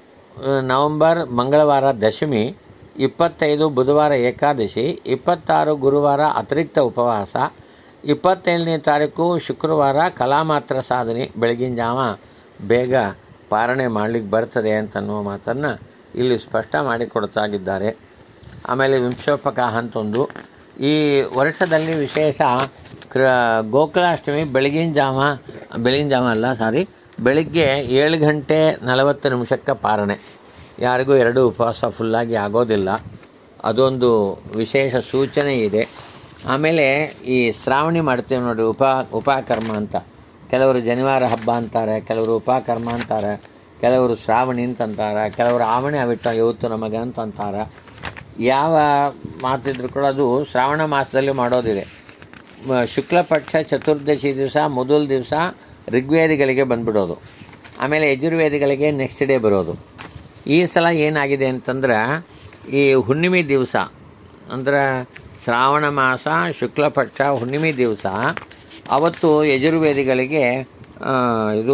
ನವಂಬರ್ ಮಂಗಳವಾರ ದಶಮಿ ಇಪ್ಪತ್ತೈದು ಬುಧವಾರ ಏಕಾದಶಿ ಇಪ್ಪತ್ತಾರು ಗುರುವಾರ ಅತಿರಿಕ್ತ ಉಪವಾಸ ಇಪ್ಪತ್ತೇಳನೇ ತಾರೀಕು ಶುಕ್ರವಾರ ಕಲಾಮಾತ್ರ ಸಾಧನೆ ಬೆಳಗಿನ ಜಾವ ಬೇಗ ಪಾರಣೆ ಮಾಡಲಿಕ್ಕೆ ಬರ್ತದೆ ಅಂತನ್ನುವ ಮಾತನ್ನು ಇಲ್ಲಿ ಸ್ಪಷ್ಟ ಮಾಡಿಕೊಡ್ತಾಗಿದ್ದಾರೆ ಆಮೇಲೆ ವಿಂಶೋಪಕ ಅಂತೊಂದು ಈ ವರ್ಷದಲ್ಲಿ ವಿಶೇಷ ಕ್ರ ಗೋಕುಲಾಷ್ಟಮಿ ಬೆಳಗಿನ ಜಾವ ಬೆಳಗಿನ ಜಾವ ಅಲ್ಲ ಸಾರಿ ಬೆಳಿಗ್ಗೆ ಏಳು ಗಂಟೆ ನಲವತ್ತು ನಿಮಿಷಕ್ಕೆ ಪಾರಣೆ ಯಾರಿಗೂ ಎರಡು ಉಪವಾಸ ಫುಲ್ಲಾಗಿ ಆಗೋದಿಲ್ಲ ಅದೊಂದು ವಿಶೇಷ ಸೂಚನೆ ಇದೆ ಆಮೇಲೆ ಈ ಶ್ರಾವಣಿ ಮಾಡ್ತೇವೆ ನೋಡಿ ಉಪ ಉಪಕರ್ಮ ಅಂತ ಕೆಲವರು ಜನಿವಾರ ಹಬ್ಬ ಅಂತಾರೆ ಕೆಲವರು ಉಪಕರ್ಮ ಅಂತಾರೆ ಕೆಲವರು ಶ್ರಾವಣಿ ಅಂತಂತಾರೆ ಕೆಲವರು ಆವಣಿ ಅವಿಟ್ಟ ಇವತ್ತು ನಮಗೆ ಅಂತ ಅಂತಾರೆ ಯಾವ ಮಾತಿದ್ರು ಕೂಡ ಅದು ಶ್ರಾವಣ ಮಾಸದಲ್ಲಿ ಮಾಡೋದಿದೆ ಮ- ಶುಕ್ಲ ಪಕ್ಷ ಚತುರ್ದಶಿ ದಿವಸ ಮೊದಲ ದಿವಸ ಋಗ್ವೇದಿಗಳಿಗೆ ಬಂದ್ಬಿಡೋದು ಆಮೇಲೆ ಯಜುರ್ವೇದಿಗಳಿಗೆ ನೆಕ್ಸ್ಟ್ ಡೇ ಬರೋದು ಈ ಸಲ ಏನಾಗಿದೆ ಅಂತಂದ್ರೆ ಈ ಹುಣ್ಣಿಮೆ ದಿವಸ ಅಂದ್ರೆ ಶ್ರಾವಣ ಮಾಸ ಶುಕ್ಲ ಪಕ್ಷ ಹುಣ್ಣಿಮೆ ದಿವಸ ಅವತ್ತು ಯಜುರ್ವೇದಿಗಳಿಗೆ ಆ, ಇದು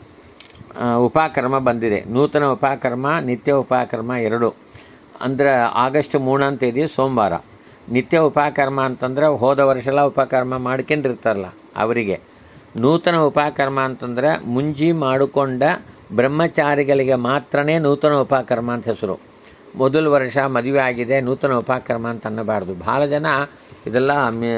ಆ, ಉಪಕರ್ಮ ಬಂದಿದೆ ನೂತನ ಉಪಕರ್ಮ ನಿತ್ಯ ಉಪಕರ್ಮ ಎರಡು ಅಂದ್ರೆ ಆಗಸ್ಟ್ ಮೂರನೇ ತೇದಿ ಸೋಮವಾರ ನಿತ್ಯ ಉಪಕರ್ಮ ಅಂತಂದ್ರೆ ಹೋದ ವರ್ಷ ಎಲ್ಲ ಉಪಕರ್ಮ ಮಾಡ್ಕೊಂಡಿರ್ತಾರಲ್ಲ ಅವರಿಗೆ ನೂತನ ಉಪಕರ್ಮ ಅಂತಂದ್ರೆ ಮುಂಜಿ ಮಾಡಿಕೊಂಡ ಬ್ರಹ್ಮಚಾರಿಗಳಿಗೆ ಮಾತ್ರನೇ ನೂತನ ಉಪಕರ್ಮ ಅಂತ ಹೆಸರು ಮೊದಲ ವರ್ಷ ಮದುವೆ ಆಗಿದೆ ನೂತನ ಉಪಕರ್ಮ ಅಂತ ಅನ್ನಬಾರ್ದು ಭಾಳ ಜನ ಇದೆಲ್ಲ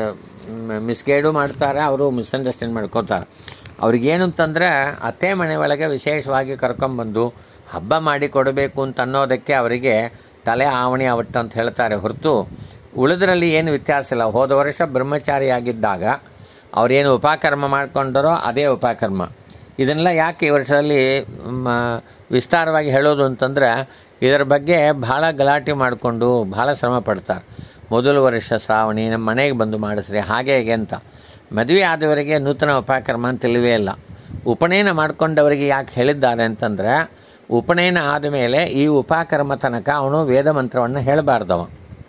ಮಿಸ್ಗೈಡು ಮಾಡ್ತಾರೆ ಅವರು ಮಿಸ್ಅಂಡರ್ಸ್ಟ್ಯಾಂಡ್ ಮಾಡ್ಕೋತಾರೆ ಅವ್ರಿಗೇನು ಅಂತಂದ್ರೆ ಅತ್ತೆ ಮನೆ ಒಳಗೆ ವಿಶೇಷವಾಗಿ ಕರ್ಕೊಂಬಂದು ಹಬ್ಬ ಮಾಡಿ ಕೊಡಬೇಕು ಅಂತ ಅನ್ನೋದಕ್ಕೆ ಅವರಿಗೆ ತಲೆ ಆವಣಿ ಅವಟ್ಟು ಅಂತ ಹೇಳ್ತಾರೆ ಹೊರತು ಉಳಿದ್ರಲ್ಲಿ ಏನು ವ್ಯತ್ಯಾಸ ಇಲ್ಲ ಹೋದ ವರ್ಷ ಬ್ರಹ್ಮಚಾರಿಯಾಗಿದ್ದಾಗ ಅವ್ರೇನು ಉಪಕರ್ಮ ಮಾಡ್ಕೊಂಡರೋ ಅದೇ ಉಪಕರ್ಮ ಇದನ್ನೆಲ್ಲ ಯಾಕೆ ಈ ವರ್ಷದಲ್ಲಿ ಮ, ವಿಸ್ತಾರವಾಗಿ ಹೇಳೋದು ಅಂತಂದ್ರೆ ಇದರ ಬಗ್ಗೆ ಭಾಳ ಗಲಾಟೆ ಮಾಡಿಕೊಂಡು ಭಾಳ ಶ್ರಮ ಪಡ್ತಾರೆ ಮೊದಲ ವರ್ಷ ಶ್ರಾವಣಿ ನಮ್ಮ ಮನೆಗೆ ಬಂದು ಮಾಡಿಸ್ರಿ ಹಾಗೆ ಹೇಗೆ ಅಂತ ಮದುವೆ ಆದವರಿಗೆ ನೂತನ ಉಪಕರ್ಮ ಅಂತ ತಿಳಿವೇ ಇಲ್ಲ ಉಪನಯನ ಮಾಡ್ಕೊಂಡವರಿಗೆ ಯಾಕೆ ಹೇಳಿದ್ದಾರೆ ಅಂತಂದ್ರೆ ಉಪನಯನ ಆದಮೇಲೆ ಈ ಉಪಕರ್ಮ ತನಕ ಅವನು ವೇದ ಮಂತ್ರವನ್ನು ಹೇಳಬಾರ್ದವ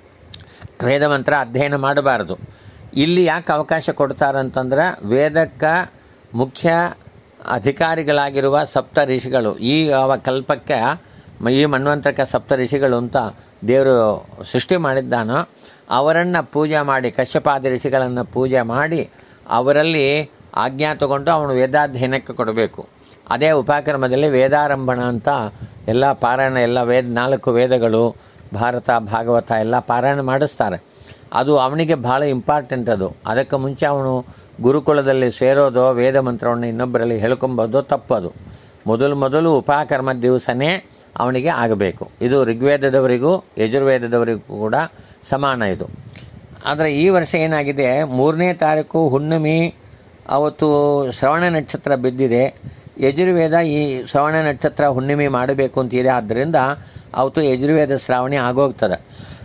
ವೇದ ಮಂತ್ರ ಅಧ್ಯಯನ ಮಾಡಬಾರ್ದು ಇಲ್ಲಿ ಯಾಕೆ ಅವಕಾಶ ಕೊಡ್ತಾರಂತಂದ್ರೆ ವೇದಕ್ಕೆ ಮುಖ್ಯ ಅಧಿಕಾರಿಗಳಾಗಿರುವ ಸಪ್ತ ಋಷಿಗಳು ಈ ಅವ ಕಲ್ಪಕ್ಕೆ ಮ- ಈ ಮನ್ವಂತರಕ್ಕೆ ಸಪ್ತ ಋಷಿಗಳು ಅಂತ ದೇವರು ಸೃಷ್ಟಿ ಮಾಡಿದ್ದಾನೋ ಅವರನ್ನು ಪೂಜೆ ಮಾಡಿ ಕಶ್ಯಪಾದಿ ಋಷಿಗಳನ್ನು ಪೂಜೆ ಮಾಡಿ ಅವರಲ್ಲಿ ಆಜ್ಞಾ ತಗೊಂಡು ಅವನು ವೇದಾಧ್ಯಯನಕ್ಕೆ ಕೊಡಬೇಕು ಅದೇ ಉಪಕ್ರಮದಲ್ಲಿ ವೇದಾರಂಭಣ ಅಂತ ಎಲ್ಲ ಪಾರಾಯಣ ಎಲ್ಲ ವೇದ ನಾಲ್ಕು ವೇದಗಳು ಭಾರತ ಭಾಗವತ ಎಲ್ಲ ಪಾರಾಯಣ ಮಾಡಿಸ್ತಾರೆ ಅದು ಅವನಿಗೆ ಭಾಳ ಇಂಪಾರ್ಟೆಂಟ್ ಅದು ಅದಕ್ಕೆ ಮುಂಚೆ ಅವನು ಗುರುಕುಲದಲ್ಲಿ ಸೇರೋದು ವೇದ ಮಂತ್ರವನ್ನು ಇನ್ನೊಬ್ಬರಲ್ಲಿ ಹೇಳ್ಕೊಂಬೋದು ತಪ್ಪದು ಮೊದಲು ಮೊದಲು ಉಪಕರ್ಮ ದಿವಸನೇ ಅವನಿಗೆ ಆಗಬೇಕು ಇದು ಋಗ್ವೇದದವರಿಗೂ ಯಜುರ್ವೇದದವರಿಗೂ ಕೂಡ ಸಮಾನ ಇದು ಆದರೆ ಈ ವರ್ಷ ಏನಾಗಿದೆ ಮೂರನೇ ತಾರೀಕು ಹುಣ್ಣಿಮೆ ಅವತ್ತು ಶ್ರವಣ ನಕ್ಷತ್ರ ಬಿದ್ದಿದೆ ಯಜುರ್ವೇದ ಈ ಶ್ರವಣ ನಕ್ಷತ್ರ ಹುಣ್ಣಿಮೆ ಮಾಡಬೇಕು ಅಂತಿದೆ ಆದ್ದರಿಂದ ಅವತ್ತು ಯಜುರ್ವೇದ ಶ್ರಾವಣಿ ಆಗೋಗ್ತದೆ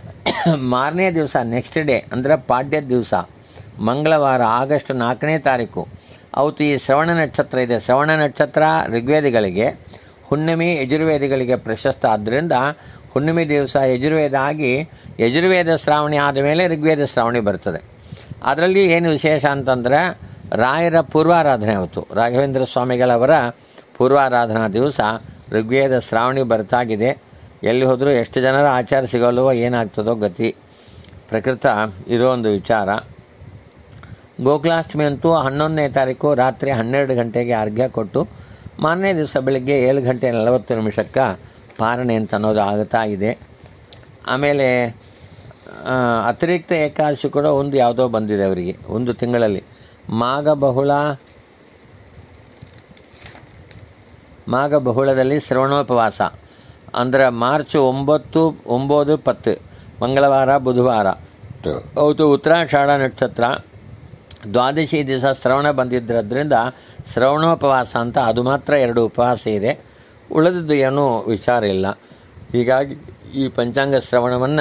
ಮಾರನೇ ದಿವಸ ನೆಕ್ಸ್ಟ್ ಡೇ ಅಂದರೆ ಪಾಡ್ಯದ ದಿವಸ ಮಂಗಳವಾರ ಆಗಸ್ಟ್ ನಾಲ್ಕನೇ ತಾರೀಕು ಅವತ್ತು ಈ ಶ್ರವಣ ನಕ್ಷತ್ರ ಇದೆ ಶ್ರವಣ ನಕ್ಷತ್ರ ಋಗ್ವೇದಿಗಳಿಗೆ ಹುಣ್ಣಿಮೆ ಯಜುರ್ವೇದಿಗಳಿಗೆ ಪ್ರಶಸ್ತ ಆದ್ದರಿಂದ ಹುಣ್ಣಿಮೆ ದಿವಸ ಯಜುರ್ವೇದ ಆಗಿ ಯಜುರ್ವೇದ ಶ್ರಾವಣಿ ಆದ ಮೇಲೆ ಋಗ್ವೇದ ಶ್ರಾವಣಿ ಬರ್ತದೆ ಅದರಲ್ಲಿ ಏನು ವಿಶೇಷ ಅಂತಂದರೆ ರಾಯರ ಪೂರ್ವಾರಾಧನೆ ಆಯಿತು ರಾಘವೇಂದ್ರ ಸ್ವಾಮಿಗಳವರ ಪೂರ್ವಾರಾಧನಾ ದಿವಸ ಋಗ್ವೇದ ಶ್ರಾವಣಿ ಬರ್ತಾಗಿದೆ ಎಲ್ಲಿ ಹೋದರೂ ಎಷ್ಟು ಜನರ ಆಚಾರ ಸಿಗೋಲ್ವೋ ಏನಾಗ್ತದೋ ಗತಿ ಪ್ರಕೃತ ಇರೋ ಒಂದು ವಿಚಾರ ಗೋಕುಲಾಷ್ಟಮಿ ಅಂತೂ ಹನ್ನೊಂದನೇ ತಾರೀಕು ರಾತ್ರಿ ಹನ್ನೆರಡು ಗಂಟೆಗೆ ಅರ್ಘ್ಯ ಕೊಟ್ಟು ಮಾರನೇ ದಿವಸ ಬೆಳಗ್ಗೆ ಏಳು ಗಂಟೆ ನಲವತ್ತು ನಿಮಿಷಕ್ಕೆ ಪಾರಣೆ ಅಂತ ಅನ್ನೋದು ಆಗುತ್ತಾ ಇದೆ ಆಮೇಲೆ ಆ, ಅತಿರಿಕ್ತ ಏಕಾದಶಿ ಕೂಡ ಒಂದು ಯಾವುದೋ ಬಂದಿದೆ ಅವರಿಗೆ ಒಂದು ತಿಂಗಳಲ್ಲಿ ಮಾಘ ಬಹುಳ ಮಾಘ ಬಹುಳದಲ್ಲಿ ಶ್ರವಣೋಪವಾಸ ಅಂದ್ರೆ ಮಾರ್ಚ್ ಒಂಬತ್ತು ಒಂಬತ್ತು ಪತ್ತು ಮಂಗಳವಾರ ಬುಧವಾರ ಹೌದು ಉತ್ತರಾಷಾಢ ನಕ್ಷತ್ರ ದ್ವಾದಶಿ ದಿವಸ ಶ್ರವಣ ಬಂದಿದ್ದರಿಂದ ಶ್ರವಣೋಪವಾಸ ಅಂತ ಅದು ಮಾತ್ರ ಎರಡು ಉಪವಾಸ ಇದೆ ಉಳಿದದ್ದು ಏನೂ ವಿಚಾರ ಇಲ್ಲ ಹೀಗಾಗಿ ಈ ಪಂಚಾಂಗ ಶ್ರವಣವನ್ನು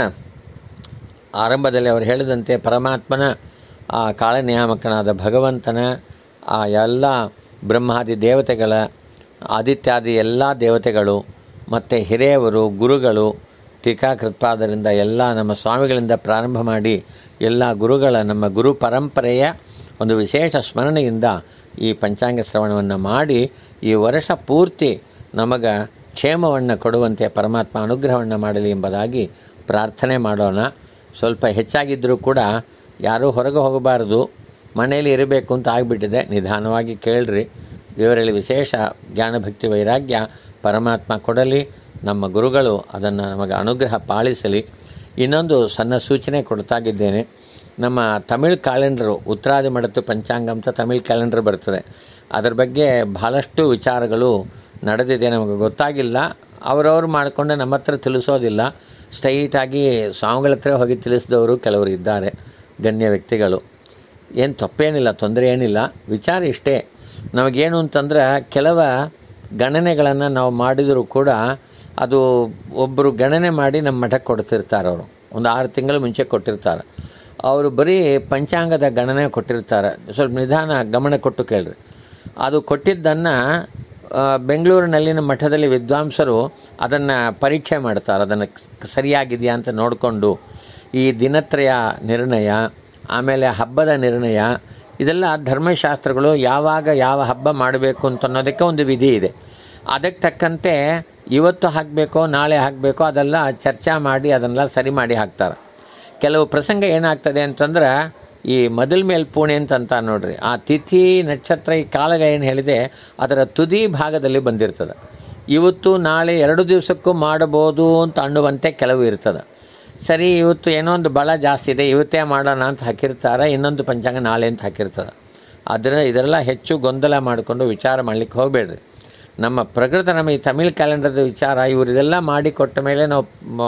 ಆರಂಭದಲ್ಲಿ ಅವರು ಹೇಳಿದಂತೆ ಪರಮಾತ್ಮನ ಆ ಕಾಳನಿಯಾಮಕನಾದ ಭಗವಂತನ ಆ ಎಲ್ಲ ಬ್ರಹ್ಮಾದಿ ದೇವತೆಗಳ ಆದಿತ್ಯಾದಿ ಎಲ್ಲ ದೇವತೆಗಳು ಮತ್ತು ಹಿರಿಯವರು ಗುರುಗಳು ಟೀಕಾಕೃತ್ಪಾದರಿಂದ ಎಲ್ಲ ನಮ್ಮ ಸ್ವಾಮಿಗಳಿಂದ ಪ್ರಾರಂಭ ಮಾಡಿ ಎಲ್ಲ ಗುರುಗಳ ನಮ್ಮ ಗುರು ಪರಂಪರೆಯ ಒಂದು ವಿಶೇಷ ಸ್ಮರಣೆಯಿಂದ ಈ ಪಂಚಾಂಗ ಶ್ರವಣವನ್ನು ಮಾಡಿ ಈ ವರ್ಷ ಪೂರ್ತಿ ನಮಗೆ ಕ್ಷೇಮವನ್ನು ಕೊಡುವಂತೆ ಪರಮಾತ್ಮ ಅನುಗ್ರಹವನ್ನು ಮಾಡಲಿ ಎಂಬುದಾಗಿ ಪ್ರಾರ್ಥನೆ ಮಾಡೋಣ ಸ್ವಲ್ಪ ಹೆಚ್ಚಾಗಿದ್ದರೂ ಕೂಡ ಯಾರೂ ಹೊರಗೆ ಹೋಗಬಾರದು ಮನೆಯಲ್ಲಿ ಇರಬೇಕು ಅಂತ ಆಗಿಬಿಟ್ಟಿದೆ ನಿಧಾನವಾಗಿ ಕೇಳ್ರಿ ದೇವರಲ್ಲಿ ವಿಶೇಷ ಜ್ಞಾನಭಕ್ತಿ ವೈರಾಗ್ಯ ಪರಮಾತ್ಮ ಕೊಡಲಿ ನಮ್ಮ ಗುರುಗಳು ಅದನ್ನು ನಮಗೆ ಅನುಗ್ರಹ ಪಾಲಿಸಲಿ ಇನ್ನೊಂದು ಸಣ್ಣ ಸೂಚನೆ ಕೊಡ್ತಾಗಿದ್ದೇನೆ ನಮ್ಮ ತಮಿಳ್ ಕ್ಯಾಲೆಂಡರು ಉತ್ತರಾದಿ ಮಡತ್ತು ಪಂಚಾಂಗ ಅಂತ ತಮಿಳ್ ಕ್ಯಾಲೆಂಡರ್ ಬರ್ತದೆ ಅದರ ಬಗ್ಗೆ ಬಹಳಷ್ಟು ವಿಚಾರಗಳು ನಡೆದಿದೆ ನಮಗೆ ಗೊತ್ತಾಗಿಲ್ಲ ಅವರವರು ಮಾಡಿಕೊಂಡು ನಮ್ಮ ಹತ್ರ ತಿಳಿಸೋದಿಲ್ಲ ಸ್ಟ್ರೈಟಾಗಿ ಸ್ವಾಮಿಗಳ ಹತ್ರ ಹೋಗಿ ತಿಳಿಸಿದವರು ಕೆಲವರು ಇದ್ದಾರೆ ಗಣ್ಯ ವ್ಯಕ್ತಿಗಳು ಏನು ತಪ್ಪೇನಿಲ್ಲ ತೊಂದರೆ ಏನಿಲ್ಲ ವಿಚಾರ ಇಷ್ಟೇ ನಮಗೇನು ಅಂತಂದ್ರೆ ಕೆಲವ ಗಣನೆಗಳನ್ನು ನಾವು ಮಾಡಿದರೂ ಕೂಡ ಅದು ಒಬ್ಬರು ಗಣನೆ ಮಾಡಿ ನಮ್ಮ ಮಠಕ್ಕೆ ಕೊಡ್ತಿರ್ತಾರೆ ಅವರು ಒಂದು ಆರು ತಿಂಗಳ ಮುಂಚೆ ಕೊಟ್ಟಿರ್ತಾರೆ ಅವರು ಬರೀ ಪಂಚಾಂಗದ ಗಣನೆ ಕೊಟ್ಟಿರ್ತಾರೆ ಸ್ವಲ್ಪ ನಿಧಾನ ಗಮನ ಕೊಟ್ಟು ಕೇಳ್ರಿ ಅದು ಕೊಟ್ಟಿದ್ದನ್ನು ಆ, ಬೆಂಗಳೂರಿನಲ್ಲಿನ ಮಠದಲ್ಲಿ ವಿದ್ವಾಂಸರು ಅದನ್ನು ಪರೀಕ್ಷೆ ಮಾಡ್ತಾರೆ ಅದನ್ನು ಸರಿಯಾಗಿದೆಯಾ ಅಂತ ನೋಡಿಕೊಂಡು ಈ ದಿನತ್ರಯ ನಿರ್ಣಯ ಆಮೇಲೆ ಹಬ್ಬದ ನಿರ್ಣಯ ಇದೆಲ್ಲ ಧರ್ಮಶಾಸ್ತ್ರಗಳು ಯಾವಾಗ ಯಾವ ಹಬ್ಬ ಮಾಡಬೇಕು ಅಂತ ಅನ್ನೋದಕ್ಕೆ ಒಂದು ವಿಧಿ ಇದೆ ಅದಕ್ಕೆ ತಕ್ಕಂತೆ ಇವತ್ತು ಹಾಕಬೇಕೋ ನಾಳೆ ಹಾಕಬೇಕೋ ಅದೆಲ್ಲ ಚರ್ಚೆ ಮಾಡಿ ಅದನ್ನೆಲ್ಲ ಸರಿ ಮಾಡಿ ಹಾಕ್ತಾರೆ ಕೆಲವು ಪ್ರಸಂಗ ಏನಾಗ್ತದೆ ಅಂತಂದ್ರೆ ಈ ಮೊದಲ ಮೇಲ್ ಪೂಣೆ ಅಂತ ಅಂತ ನೋಡ್ರಿ ಆ ತಿಥಿ ನಕ್ಷತ್ರ ಈ ಕಾಳಗ ಏನು ಹೇಳಿದೆ ಅದರ ತುದಿ ಭಾಗದಲ್ಲಿ ಬಂದಿರ್ತದೆ ಇವತ್ತು ನಾಳೆ ಎರಡು ದಿವಸಕ್ಕೂ ಮಾಡಬಹುದು ಅಂತ ಅನ್ನುವಂತೆ ಕೆಲವು ಇರ್ತದೆ ಸರಿ ಇವತ್ತು ಏನೋ ಒಂದು ಬಲ ಜಾಸ್ತಿ ಇದೆ ಇವತ್ತೇ ಮಾಡೋಣ ಅಂತ ಹಾಕಿರ್ತಾರೆ ಇನ್ನೊಂದು ಪಂಚಾಂಗ ನಾಳೆ ಅಂತ ಹಾಕಿರ್ತದೆ ಅದರಿಂದ ಇದರೆಲ್ಲ ಹೆಚ್ಚು ಗೊಂದಲ ಮಾಡಿಕೊಂಡು ವಿಚಾರ ಮಾಡಲಿಕ್ಕೆ ಹೋಗಬೇಡ್ರಿ ನಮ್ಮ ಪ್ರಕೃತ ನಮ್ಮ ಈ ತಮಿಳ್ ಕ್ಯಾಲೆಂಡರ್ದ ವಿಚಾರ ಇವರು ಇದೆಲ್ಲ ಮಾಡಿ ಕೊಟ್ಟ ಮೇಲೆ ನಾವು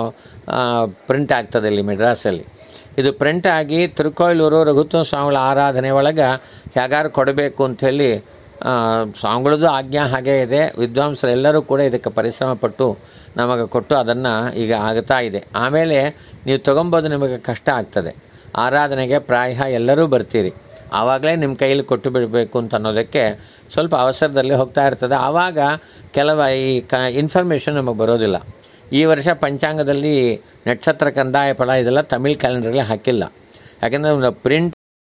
ಪ್ರಿಂಟ್ ಆಗ್ತದೆ ಇಲ್ಲಿ ಮೆಡ್ರಾಸಲ್ಲಿ ಇದು ಪ್ರಿಂಟ್ ಆಗಿ ತಿರುಕೋಯಿಲೂರು ರಘುತ್ವ ಸ್ವಾಮಿಗಳ ಆರಾಧನೆ ಒಳಗೆ ಹೇಗಾರು ಕೊಡಬೇಕು ಅಂಥೇಳಿ ಸ್ವಾಮಿಗಳದ್ದು ಆಜ್ಞಾ ಹಾಗೇ ಇದೆ ವಿದ್ವಾಂಸರೆಲ್ಲರೂ ಕೂಡ ಇದಕ್ಕೆ ಪರಿಶ್ರಮ ಪಟ್ಟು ನಮಗೆ ಕೊಟ್ಟು ಅದನ್ನು ಈಗ ಆಗ್ತಾ ಇದೆ ಆಮೇಲೆ ನೀವು ತೊಗೊಬೋದು ನಿಮಗೆ ಕಷ್ಟ ಆಗ್ತದೆ ಆರಾಧನೆಗೆ ಪ್ರಾಯ ಎಲ್ಲರೂ ಬರ್ತೀರಿ ಆವಾಗಲೇ ನಿಮ್ಮ ಕೈಯಲ್ಲಿ ಕೊಟ್ಟು ಬಿಡಬೇಕು ಅಂತ ಅನ್ನೋದಕ್ಕೆ ಸ್ವಲ್ಪ ಅವಸರದಲ್ಲಿ ಹೋಗ್ತಾ ಇರ್ತದೆ ಆವಾಗ ಕೆಲವು ಈ ಕ ಇನ್ಫಾರ್ಮೇಷನ್ ನಮಗೆ ಬರೋದಿಲ್ಲ ಈ ವರ್ಷ ಪಂಚಾಂಗದಲ್ಲಿ ನಕ್ಷತ್ರ ಕಂದಾಯ ಫಲ ಇದೆಲ್ಲ ತಮಿಳ್ ಕ್ಯಾಲೆಂಡರ್ಗೆ ಹಾಕಿಲ್ಲ ಯಾಕೆಂದರೆ ಪ್ರಿಂಟ್